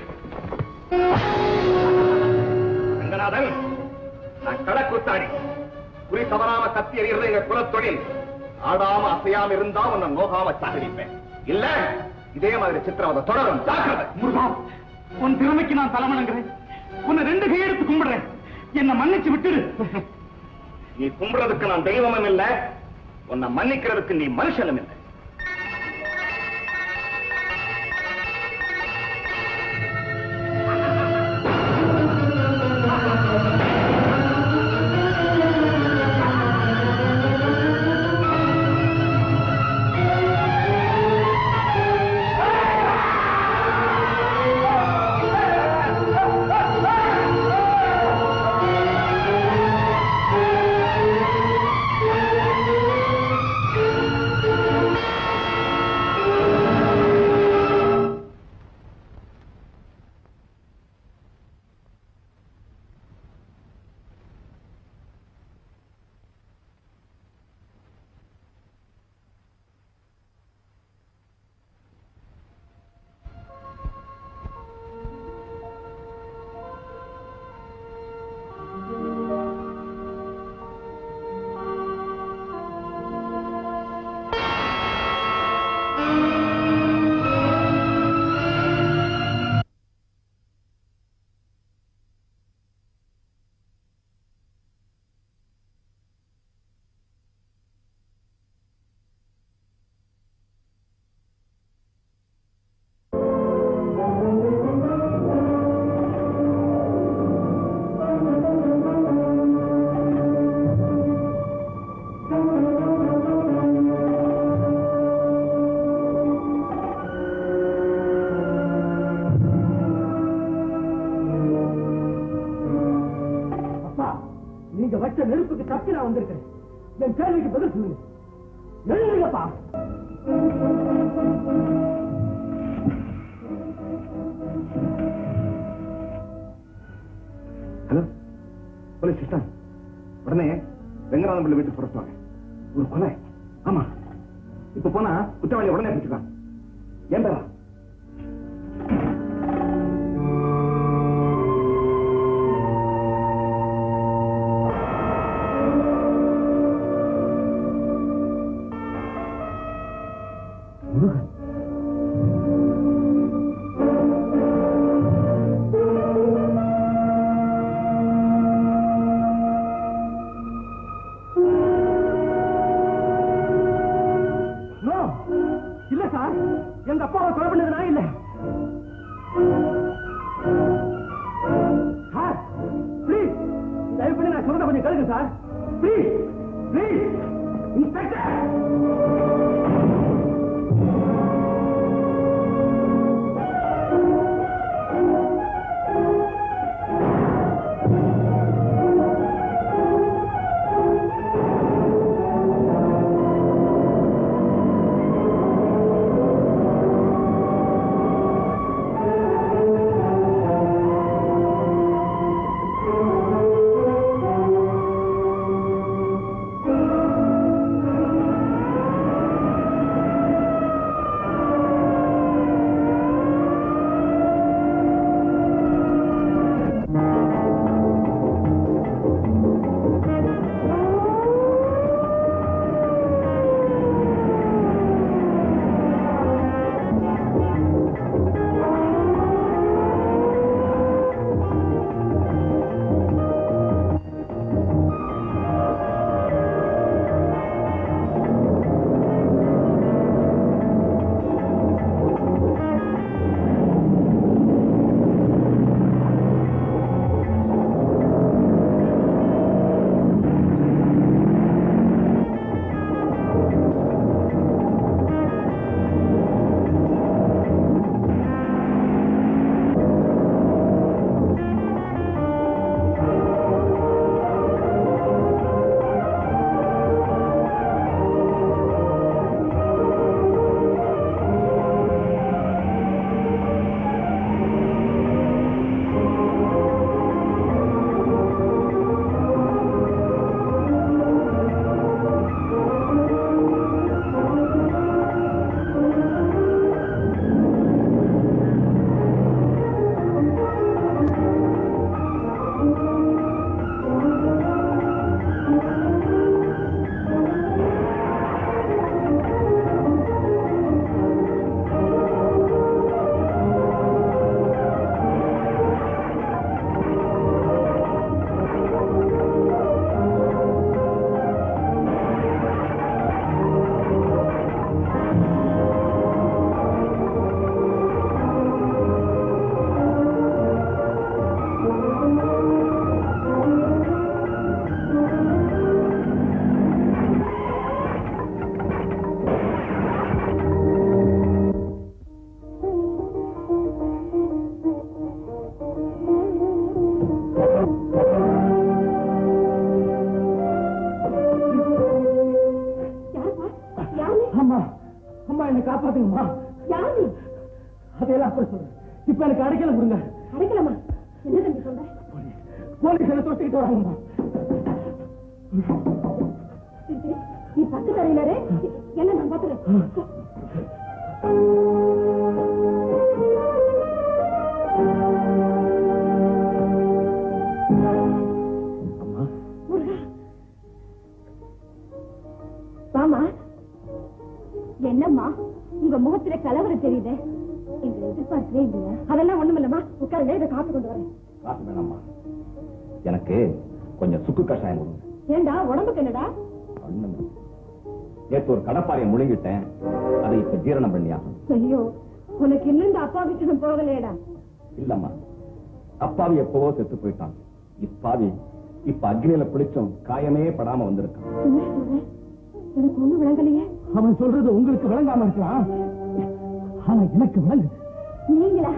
ரங்கநாதன் நான் கடக்குத்தாடி குறி தவறாம கத்தி எறிகிறது எங்க குலத்தொழில் ஆடாம அசையாம இருந்தா உன்னை நோகாம சாகடிப்பேன் இல்ல இதே மாதிரி சித்திரவதை தொடரும் ஜாக்கிரதை முருகா உன் திறமைக்கு நான் தலைவணங்குறேன் உன்னை ரெண்டு கையெடுத்து கும்பிடுறேன் என்ன மன்னிச்சு விட்டுடு நீ கும்புறதுக்கு நான் தெய்வமும் இல்ல உன்னை மன்னிக்கிறதுக்கு நீ மனுஷனும் இல்லை அப்பா நீங்க வச்ச நெருப்புக்கு தப்பி நான் வந்திருக்கிறேன் என் கேள்விக்கு பதில் சொல்லுங்க எழுதுங்கப்பா ஹலோ போலீஸ் சிஸ்டம் உடனே வெங்கடாதம் பிள்ளை வீட்டு புறப்பாங்க ஒரு கொலை ஆமா இப்ப போனா குற்றவாளி உடனே பிடிச்சுக்கான் ஏன் பேரா நோ இல்ல சார் எங்க அப்பாவை கொலை பண்ணது நான் இல்ல சார் ப்ளீஸ் தயவு பண்ணி நான் சொல்றத கொஞ்சம் கேளுங்க சார் ப்ளீஸ் ப்ளீஸ் இன்ஸ்பெக்டர் ஆ காப்பாத்துங்கம்மா யாரு அதையெல்லாம் அப்புறம் சொல்றேன் இப்ப எனக்கு அடைக்கல கொடுங்க அடைக்கலாமா என்ன தம்பி சொல்ற போலீஸ் என்ன தொட்டிக்கிட்டு வராங்கம்மா சரி, சரி. நீ பத்து தரையிலாரு என்ன நான் பாத்துறேன் அம்மா வாமா என்னம்மா உங்க முகத்துல கலவரம் தெரியுது எங்களை எதிர்பார்க்கவே இல்லையா அதெல்லாம் ஒண்ணுமில்லம்மா உட்காருங்க இதை காப்பி கொண்டு வரேன் காசு வேணாம்மா எனக்கு கொஞ்சம் சுக்கு கஷாயம் கொடுங்க ஏண்டா உடம்புக்கு என்னடா ஒண்ணுமே நேத்து ஒரு கடப்பாறையை முழுங்கிட்டேன் அதை இப்ப ஜீரணம் பண்ணி ஆகணும் ஐயோ உனக்கு இன்னும் இந்த அப்பா வீட்டு போகலையேடா இல்லம்மா அப்பாவி எப்பவோ செத்து போயிட்டான் இப்பாவி இப்ப அக்னியில பிடிச்சும் காயமே படாம வந்திருக்கான் என்ன சொல்ற எனக்கு ஒண்ணும் விளங்கலையே அவன் சொல்றது உங்களுக்கு விளங்காம இருக்கலாம் ஆனா எனக்கு விளங்குது நீங்களா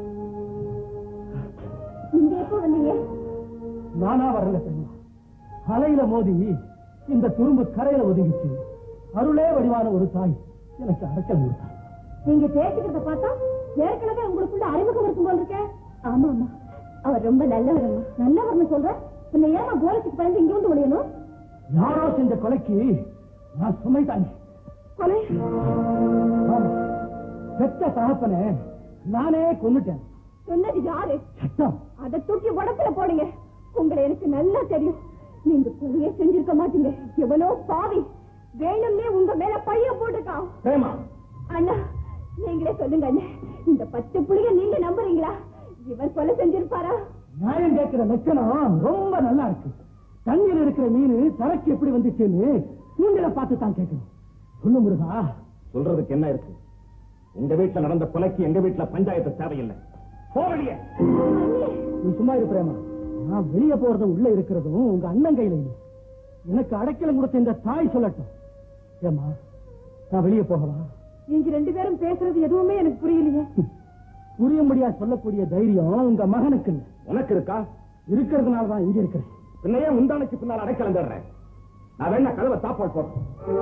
நீங்க எப்போ வந்தீங்க நானா வரல பெருமா அலையில மோதி இந்த துரும்பு கரையில ஒதுங்கிச்சு அருளே வடிவான ஒரு தாய் எனக்கு அடக்கல் கொடுத்தார் நீங்க பேசிக்கிறத பார்த்தா ஏற்கனவே உங்களுக்குள்ள அறிமுகம் இருக்கும் போல இருக்க ஆமா ஆமா அவர் ரொம்ப நல்லவரம்மா நல்லவர்னு சொல்ற பின்ன ஏமா போலீஸுக்கு பயந்து இங்க வந்து ஒழியணும் யாரோ செஞ்ச கொலைக்கு நான் சுமை தாங்கி கொலை ஆமா. பெத்த தகப்பனை நானே கொன்னுட்டேன் சொன்னது யாரு சட்டம் அதை தூக்கி உடத்துல போடுங்க உங்களை எனக்கு நல்லா தெரியும் நீங்க கொலையே செஞ்சிருக்க மாட்டீங்க எவனோ பாவி வேணும்னே உங்க மேல பைய போட்டுக்கான் பிரேமா அண்ணா நீங்களே சொல்லுங்க அண்ணா இந்த பத்து புள்ளிய நீங்க நம்புறீங்களா இவர் கொலை செஞ்சிருப்பாரா நியாயம் கேட்கிற லட்சணம் ரொம்ப நல்லா இருக்கு தண்ணீர் இருக்கிற மீன் தரைக்கு எப்படி வந்துச்சுன்னு நீங்கள பார்த்து தான் கேட்கணும் சொல்லு முருகா சொல்றதுக்கு என்ன இருக்கு உங்க வீட்டுல நடந்த கொலைக்கு எங்க வீட்டுல பஞ்சாயத்து தேவையில்லை போவலியே நீ சும்மா இரு பிரேமா நான் வெளியே போறதும் உள்ள இருக்கிறதும் உங்க அண்ணன் கையில இல்லை எனக்கு அடைக்கலம் கொடுத்த இந்த தாய் சொல்லட்டும் ஏமா நான் வெளியே போகவா நீங்க ரெண்டு பேரும் பேசுறது எதுவுமே எனக்கு புரியலையே புரிய முடியா சொல்லக்கூடிய தைரியம் உங்க மகனுக்கு இல்லை உனக்கு இருக்கா இருக்கிறதுனால தான் இங்க இருக்கிறேன் பின்னையே முந்தானைக்கு பின்னால் அடைக்கலம் தர்றேன் நான் வேணா கதவை சாப்பாடு போடுறேன்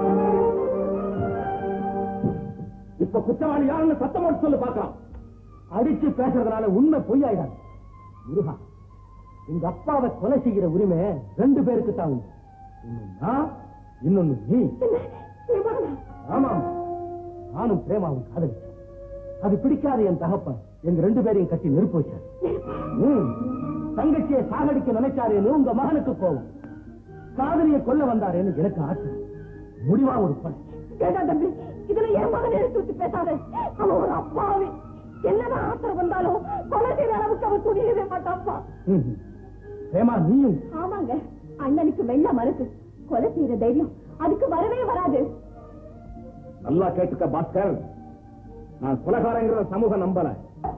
இப்ப குற்றவாளி யாருன்னு சத்தம் போட்டு சொல்லு பாக்கலாம் அடிச்சு பேசுறதுனால உண்மை பொய்யாயிடாது முருகா எங்க அப்பாவை கொலை செய்கிற உரிமை ரெண்டு பேருக்கு தான் உண்டு ஒண்ணு நான் இன்னொன்னு நீ ஆமா நானும் பிரேமாவும் காதலிச்சோம் அது பிடிக்காத என் தகப்பன் எங்க ரெண்டு பேரையும் கட்டி நெருப்பு வச்சார் ம். தங்கச்சியை சாகடிக்க நினைச்சாரேன்னு உங்க மகனுக்கு கோவம் காதலியை கொல்ல வந்தாரேன்னு எனக்கு ஆசை முடிவா ஒரு கொலை வேண்டாம் தம்பி இதுல என் மகன் எடுத்து வச்சு பேசாத அவன் ஒரு அப்பாவி என்னதான் ஆத்திரம் வந்தாலும் கொலை செய்யற அளவுக்கு அவன் துணியவே மாட்டான்ப்பா ம். பிரேமா நீயும் ஆமாங்க அண்ணனுக்கு வெள்ள மனசு கொலை செய்யற தைரியம் அதுக்கு வரவே வராது நல்லா கேட்டுக்க பாஸ்கர் நான் குலகாரங்கிற சமூகம் நம்பல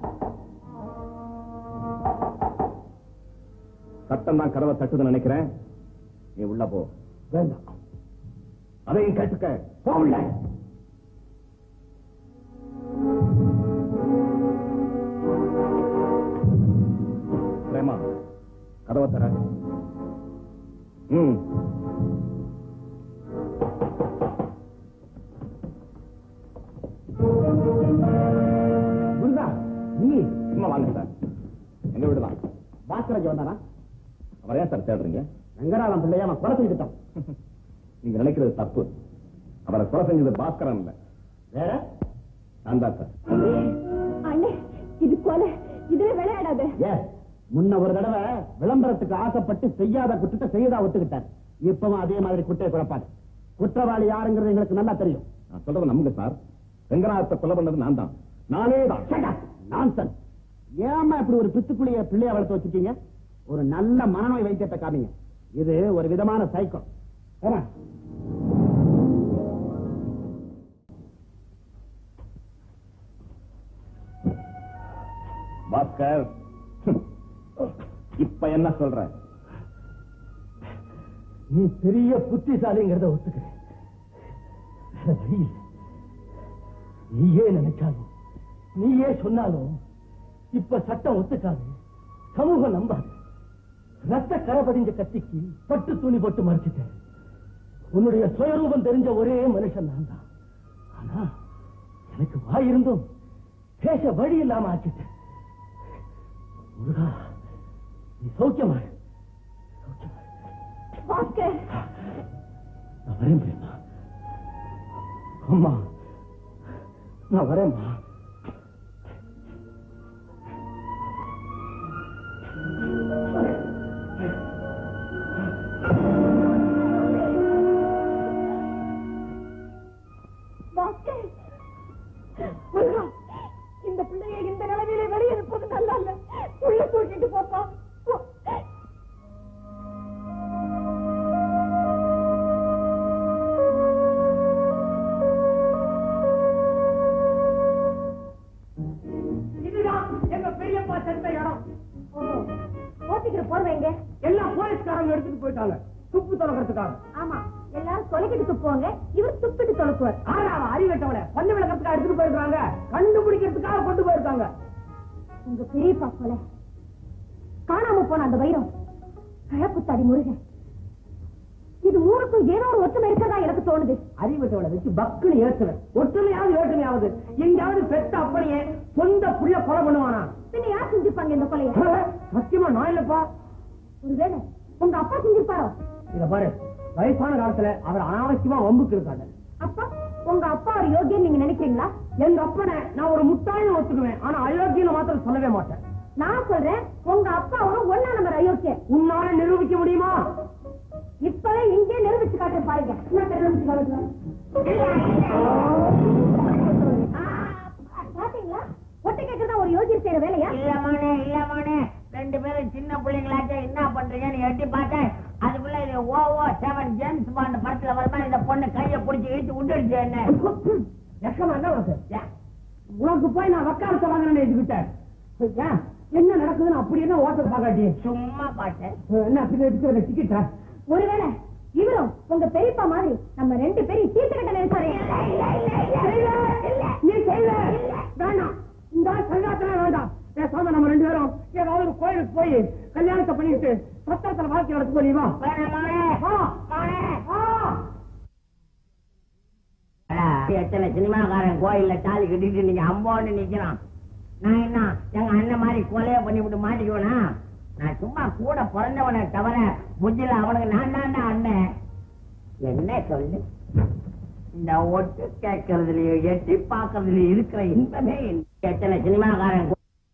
சட்டம் தான் கதவை தட்டுதுன்னு நினைக்கிறேன் நீ உள்ள போ வேண்டாம் அதையும் கேட்டுக்க போகல பிரேமா கதவை தர ம் முருகா நீ சும்மா வாங்க சார் எங்க வீடு தான் பாஸ்கராஜ் வந்தானா அவரை ஏன் சார் தேடுறீங்க ரங்கநாதன் பிள்ளையா அவன் கொலை செஞ்சுட்டான் நீங்க நினைக்கிறது தப்பு அவரை கொலை செஞ்சது பாஸ்கரன் இல்ல வேற நான் தான் சார் அண்ணே இது கொலை இதுல விளையாடாத ஏ முன்ன ஒரு தடவை விளம்பரத்துக்கு ஆசைப்பட்டு செய்யாத குற்றத்தை செய்யதா ஒத்துக்கிட்டார் இப்பவும் அதே மாதிரி குற்றை குழப்பாது குற்றவாளி யாருங்கிறது எங்களுக்கு நல்லா தெரியும் நான் சொல்றது நம்புங்க சார் ரெங்கநாதத்தை கொலை பண்ணது நான் தான் நானே தான் நான்சன் ஏமா இப்படி ஒரு பித்துக்குழிய பிள்ளைய வளர்த்து வச்சிருக்கீங்க ஒரு நல்ல மனநோய் வைத்தியத்தை காமிங்க இது ஒரு விதமான சைக்கோ ஏமா பாஸ்கர் இப்ப என்ன சொல்ற நீ பெரிய புத்திசாலிங்கிறத ஒத்துக்கிறேன் வேற வழி இல்லை. நீயே நினைச்சாலும் நீயே சொன்னாலும் இப்ப சட்டம் ஒத்துக்காது சமூகம் நம்பாது ரத்த கரை படிஞ்ச கத்திக்கு பட்டு துணி போட்டு மறைச்சிட்டேன் உன்னுடைய சுயரூபம் தெரிஞ்ச ஒரே மனுஷன் நான் தான் ஆனா எனக்கு வாய் இருந்தும் பேச வழி இல்லாம ஆக்கிட்டேன் முருகா நீ சௌக்கியமா இரு. சௌக்கியமா இரு. பாஸ்கர் நான் வரேன் பிரேமா அம்மா நான் வரேம்மா பாஸ்கர் முருகா இந்த பிள்ளையை இந்த நிலைமையில வெளியே இருப்பது நல்லா இல்ல உள்ள தூக்கிட்டு போப்பா போ. இதுதான் எங்க பெரியப்பா செத்த இடம் போத்திக்கிற போர்வைங்க எல்லாம் போலீஸ்காரங்க எடுத்துட்டு போயிட்டாங்க துப்பு தொலைக்கிறதுக்காக ஆமா எல்லாரும் தொலைக்கிட்டு துப்புவாங்க இவர் துப்பிட்டு தொலைக்குவார் ஆனா அவன் அறிவட்டவள பல்லு விளக்கத்துக்காக எடுத்துட்டு போயிருக்காங்க கண்டுபிடிக்கிறதுக்காக கொண்டு போயிருக்காங்க உங்க பெரியப்பா போல காணாம போன அந்த வைரம் கழப்புத்தாடி முருகன் இது ஊருக்கும் ஏதோ ஒரு ஒற்றுமை இருக்கிறதா எனக்கு தோணுது அறிவட்டவளை வச்சு பக்குன்னு ஏற்றுவேன் ஒற்றுமையாவது ஏற்றுமையாவது எங்கேயாவது பெத்த அப்பனையே சொந்த புள்ள கொலை பண்ணுவானா பின்ன யார் செஞ்சிருப்பாங்க இந்த கொலையை சத்தியமா நான் இல்லப்பா ஒருவேளை உங்க அப்பா செஞ்சிருப்பாரோ இத பாரு வயசான காலத்துல அவர் அனாவசியமா வம்புக்கு இருக்காங்க அப்பா உங்க அப்பா ஒரு யோகியம் நீங்க நினைக்கிறீங்களா எங்க அப்பனை நான் ஒரு முட்டாள்னு ஒத்துக்குவேன் ஆனா அயோக்கியன்னு மாத்திரம் சொல்லவே மாட்டேன் நான் சொல்றேன் உங்க அப்பா ஒரு ஒன்னா நம்பர் அயோக்கியம் உன்னால நிரூபிக்க முடியுமா இப்பவே இங்கே நிரூபிச்சு காட்டுறேன் பாருங்க நான் நிரூபிச்சு காட்டுறேன். ஆ, பாத்தீங்களா ஒட்டு கேட்கறதா ஒரு யோகியம் செய்யற வேலையா இல்ல மோனே இல்ல மோனே ரெண்டு பேரும் சின்ன பிள்ளைங்களாச்சே என்ன பண்றீங்கன்னு எட்டி பார்த்தேன் அதுக்குள்ள இது O O seven James Bond படத்துல வருமா இந்த பொண்ணு கைய புடிச்சு இழுத்து விட்டுடுச்சு என்ன வெக்கமா என்ன உனக்கு ஏன்? உனக்கு போய் நான் வக்காலத்தை வாங்கினேன் எதுக்கிட்டேன் ஏன்? என்ன நடக்குதுன்னு அப்படி என்ன ஓட்டத்தை பாக்காட்டி சும்மா பார்த்தேன் என்ன பின்னாடி டிக்கெட்டா ஒருவேளை இவரும் உங்க பெரியப்பா மாதிரி நம்ம ரெண்டு பேரும் தீர்த்து கட்ட நினைச்சாரு நீ செய்யல வேண்டாம் இந்த சங்காத்தல வேண்டாம் பேசாம நம்ம ரெண்டு பேரும் ஏதாவது ஒரு கோயிலுக்கு போய் கல்யாணத்தை பண்ணிட்டு சத்திரத்துல வாழ்க்கை நடத்த போறீமா வேணாம் மோனே மோனே எத்தனை சினிமாக்காரன் கோயில்ல தாலி கட்டிட்டு நீங்க அம்போன்னு நிக்கிறான் நான் என்ன எங்க அண்ணன் மாதிரி கொலைய பண்ணி விட்டு மாட்டிக்குவேனா நான் சும்மா கூட பிறந்தவனை தவிர புத்தில அவனுக்கு நான் தான்டா அண்ணன் என்ன சொல்லு இந்த ஒட்டு கேட்கறதுலயும் எட்டி பார்க்கறதுலயும் இருக்கிற இன்பமே இன்பம். எத்தனை சினிமாக்காரன்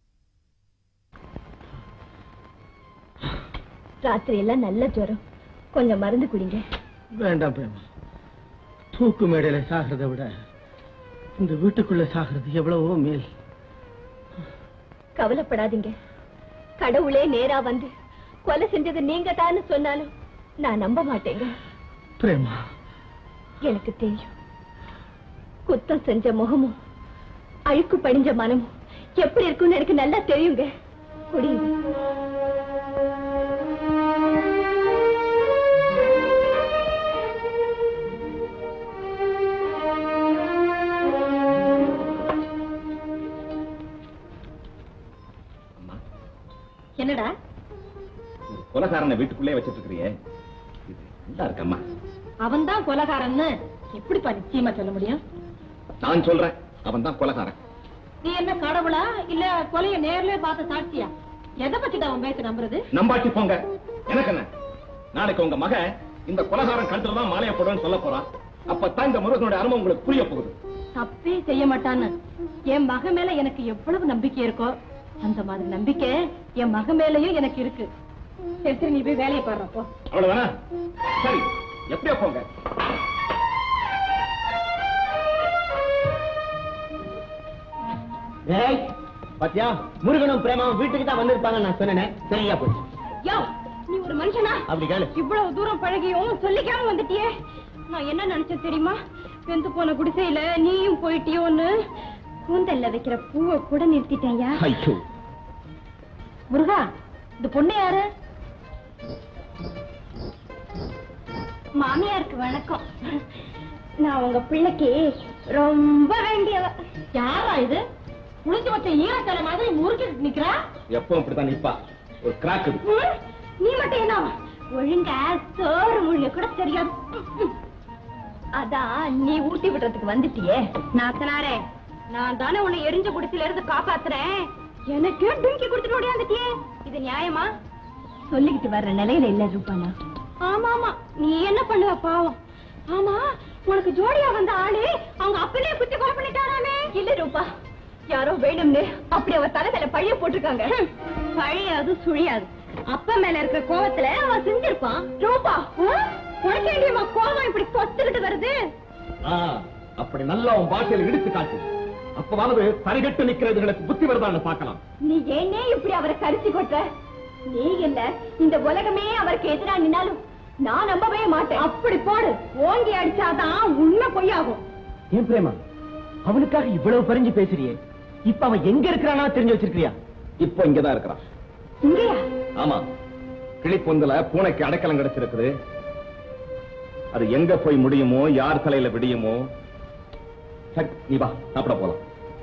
ராத்திரி எல்லாம் நல்ல ஜுரம் கொஞ்சம் மருந்து குடிங்க வேண்டாம் பிரேமா தூக்கு மேடையில சாகிறத விட இந்த வீட்டுக்குள்ள சாகிறது எவ்வளவோ மேல் கவலைப்படாதீங்க கடவுளே நேரா வந்து கொலை செஞ்சது நீங்க தான் சொன்னாலும் நான் நம்ப மாட்டேங்க பிரேமா எனக்கு தெரியும் குத்தம் செஞ்ச முகமும் அழுக்கு படிஞ்ச மனமும் எப்படி இருக்கும்னு எனக்கு நல்லா தெரியுங்க குடியுங்க என்னடா ஒரு கொலைகாரனை வீட்டுக்குள்ளே வச்சிட்டு இருக்கிறியே இது நல்லா இருக்கம்மா அவன் தான் கொலகாரன்னு எப்படிப்பா நிச்சயமா சொல்ல முடியும் நான் சொல்றேன் அவன் தான் கொலைகாரன் நீ என்ன கடவுளா இல்ல கொலைய நேர்ல பார்த்த சாட்சியா எதை பத்தி அவன் பேச நம்புறது நம்பாட்டி போங்க எனக்கு என்ன நாளைக்கு உங்க மக இந்த கொலைகாரன் கழுத்துல தான் மாலையை போடுவேன்னு சொல்ல போறான் அப்பதான் இந்த முருகனுடைய அருமை உங்களுக்கு புரிய போகுது தப்பே செய்ய மாட்டான்னு என் மக மேல எனக்கு எவ்வளவு நம்பிக்கை இருக்கோ அந்த மாதிரி நம்பிக்கை என் மக மேலயும் எனக்கு இருக்கு சரி சரி நீ போய் வேலையை பாடுறப்போ அவ்வளவுதானே சரி எப்படியோ போங்க ஏய் பாத்தியா முருகனும் பிரேமாவும் வீட்டுக்கு தான் வந்திருப்பாங்க நான் சொன்னேன் சரியா போச்சு யோ நீ ஒரு மனுஷனா அப்படி கேளு இவ்வளவு தூரம் பழகியும் சொல்லிக்காம வந்துட்டியே நான் என்ன நினைச்சேன் தெரியுமா வெந்து போன குடிசையில நீயும் போயிட்டியோன்னு கூந்தல்ல வைக்கிற பூவை கூட நிறுத்திட்டேன்யா ஐயோ முருகா இந்த பொண்ணு யாரு மாமியாருக்கு வணக்கம் நான் உங்க பிள்ளைக்கு ரொம்ப வேண்டியவ யாரா இது புளிஞ்சு வச்ச ஈரத்தலை மாதிரி முறுக்கிட்டு நிக்கிறா எப்பவும் இப்படித்தான் நிப்பா ஒரு கிராக் இது ம், நீ மட்டும் என்ன ஒழுங்கா சோறு முழுங்க கூட தெரியாது அதான் நீ ஊட்டி விடுறதுக்கு வந்துட்டியே நாத்தனாரே நான் தானே உன்னை எரிஞ்ச குடிசையில இருந்து காப்பாத்துறேன் எனக்கே டுங்கி கொடுத்துட்டு ஓடியாந்துட்டியே இது நியாயமா சொல்லிக்கிட்டு வர்ற நிலையில இல்ல ரூபானா ஆமா ஆமா நீ என்ன பண்ணுவ பாவம் ஆமா உனக்கு ஜோடியா வந்த ஆளு அவங்க அப்பனே குத்தி கொலை பண்ணிட்டாராமே இல்ல ரூபா யாரோ வேணும்னு அப்படி அவ தலை மேல பழிய போட்டிருக்காங்க பழியாது சுழியாது அப்ப மேல இருக்கிற கோவத்துல அவன் செஞ்சிருப்பான் ரூபா உனக்கு வேண்டியமா கோவம் இப்படி கொத்துக்கிட்டு வருது ஆ, அப்படி நல்லா உன் பாஷையில இடித்து காட்டு அப்பவானது தரிகட்டு நிக்கிறதுகளுக்கு புத்தி வருதான்னு பார்க்கலாம் நீ ஏனே இப்படி அவரை கரிச்சு கொட்ட நீ இல்ல இந்த உலகமே அவருக்கு எதிரா நின்னாலும் நான் நம்பவே மாட்டேன் அப்படி போடு ஓங்கி அடிச்சாதான் உண்மை பொய்யாகும் ஏன் பிரேமா அவனுக்காக இவ்வளவு பறிஞ்சு பேசுறியே இப்ப அவன் எங்க இருக்கிறானா தெரிஞ்சு வச்சிருக்கிறியா இப்போ இங்கதான் இருக்கிறான் இங்கயா ஆமா கிளிப்பொந்துல பூனைக்கு அடைக்கலம் கிடைச்சிருக்குது அது எங்க போய் முடியுமோ யார் தலையில விடியுமோ சரி, நீ வா சாப்பிட போலாம்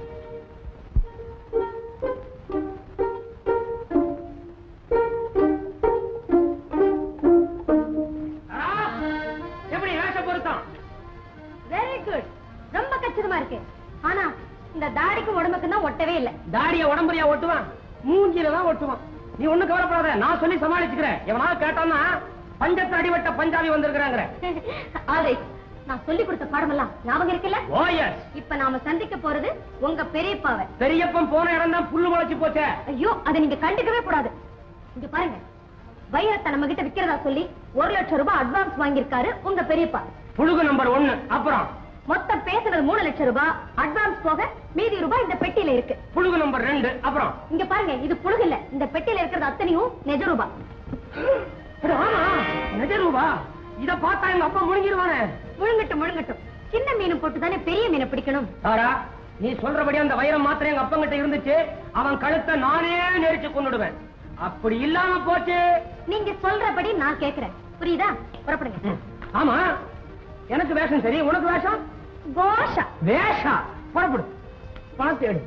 எப்படி வேஷ பொருத்தம் வெரி குட் ரொம்ப கச்சிதமா இருக்கு ஆனா இந்த தாடிக்கும் உடம்புக்கு தான் ஒட்டவே இல்ல தாடிய உடம்புறியா ஒட்டுவான் மூஞ்சில தான் ஒட்டுவான் நீ ஒண்ணு கவலைப்படாத நான் சொல்லி சமாளிச்சுக்கிறேன் எவனாவது கேட்டான்னா பஞ்சத்து அடிவட்ட பஞ்சாபி வந்திருக்கிறாங்க ஆல்ரைட் நான் சொல்லி கொடுத்த பாடமெல்லாம் ஞாபகம் இருக்குல்ல ஓ எஸ் இப்ப நாம சந்திக்க போறது உங்க பெரியப்பாவை பெரியப்பன் போன இடம் தான் புல்லு முளைச்சு போச்சே ஐயோ அதை நீங்க கண்டுக்கவே கூடாது இங்க பாருங்க வைரத்தை நம்ம கிட்ட விக்கிறதா சொல்லி ஒரு லட்சம் ரூபாய் அட்வான்ஸ் வாங்கியிருக்காரு உங்க பெரியப்பா புழுகு நம்பர் ஒண்ணு அப்புறம் மொத்தம் பேசுறது மூணு லட்சம் ரூபாய் அட்வான்ஸ் போக மீதி ரூபாய் இந்த பெட்டியில இருக்கு புழுகு நம்பர் ரெண்டு அப்புறம் இங்க பாருங்க இது புழுகு இல்ல இந்த பெட்டியில இருக்கிறது அத்தனையும் நிஜ ரூபாய் அட ஆமா நிஜ ரூபா இத பார்த்தா எங்க அப்பா முழுங்கிருவானே முழுங்கட்டும் முழுங்கட்டும் சின்ன மீன் போட்டு தானே பெரிய மீனை பிடிக்கணும் தாரா நீ சொல்றபடி அந்த வைரம் மாத்திரம் எங்க அப்பங்கிட்ட இருந்துச்சு அவன் கழுத்தை நானே நெரிச்சு கொண்டுடுவேன் அப்படி இல்லாம போச்சு நீங்க சொல்றபடி நான் கேக்குறேன் புரியுதா புறப்படுங்க ஆமா எனக்கு வேஷம் சரி உனக்கு வேஷம் கோஷா வேஷா புறப்படு பணத்தை எடு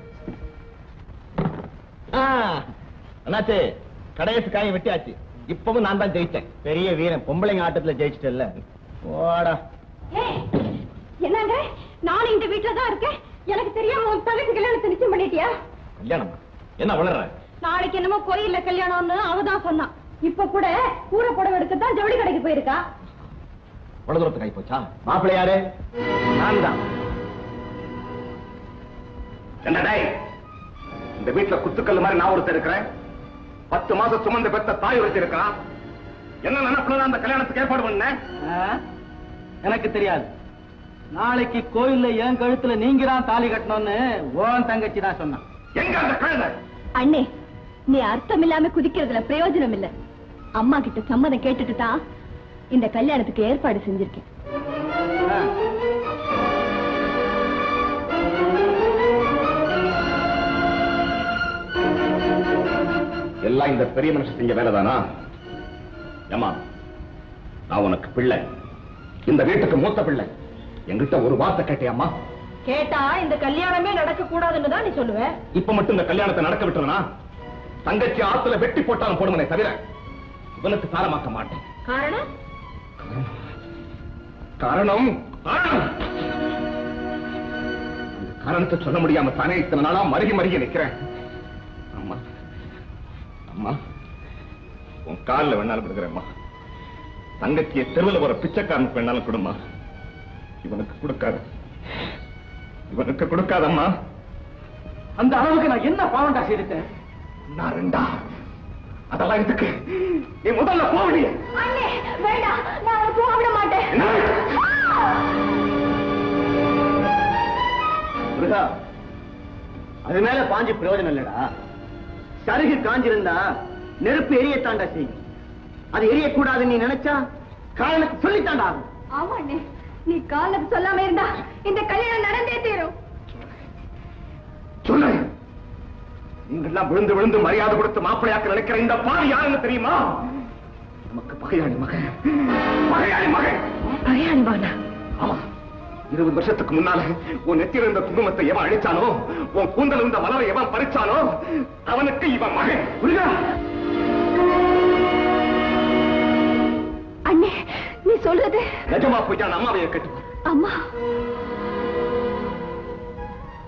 அண்ணாச்சு கடைசி காயை வெட்டியாச்சு இப்பவும் நான் தான் ஜெயிச்சேன் பெரிய வீரன் பொம்பளைங்க ஆட்டத்துல ஜெயிச்சிட்டல ஓடா ஏய், என்னங்க நானும் இந்த வீட்டுல தான் இருக்கேன் எனக்கு தெரியாம உன் தங்கச்சி கல்யாணத்தை நிச்சயம் பண்ணிட்டியா கல்யாணமா என்ன வளர்ற நாளைக்கு என்னமோ கோயில்ல கல்யாணம்னு அவதான் சொன்னான் இப்ப கூட கூரை புடவை எடுக்கத்தான் ஜவுளி கடைக்கு போயிருக்கா இவ்வளவு தூரத்துக்கு ஆகி போச்சா மாப்பிள்ளை யாரு நான் தான் என்னடா இந்த வீட்டுல குத்துக்கல் மாதிரி நான் ஒருத்தர் இருக்கிறேன் பத்து மாசம் சுமந்த பெத்த தாய் ஒருத்தர் இருக்கான் என்ன நினைப்புல அந்த கல்யாணத்துக்கு ஏற்பாடு பண்ண எனக்கு தெரியாது நாளைக்கு கோயில்ல என் கழுத்துல நீங்க தான் தாலி கட்டணும்னு ஓன் தங்கச்சி தான் சொன்னான் எங்க அந்த கழுதை அண்ணே நீ அர்த்தம் இல்லாம குதிக்கிறதுல பிரயோஜனம் இல்ல அம்மா கிட்ட சம்மதம் கேட்டுட்டு தான் இந்த கல்யாணத்துக்கு ஏற்பாடு செஞ்சிருக்கேன் ஆ. எல்லாம் இந்த பெரிய மனுஷன் செஞ்ச வேலைதானா ஏமா நான் உனக்கு பிள்ளை இந்த வீட்டுக்கு மூத்த பிள்ளை என்கிட்ட ஒரு வார்த்தை கேட்டியாம்மா கேட்டா இந்த கல்யாணமே நடக்க கூடாதுன்னு தான் நீ சொல்லுவ இப்ப மட்டும் இந்த கல்யாணத்தை நடக்க விட்டுறனா தங்கச்சி ஆத்துல வெட்டி போட்டாலும் போடுவனே தவிர இவனுக்கு சாரமாக்க மாட்டேன் காரணம் காரணம் காரணம் அந்த காரணத்தை சொல்ல முடியாம தானே இத்தனை நாளா மருகி மருகி நிக்கிறேன் அம்மா அம்மா உன் காலில் வேணாலும் விடுகிறேம்மா தங்கச்சியை தெருவில் ஒரு பிச்சைக்காரனுக்கு வேணாலும் கொடுமா இவனுக்கு கொடுக்காத இவனுக்கு கொடுக்காதம்மா அந்த அளவுக்கு நான் என்ன பாவண்டா செய்துட்டேன் நான் ரெண்டா அதெல்லாம் இதுக்கு நீ முதல்ல போவடியே அண்ணே வேண்டாம் நான் அவனை போக விட மாட்டேன் முருகா அது மேல பாஞ்சு பிரயோஜனம் இல்லடா சருகு காஞ்சிருந்தா நெருப்பு எரியத்தாண்டா செய்யும் அது எரியக்கூடாதுன்னு நீ நினைச்சா காரணக்கு சொல்லித்தாண்டா ஆகும் ஆமா அண்ணே நீ காலுக்கு சொல்லாம இருந்தா இந்த கல்யாணம் நடந்தே தீரும் சொல்லு நீங்கெல்லாம் விழுந்து விழுந்து மரியாதை கொடுத்து மாப்பிளையாக்க நினைக்கிற இந்த பாவி யாருன்னு தெரியுமா நமக்கு பகையாளி மகன் பகையாளி மகன் பகையாளிவானா ஆமா இருபது வருஷத்துக்கு முன்னால உன் நெத்தியில் இருந்த குங்குமத்தை எவன் அழிச்சானோ உன் கூந்தல் இருந்த மலரை எவன் பறிச்சானோ அவனுக்கு இவன் மகன் புரியுதா அண்ணே நீ சொல்றது நிஜமா போயிட்டான் அம்மாவைய கட்டு அம்மா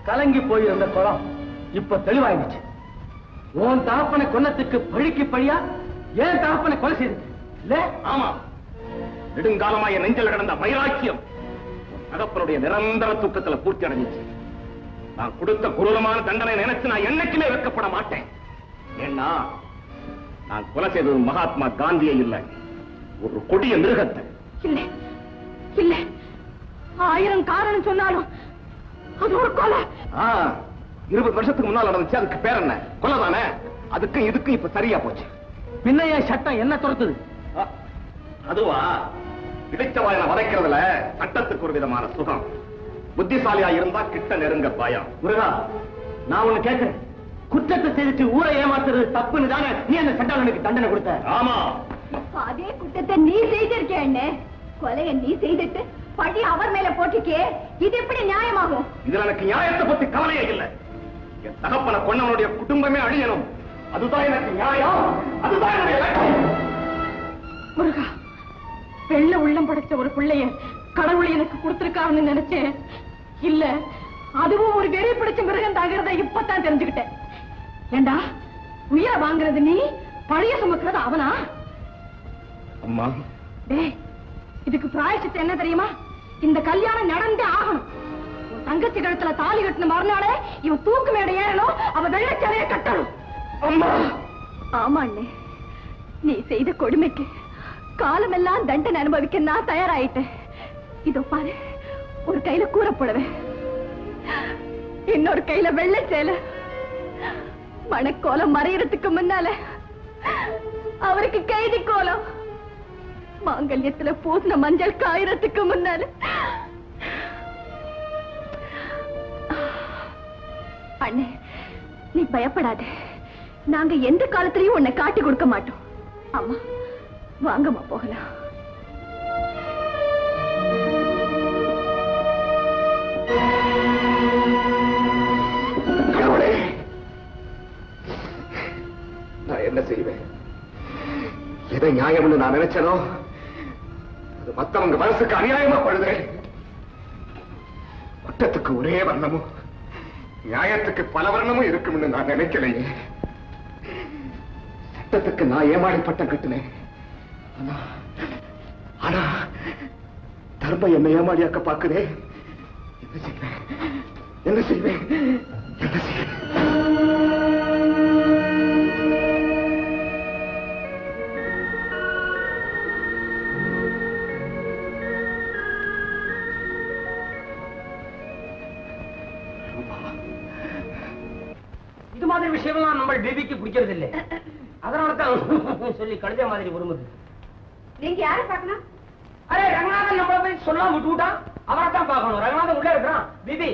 கலங்கி போயிருந்த குளம் இப்ப தெளிவாயிடுச்சு உன் தகப்பனை கொன்னத்துக்கு பழிக்கு பழியா ஏன் தகப்பனை கொலை செய்து இல்ல ஆமா நெடுங்காலமா என் நெஞ்சில் கிடந்த வைராக்கியம் தகப்பனுடைய நிரந்தர தூக்கத்துல பூர்த்தி அடைஞ்சிச்சு நான் கொடுத்த குரூரமான தண்டனை நினைச்சு நான் என்னைக்குமே வெட்கப்பட மாட்டேன் ஏன்னா நான் கொலை செய்தது மகாத்மா காந்தியை இல்லை ஒரு கொடிய மிருகத்தை இல்ல இல்ல ஆயிரம் காரணம் சொன்னாலும் அது ஒரு கொலை ஆ, இருபது வருஷத்துக்கு முன்னால் நடந்துச்சு அதுக்கு பேர் என்ன கொலை தானே அதுக்கும் இதுக்கும் இப்ப சரியா போச்சு பின்ன என் சட்டம் என்ன துரத்துது ஆ, அதுவா இடைச்ச வாயனை வதைக்கிறதுல சட்டத்துக்கு ஒரு விதமான சுகம் புத்திசாலியா இருந்தா கிட்ட நெருங்க பயம் முருகா நான் ஒண்ணு கேட்கிறேன் குற்றத்தை செய்துட்டு ஊரை ஏமாத்துறது தப்புன்னு தானே நீ அந்த சட்டாளனுக்கு தண்டனை கொடுத்த ஆமா அதே குற்றத்தை நீ செய்திருக்கே அண்ணே கொலையை நீ செய்துட்டு பழி அவர் மேல போட்டுக்கே இது எப்படி நியாயமாகும் இதுல எனக்கு நியாயத்தை பத்தி கவலையே இல்லை என் தகப்பனை கொண்டவனுடைய குடும்பமே அழியணும் அதுதான் எனக்கு நியாயம் அதுதான் என்னுடைய லட்சியம். முருகா வெள்ள உள்ளம் படைச்ச ஒரு பிள்ளைய கடவுள் எனக்கு கொடுத்திருக்கான்னு நினைச்சேன் இல்ல அதுவும் ஒரு வெறி பிடிச்ச மிருகம் தாங்கிறத இப்பதான் தெரிஞ்சுக்கிட்டேன் ஏண்டா உயிரை வாங்குறது நீ பழைய சுமக்கிறது அவனா அம்மா டேய் இதுக்கு பிராயச்சித்து என்ன தெரியுமா இந்த கல்யாணம் நடந்தே ஆகணும் உன் தங்கச்சி கழுத்துல தாலி கட்டின மறுநாளே இவன் தூக்கு மேடை ஏறணும் அவ வெள்ளச்சலைய கட்டணும் அம்மா ஆமா அண்ணே நீ செய்த கொடுமைக்கு காலமெல்லாம் தண்டனை அனுபவிக்க நான் தயாராயிட்டேன் இதோ பாரு ஒரு கையில கூரை போடுவேன் இன்னொரு கையில வெள்ளை சேலை மணக்கோலம் மறையறதுக்கு முன்னால அவருக்கு கைதி கோலம் மாங்கல்யத்துல பூசின மஞ்சள் காயறதுக்கு முன்னால அண்ணே நீ பயப்படாத நாங்க எந்த காலத்திலயும் உன்னை காட்டி கொடுக்க மாட்டோம் அம்மா வாங்கம்மா போகலாம் கடவுளே நான் என்ன செய்வேன் எதை நியாயம்னு நான் நினைச்சனோ அது மத்தவங்க மனசுக்கு அநியாயமா படுதுறேன் குற்றத்துக்கு ஒரே வர்ணமும் நியாயத்துக்கு பல வர்ணமும் இருக்கும்னு நான் நினைக்கலையே சட்டத்துக்கு நான் ஏமாடி பட்டம் கட்டினேன் ஆனா ஆனா தர்மம் என்னை ஏமாடியாக்க பாக்குதே என்ன செய்வேன் என்ன செய்வேன் என்ன செய்வேன் இது மாதிரி விஷயம்லாம் நம்ம பேபிக்கு பிடிக்கிறது இல்லை அதனால தான் சொல்லி கழுத மாதிரி விரும்புது நீங்க யார பாக்கணும் அரே ரங்கநாதன் நம்மள போய் சொல்லாம விட்டு விட்டான் அவரை தான் பார்க்கணும் ரங்கநாதன் உள்ள இருக்கிறான் பிபி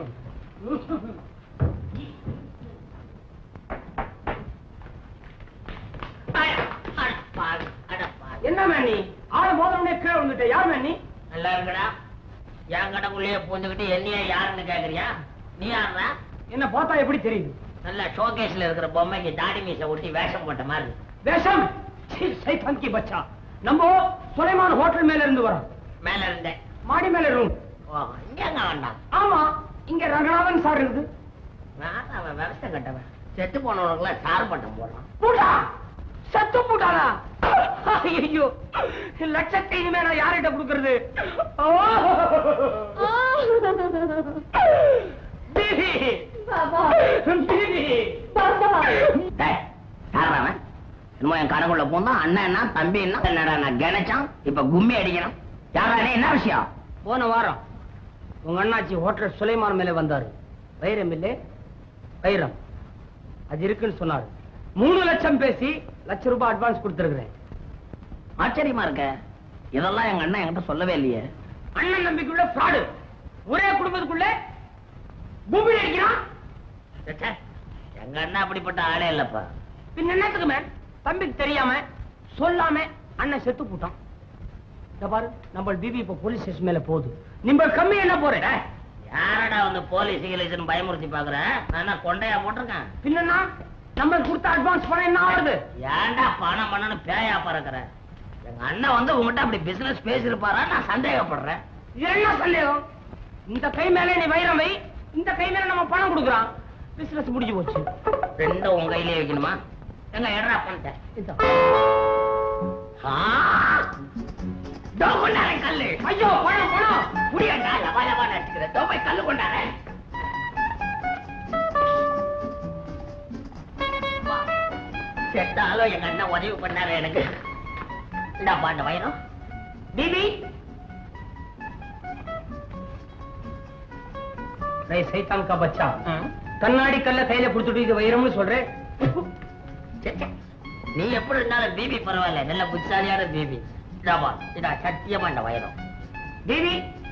என்ன மேனி ஆள மோதனே கீழே விழுந்துட்ட யார் மேனி நல்லா இருக்கடா என் கடைக்குள்ளேயே பூந்துக்கிட்டு என்னைய யாருன்னு கேக்குறியா நீ யாருடா என்ன பார்த்தா எப்படி தெரியுது நல்ல ஷோகேஸ்ல இருக்கிற பொம்மைக்கு தாடி மீசை ஒட்டி வேஷம் போட்ட மாதிரி இருக்கு. வேஷம் சீ, சைத்தான் கி பச்சா நம்ம சுலைமான் ஹோட்டல் மேல இருந்து வரோம் மேல இருந்தேன் மாடி மேல ரூம் ஓ இங்க வேண்டாம் ஆமா இங்க ரங்கநாதன் சார் இருக்குது நான் அவன் விவசாயம் கட்டவன் செத்து போனவனுக்குலாம் சார் பட்டம் போடுறான் பூட்டா சத்து பூட்டானா ஐயோ லட்சத்தை இனிமே நான் யார்கிட்ட கொடுக்கறது ஓ! பிபி! பிபி! டேய், யார்றா அவன்? என்னமோ என் கடைக்குள்ள பூந்தா அண்ணன் என்ன தம்பி என்ன என்னடா நான் கணச்சான் இப்ப கும்மி அடிக்கணும் யாரா நீ, என்ன விஷயம் போன வாரம் உங்க அண்ணாச்சி ஹோட்டல் சுலைமான் மேல வந்தாரு வைரம் இல்லே வைரம் அது இருக்குன்னு சொன்னாரு மூணு லட்சம் பேசி லட்ச ரூபாய் அட்வான்ஸ் கொடுத்துருக்கிறேன் ஆச்சரியமா இருக்க இதெல்லாம் எங்க அண்ணன் என்கிட்ட சொல்லவே இல்லையே அண்ணன் நம்பிக்கையுள்ள ஃப்ராடு ஒரே குடும்பத்துக்குள்ள பூமி அடிக்கிறான் ச்சே, எங்க அண்ணன் அப்படிப்பட்ட ஆளே இல்லப்பா பின்ன என்னத்துக்கு மேன் தம்பிக்கு தெரியாம சொல்லாம அண்ணன் செத்து போட்டான் இந்த பாரு நம்ம பிபி இப்ப போலீஸ் ஸ்டேஷன் மேல போகுது நம்ம கம்மி என்ன போறேன் யாரடா வந்து போலீஸ் கீலீஸ்னு பயமுறுத்தி பாக்குற நான் என்ன கொண்டையா போட்டிருக்கேன் பின்னா நம்ம கொடுத்த அட்வான்ஸ் பணம் என்ன ஆகுது ஏன்டா பணம் பண்ணனு பேயா பறக்குற எங்க அண்ணன் வந்து உங்ககிட்ட அப்படி பிசினஸ் பேசிருப்பாரா நான் சந்தேகப்படுறேன் இது என்ன சந்தேகம் இந்த கை மேல நீ வைரம் வை இந்த கை மேல நம்ம பணம் கொடுக்குறான் பிசினஸ் முடிஞ்சு போச்சு ரெண்டும் உங்க கையிலே வைக்கணுமா எங்க எடரா பண்ணிட்டேன் கொண்டாரே கல்லு ஐயோ பணம் பணம் புரியண்டா லவா லவா நட்டுக்கிறேன் தோ போய் கல்லு கொண்டாரே செத்தாலும் எங்க அண்ணன் உதவி பண்ணாரு எனக்கு இந்தாப்பா அந்த வயிறம் பிபி रे सैतान का बच्चा கண்ணாடி கல்ல கையில புடிச்சுட்டு இது வைரம்னு சொல்றேன் சே, சே. நீ எப்படி இருந்தாலும் பிபி பரவாயில்ல நல்ல புத்திசாலியான பிபி இதாப்பா இதா சத்தியமா இந்த வயிறம் தேவி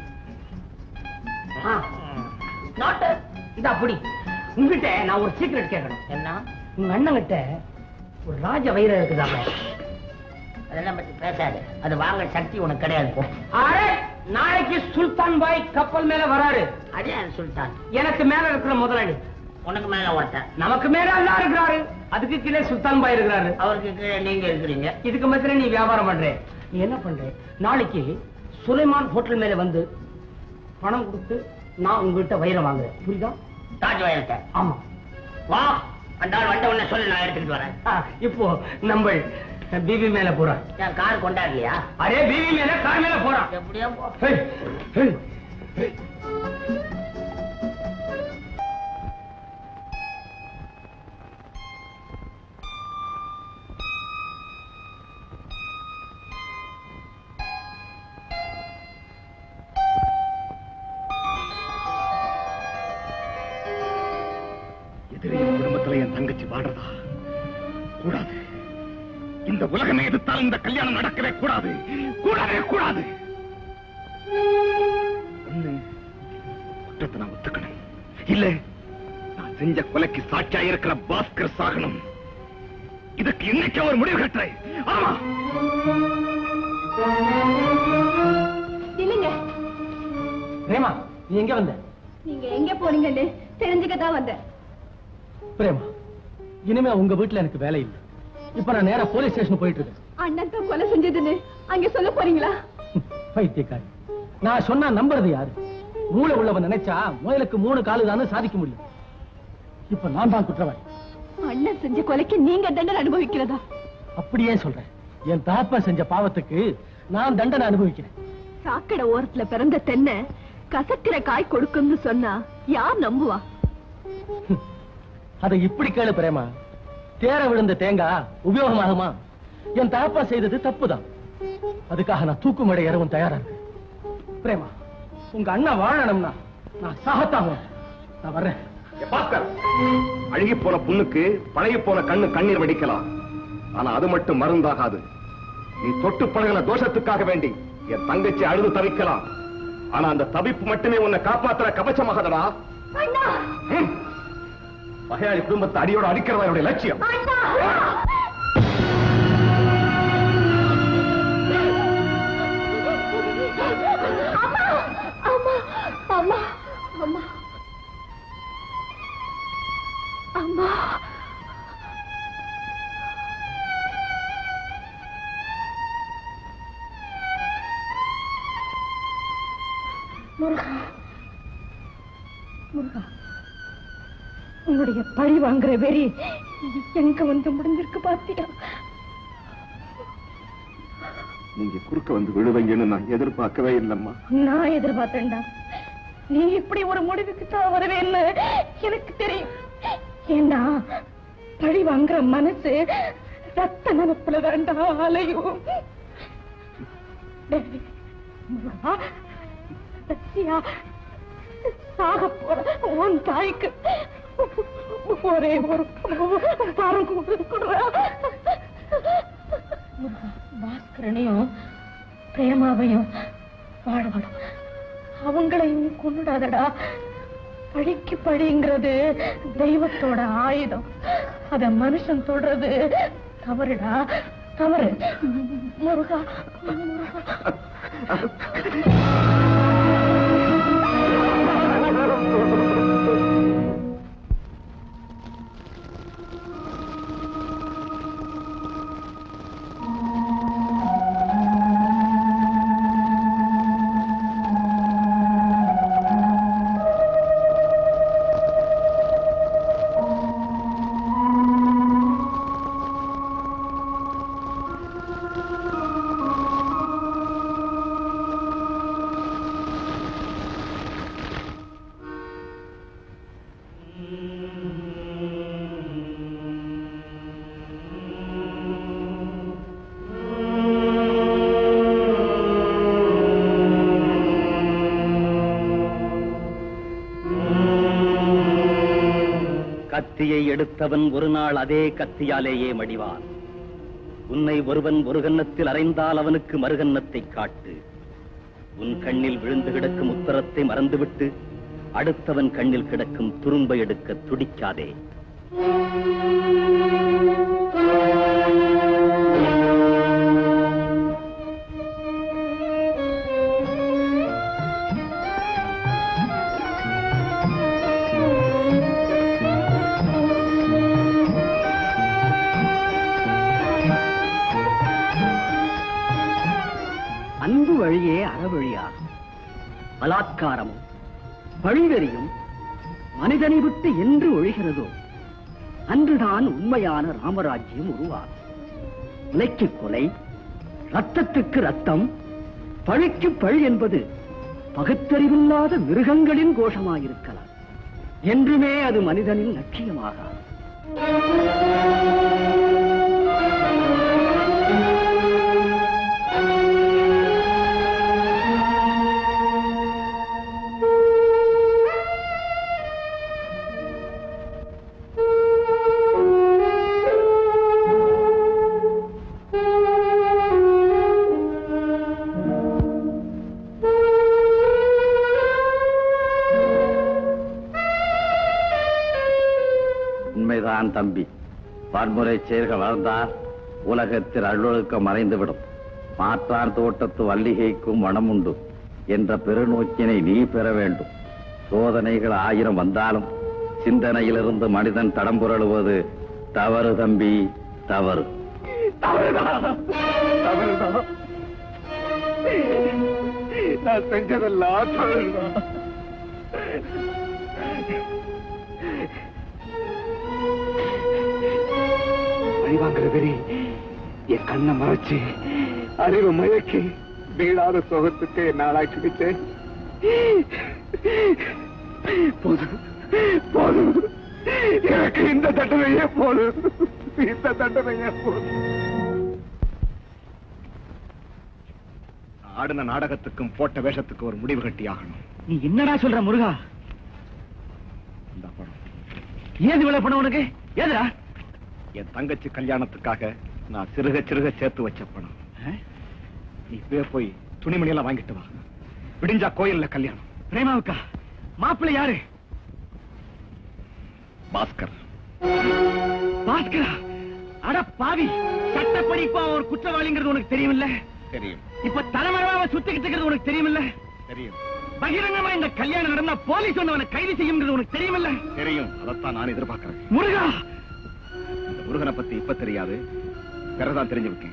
நாட்டு இதா புடி உங்ககிட்ட நான் ஒரு சீக்ரெட் கேட்கணும் என்ன உங்க அண்ணன் கிட்ட ஒரு ராஜ வைரம் இருக்குதாமே அதெல்லாம் பத்தி பேசாது அது வாங்க சக்தி உனக்கு கிடையாது போ அரே நாளைக்கு சுல்தான் பாய் கப்பல் மேல வராரு அடியா சுல்தான் எனக்கு மேல இருக்கிற முதலாளி உனக்கு மேல ஒருத்தன் நமக்கு மேல அல்லா இருக்கிறாரு அதுக்கு கீழே சுல்தான் பாய் இருக்கிறாரு அவருக்கு கீழே நீங்க இருக்கிறீங்க இதுக்கு மத்தியில நீ வியாபாரம் பண்ற நீ என்ன பண்ற நாளைக்கு சுலைமான் ஹோட்டல் மேல வந்து பணம் கொடுத்து நான் உங்ககிட்ட வைரம் வாங்குறேன் புரியுதா தாஜ் வயலத்தை ஆமா வா அந்த ஆள் வந்த உடனே சொல்லு நான் எடுத்துக்கிட்டு வரேன் ஆ, இப்போ நம்ம பிபி மேல போறான் என் கார் கொண்டாடலையா அரே பிபி மேல கார் மேல போறான் எப்படியோ போ ஹேய், ஹேய், ஹேய். எதிரே என் குடும்பத்துல என் தங்கச்சி வாடுறதா கூடாது இந்த உலகமே எதிர்த்தால் இந்த கல்யாணம் நடக்கவே கூடாது கூடாதே கூடாது ஒண்ணு குற்றத்தை நான் ஒத்துக்கணும் இல்ல நான் செஞ்ச கொலைக்கு சாட்சியா இருக்கிற பாஸ்கர் சாகணும் இதுக்கு இன்னைக்கு ஒரு முடிவு கட்டுறேன் ஆமா இல்லைங்க பிரேமா நீ எங்க வந்த நீங்க எங்க போனீங்கன்னு தெரிஞ்சுக்க தான் வந்தேன் பிரேமா இனிமே உங்க வீட்டுல எனக்கு வேலை இல்லை இப்ப நான் நேரா போலீஸ் ஸ்டேஷன் போயிட்டு இருக்கேன் அண்ணன் தான் கொலை செஞ்சதுன்னு அங்க சொல்ல போறீங்களா பைத்தியக்காரி நான் சொன்னா நம்புறது யாரு மூளை உள்ளவன் நினைச்சா முயலுக்கு மூணு காலு தானே சாதிக்க முடியும் இப்ப நான் தான் குற்றவாளி அண்ணன் செஞ்ச கொலைக்கு நீங்க தண்டனை அனுபவிக்கிறதா அப்படியே சொல்றேன் என் தாப்பா செஞ்ச பாவத்துக்கு நான் தண்டனை அனுபவிக்கிறேன் சாக்கடை ஓரத்துல பிறந்த தென்னை கசக்கிற காய் கொடுக்கும்னு சொன்னா யார் நம்புவா அதை இப்படி கேளு பிரேமா தேர விழுந்த தேங்காய் உபயோகமாகுமா என் தாப்பா செய்தது தப்புதான் அதுக்காக நான் தூக்கு மேடை ஏறவும் தயாரா இருக்கேன் பிரேமா உங்க அண்ணா வாழணும்னா நான் சாகத்தான் நான் வர்றேன் பாஸ்கர் அழுகி போன புண்ணுக்கு பழகி போன கண்ணு கண்ணீர் வடிக்கலாம் ஆனா அது மட்டும் மருந்தாகாது நீ தொட்டு பழகின தோஷத்துக்காக வேண்டி என் தங்கச்சி அழுது தவிக்கலாம் ஆனா அந்த தவிப்பு மட்டுமே உன்னை காப்பாத்துற கவச்சமாகதடா ம். பகையாளி குடும்பத்தை அடியோட அடிக்கிறதா என்னுடைய லட்சியம் அம்மா அம்மா அம்மா அம்மா முருகா முருகா உன்னுடைய பழி வாங்குற வெறி எங்க வந்து முடிஞ்சிருக்கு பாத்தியா நீங்க குறுக்க வந்து விழுவீங்கன்னு நான் எதிர்பார்க்கவே இல்லம்மா நான் எதிர்பார்த்தேன்டா நீ இப்படி ஒரு முடிவுக்கு தான் வருவேன்னு எனக்கு தெரியும் ஏன்னா பழி வாங்குற மனசு ரத்த நினப்புல வேண்டாம் அலையும் டேய், முருகா, சத்தியா, சாக போற உன் தாய்க்கு ஒரே ஒரு பாரம் கொடுறா முருகா, பாஸ்கரனையும் பிரேமாவையும் வாழணும் அவங்களையும் கொண்டுடாதடா பழிக்கு பழிங்கிறது தெய்வத்தோட ஆயுதம் அத மனுஷன் தொடுறது தவறுடா தவறு முருகா முருகா கத்தியை எடுத்தவன் ஒரு நாள் அதே கத்தியாலேயே மடிவான் உன்னை ஒருவன் ஒரு கன்னத்தில் அறைந்தால் அவனுக்கு மறுகன்னத்தை காட்டு உன் கண்ணில் விழுந்து கிடக்கும் உத்தரத்தை மறந்துவிட்டு அடுத்தவன் கண்ணில் கிடக்கும் துரும்பை எடுக்க துடிக்காதே அன்பு வழியே அறவழியாகும் பலாத்காரமும் பழிவெறியும் மனிதனை விட்டு என்று ஒழிகிறதோ அன்றுதான் உண்மையான ராமராஜ்யம் உருவாகும் கொலைக்கு கொலை ரத்தத்துக்கு ரத்தம் பழிக்கு பழி என்பது பகுத்தறிவில்லாத மிருகங்களின் கோஷமாயிருக்கலாம் என்றுமே அது மனிதனின் லட்சியமாகாது உண்மைதான் தம்பி வன்முறை செயல்கள் வளர்ந்தால் உலகத்தில் அழுழுக்கம் மறைந்துவிடும் மாற்றான் தோட்டத்து வள்ளிகைக்கும் மனம் உண்டு என்ற பெருநோக்கினை நீ பெற வேண்டும் சோதனைகள் ஆயிரம் வந்தாலும் சிந்தனையிலிருந்து மனிதன் தடம் புரளுவது தவறு தம்பி தவறு நான் செஞ்சதெல்லாம் தவறுதான் பழிவாங்கிற வெறி என் கண்ணை மறைச்சு அறிவு மயக்கி வீழாத சோகத்துக்கு நாளாக்கிடுச்சு போதும் போதும் எனக்கு இந்த தண்டனையே போதும் இந்த தண்டனையே போதும் ஆடின நாடகத்துக்கும் போட்ட வேஷத்துக்கும் ஒரு முடிவு கட்டி ஆகணும் நீ என்னடா சொல்ற முருகா இந்த படம் ஏது இவ்வளவு பணம் உனக்கு ஏதுடா என் தங்கச்சி கல்யாணத்துக்காக நான் சிறுக சிறுக சேர்த்து வச்ச பணம் நீ இப்பவே போய் துணிமணி எல்லாம் வாங்கிட்டு வா விடிஞ்சா கோயில்ல கல்யாணம் பிரேமாவுக்கா மாப்பிள்ளை யாரு பாஸ்கர் பாஸ்கரா அட பாவி சட்டப்படி இப்ப அவன் ஒரு குற்றவாளிங்கிறது உனக்கு தெரியுமில்ல தெரியும் இப்ப தலைமறைவா சுத்திக்கிட்டு இருக்கிறது உனக்கு தெரியுமில்ல தெரியும் பகிரங்கமா இந்த கல்யாணம் நடந்தா போலீஸ் வந்து அவனை கைது செய்யுங்கிறது உனக்கு தெரியுமில்ல தெரியும் அதைத்தான் நான் எதிர்பார்க்கிறேன் முருகா இந்த முருகனை பத்தி இப்ப தெரியாது பிறதான் தெரிஞ்சுக்கிட்டேன்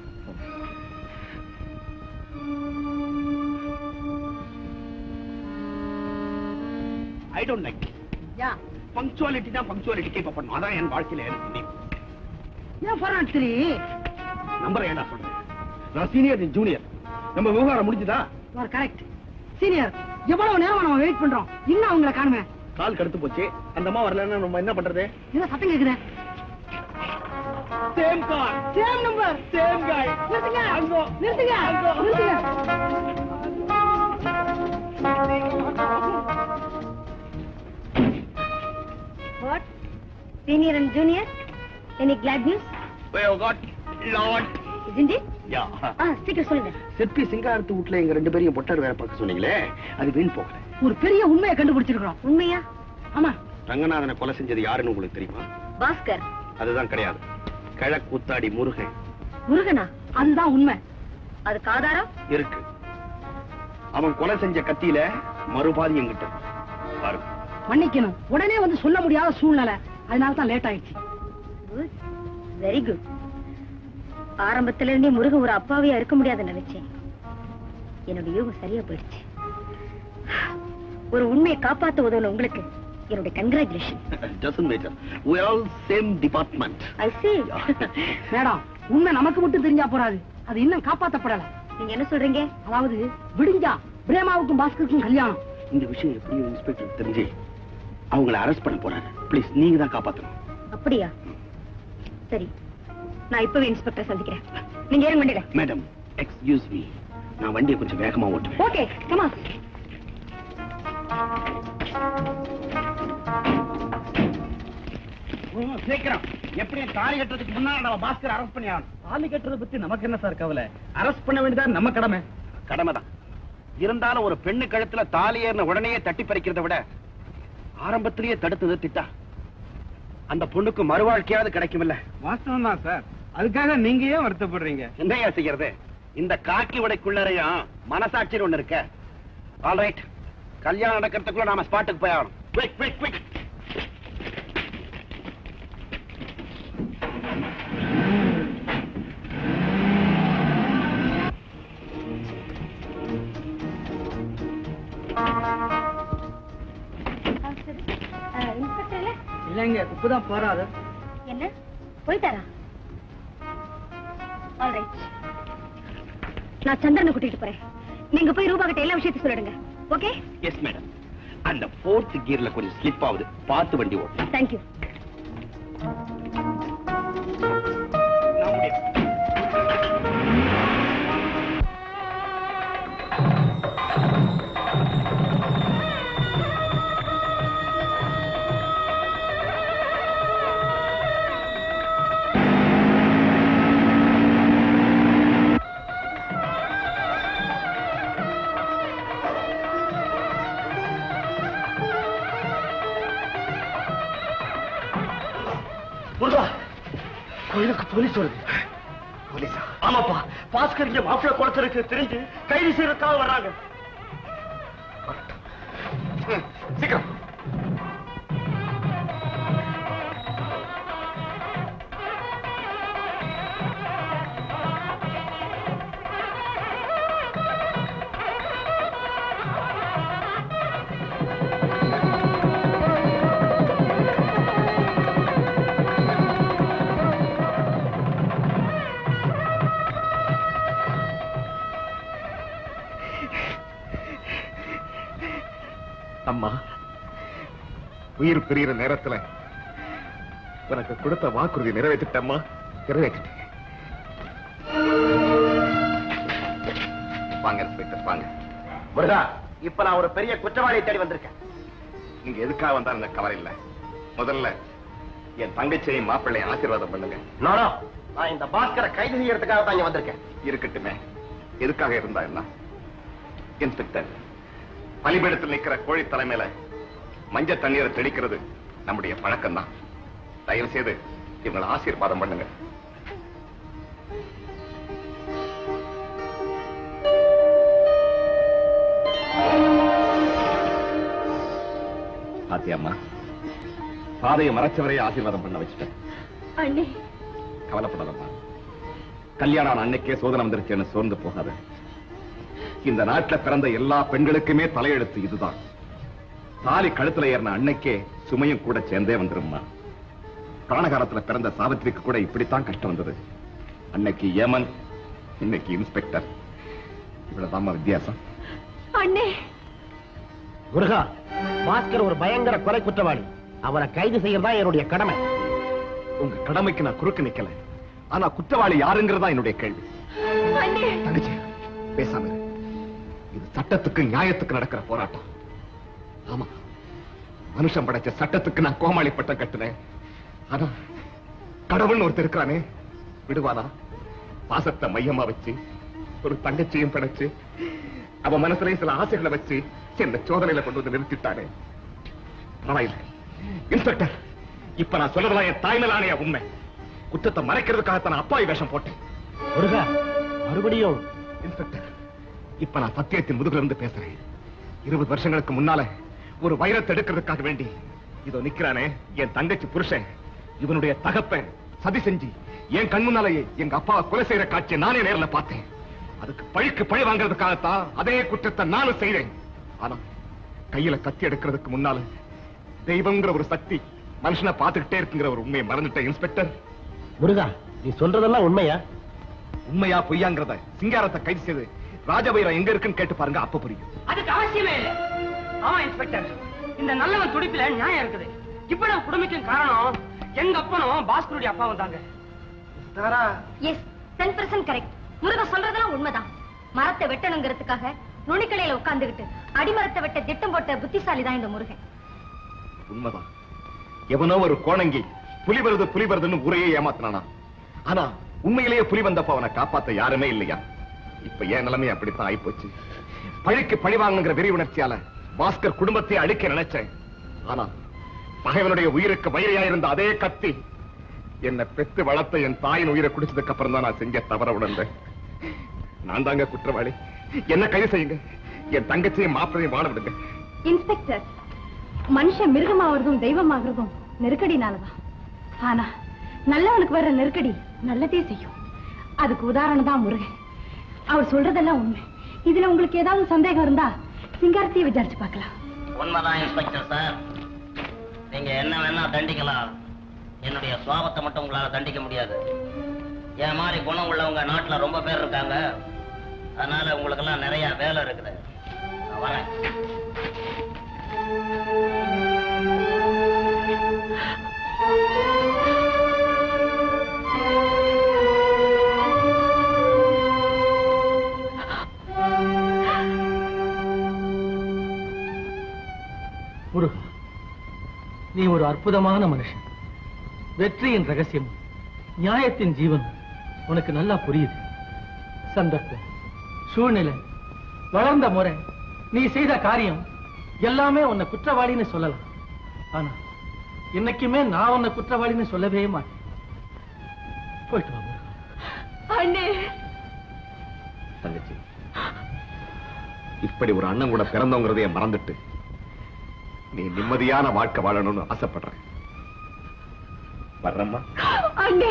ஐ டோன்ட் லைக் பங்க்சுவாலிட்டி தான் பங்க்சுவாலிட்டி கீப் பண்ணும் அதான் என் வாழ்க்கையில எனக்கு முடியும் ஏன் பராட்ரி நம்பர் ஏன்டா சொல்றேன் நான் சீனியர் நீ ஜூனியர் நம்ம விவகாரம் முடிஞ்சுதா கரெக்ட் சீனியர் எவ்வளவு நேரம் நம்ம வெயிட் பண்றோம் இன்னும் அவங்கள காணுமே கால் கடுத்து போச்சு அந்த அம்மா வரலன்னா நம்ம என்ன பண்றது என்ன சத்தம் கேக்குது same call same number same காய் நிறுத்துங்க நிறுத்துங்க நிறுத்துங்க What? Senior and junior? Any glad news? we have got lot Isn't it? yeah ஆ சீக்கிரம் சொல்லுங்க செப்பி சிங்காரத்து வீட்டுல எங்க ரெண்டு பேரையும் பொட்டார் வேற பார்க்க சொன்னீங்களே அது வீண் போகல ஒரு பெரிய உண்மையை கண்டுபிடிச்சிருக்கிறோம் உண்மையா ஆமா ரங்கநாதனை கொலை செஞ்சது யாருன்னு உங்களுக்கு தெரியுமா பாஸ்கர் அதுதான் கிடையாது கிழக்கூத்தாடி முருகன் முருகனா அதுதான் உண்மை அதுக்கு ஆதாரம் இருக்கு அவன் கொலை செஞ்ச கத்தியில மறுபாதி எங்கிட்ட இருக்கு. பாருங்க மன்னிக்கணும் உடனே வந்து சொல்ல முடியாத சூழ்நிலை அதனால தான் லேட் ஆயிடுச்சு வெரி குட் ஆரம்பத்துல இருந்தே முருகன் ஒரு அப்பாவியா இருக்க முடியாதுன்னு நினைச்சேன் என்னோட யோகம் சரியா போயிடுச்சு ஒரு உண்மையை காப்பாத்த உதவுன உங்களுக்கு என்னோட congratulation doesn't matter we are all same department I see madam உண்மை நமக்கு மட்டும் தெரிஞ்சா போறாது அது இன்னும் காப்பாத்தப்படல நீங்க என்ன சொல்றீங்க அதாவது விடிஞ்சா பிரேமாவுக்கும் பாஸ்கருக்கும் கல்யாணம் இந்த விஷயம் எப்படியும் இன்ஸ்பெக்டர் தெரிஞ்சு அவங்கள அரெஸ்ட் பண்ண போறாரு ப்ளீஸ் நீங்க தான் காப்பாத்தணும் அப்படியா சரி நான் இப்பவே இன்ஸ்பெக்டர் சந்திக்கிறேன் நீங்க ஏறுங்க வண்டியில மேடம் எக்ஸ்கியூஸ் மீ நான் வண்டியை கொஞ்சம் வேகமா ஓட்டுவேன் ஓகே கமா சீக்கிரம் எப்படி தாலி கட்டுறதுக்கு முன்னாடி நம்ம பாஸ்கர் அரெஸ்ட் பண்ணி ஆகணும் தாலி கட்டுறதை பத்தி நமக்கு என்ன சார் கவலை அரெஸ்ட் பண்ண வேண்டியதா நம்ம கடமை கடமைதான் இருந்தாலும் ஒரு பெண்ணு கழுத்துல தாலி ஏறின உடனே தட்டி பறிக்கிறதை விட ஆரம்பத்திலேயே தடுத்து நிறுத்திட்டா அந்த பொண்ணுக்கு மறுவாழ்க்கையாவது கிடைக்குமில்ல வாஸ்தவம் தான் சார் அதுக்காக நீங்க ஏன் வருத்தப்படுறீங்க என்னையா செய்யறது இந்த காக்கி உடைக்குள்ளரையும் மனசாட்சின்னு ஒண்ணு இருக்க ஆல்ரைட் கல்யாணம் நடக்கிறதுக்குள்ள நாம ஸ்பாட்டுக்கு போய் ஆகணும் குவிக் குவிக் குவிக் இன்ஸ்பெக்டர்ல இல்லைங்க இப்பதான் போறாது என்ன போயிட்டாரா ஆல்ரைட் நான் சந்திரனை கூட்டிட்டு போறேன் நீங்க போய் ரூபா கிட்ட எல்லா விஷயத்தையும் சொல்லிடுங்க ஓகே எஸ் மேடம் அந்த ஃபோர்த் கியர்ல கொஞ்சம் ஸ்லிப் ஆகுது பார்த்து வண்டி ஓட்டு தேங்க்யூ முருகா கோயிலுக்கு போலீஸ் வருது போலீஸா ஆமாப்பா பாஸ்கர் இங்க மாப்பிள்ள குளத்திற்கு தெரிஞ்சு கைது செய்யறதுக்காக வர்றாங்க வரட்டும். ம், சீக்கிரம் அம்மா உயிர் பிரியிற நேரத்துல உனக்கு கொடுத்த வாக்குறுதி நிறைவேற்றிட்டம்மா நிறைவேற்றிட்டேன் வாங்க இன்ஸ்பெக்டர் வாங்க முருகா இப்ப நான் ஒரு பெரிய குற்றவாளியை தேடி வந்திருக்கேன் நீங்க எதுக்காக வந்தாலும் எனக்கு கவலை இல்ல முதல்ல என் தங்கச்சியையும் மாப்பிள்ளையும் ஆசீர்வாதம் பண்ணுங்க நானா நான் இந்த பாஸ்கரை கைது செய்யறதுக்காக தான் இங்க வந்திருக்கேன் இருக்கட்டுமே எதுக்காக இருந்தா என்ன இன்ஸ்பெக்டர் பலிபீடத்தில் நிக்கிற கோழி தலைமையில மஞ்சள் தண்ணீரை தெளிக்கிறது நம்முடைய பழக்கம் தான் தயவு செய்து இவங்களை ஆசீர்வாதம் பண்ணுங்க பாத்தியம்மா பாதையை மறைச்சவரையே ஆசீர்வாதம் பண்ண வச்சுட்டேன் அண்ணே கவலைப்படாதம்மா கல்யாணம் ஆன அன்னைக்கே சோதனை வந்துருச்சுன்னு சோர்ந்து போகாத இந்த நாட்டுல பிறந்த எல்லா பெண்களுக்குமே தலையெழுத்து இதுதான் தாலி கழுத்துல ஏறின அன்னைக்கே சுமையும் கூட சேர்ந்தே வந்துரும்மா பிராணகாலத்துல பிறந்த சாவித்திரிக்கு கூட இப்படித்தான் கஷ்டம் வந்தது அன்னைக்கு ஏமன் இன்னைக்கு இன்ஸ்பெக்டர் இவ்வளவுதாம்மா வித்தியாசம் அண்ணே முருகா பாஸ்கர் ஒரு பயங்கர கொலை குற்றவாளி அவரை கைது செய்யறதா என்னுடைய கடமை உங்க கடமைக்கு நான் குறுக்கு நிக்கல ஆனா குற்றவாளி யாருங்கிறதா என்னுடைய கேள்வி அண்ணே தங்கச்சி பேசாம இரு. இது சட்டத்துக்கு நியாயத்துக்கு நடக்கிற போராட்டம் ஆமா மனுஷன் படைச்ச சட்டத்துக்கு நான் கோமாளி பட்டம் கட்டுனேன் ஆனா கடவுள்னு ஒருத்தர் இருக்கானே விடுவானா பாசத்தை மையமா வச்சு ஒரு தங்கச்சியும் படைச்சு அவன் மனசுலயும் சில ஆசைகளை வச்சு என்ன சோதனையில கொண்டு வந்து நிறுத்திட்டானே பரவாயில்லை இன்ஸ்பெக்டர் இப்ப நான் சொல்றதெல்லாம் என் தாய்மலானே உண்மை குற்றத்தை மறைக்கிறதுக்காக நான் அப்பாவி வேஷம் போட்டேன் முருகா மறுபடியும் இன்ஸ்பெக்டர் இப்ப நான் சத்தியத்தின் முதுகுல இருந்து பேசுறேன் இருபது வருஷங்களுக்கு முன்னால ஒரு வைரத்தை எடுக்கிறதுக்காக வேண்டி இதோ நிக்கிறானே என் தங்கச்சி புருஷன் இவனுடைய தகப்பன் சதி செஞ்சு என் கண் முன்னாலேயே எங்க அப்பாவை கொலை செய்யற காட்சியை நானே நேர்ல பார்த்தேன் அதுக்கு பழிக்கு பழி வாங்குறதுக்காகத்தான் அதே குற்றத்தை நானும் செய்றேன் ஆனா கையில கத்தி எடுக்கிறதுக்கு முன்னால தெய்வம்ங்கிற ஒரு சக்தி மனுஷனை பார்த்துக்கிட்டே இருக்குங்கிற ஒரு உண்மையை மறந்துட்டேன் இன்ஸ்பெக்டர் முருகா நீ சொல்றதெல்லாம் உண்மையா உண்மையா பொய்யாங்கிறத சிங்காரத்தை கைது செய்து ராஜபைரம் எங்க இருக்குன்னு கேட்டு பாருங்க அப்ப புரியும் அதுக்கு அவசியமே இல்ல ஆமா இன்ஸ்பெக்டர் இந்த நல்லவன் துடிப்புல நியாயம் இருக்குது இவ்வளவு குடும்பத்தின் காரணம் எங்க அப்பனும் பாஸ்கருடைய அப்பாவும் தாங்க yes ten percent correct Murugan சொல்றதெல்லாம் உண்மைதான் மரத்தை வெட்டணுங்கிறதுக்காக நுனிக்கலையில உட்கார்ந்துகிட்டு அடிமரத்தை வெட்ட திட்டம் போட்ட புத்திசாலி தான் இந்த முருகன் உண்மைதான் எவனோ ஒரு கோணங்கி புலி வருது புலி வருதுன்னு ஊரையே ஏமாத்தினானா ஆனா உண்மையிலேயே புலி வந்தப்ப அவனை காப்பாத்த யாருமே இல்லையா இப்ப என் நிலைமை அப்படித்தான் ஆயிப்போச்சு பழிக்கு பழி வாங்குங்கிற வெறி உணர்ச்சியால பாஸ்கர் குடும்பத்தை அழிக்க நினைச்சேன் ஆனா பகைவனுடைய உயிருக்கு வயிறையா இருந்த அதே கத்தி என்னை பெத்து வளர்த்த என் தாயின் உயிரை குடிச்சதுக்கு அப்புறம் தான் நான் செஞ்ச தவற உணர்ந்தேன் நான் தாங்க குற்றவாளி என்ன கைது செய்யுங்க என் தங்கச்சியும் மாப்பிளையும் வாழ விடுங்க இன்ஸ்பெக்டர் மனுஷன் மிருகமாவதும் தெய்வமாகிறதும் நெருக்கடினாலதான் ஆனா நல்லவனுக்கு வர்ற நெருக்கடி நல்லதே செய்யும் அதுக்கு உதாரணம் தான் முருகன் அவர் சொல்றதெல்லாம் உண்மை இதுல உங்களுக்கு ஏதாவது சந்தேகம் இருந்தா சிங்காரத்தையே விசாரிச்சு பார்க்கலாம் உண்மைதான் இன்ஸ்பெக்டர் சார் நீங்க என்ன வேணா தண்டிக்கலாம் என்னுடைய சுவாபத்தை மட்டும் உங்களால தண்டிக்க முடியாது என் மாதிரி குணம் உள்ளவங்க நாட்டுல ரொம்ப பேர் இருக்காங்க அதனால உங்களுக்கெல்லாம் நிறைய வேலை இருக்குது நான் வரேன் முருகா நீ ஒரு அற்புதமான மனுஷன் வெற்றியின் ரகசியம் நியாயத்தின் ஜீவன் உனக்கு நல்லா புரியுது சந்தர்ப்பம் சூழ்நிலை வளர்ந்த முறை நீ செய்த காரியம் எல்லாமே உன்னை குற்றவாளின்னு சொல்லலாம் ஆனா இன்னைக்குமே நான் உன்னை குற்றவாளின்னு சொல்லவே மாட்டேன் போயிட்டு வா முருகா. அண்ணே தங்கச்சி இப்படி ஒரு அண்ணன் கூட பிறந்தவங்கிறதைய மறந்துட்டு நீ நிம்மதியான வாழ்க்கை வாழணும்னு ஆசைப்படுறேன் வர்றம்மா அண்ணே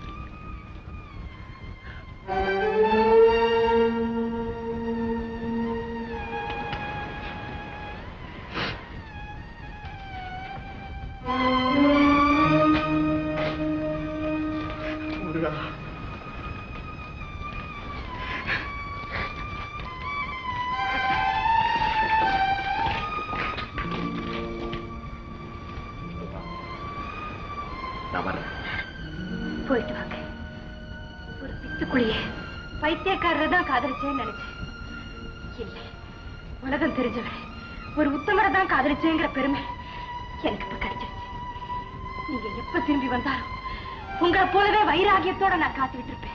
நான் வர்றேன் போயிட்டு வாங்க ஒரு பித்துக்குழிய பைத்தியக்காரரை தான் காதலிச்சேன்னு நினைச்சேன் இல்ல உலகம் தெரிஞ்சவரை ஒரு உத்தமரை தான் காதலிச்சேங்கிற பெருமை எனக்கு இப்ப கிடைச்சிருச்சு நீங்க எப்ப திரும்பி வந்தாலும் உங்களை போலவே வைராகியத்தோட நான் காத்துக்கிட்டு இருப்பேன்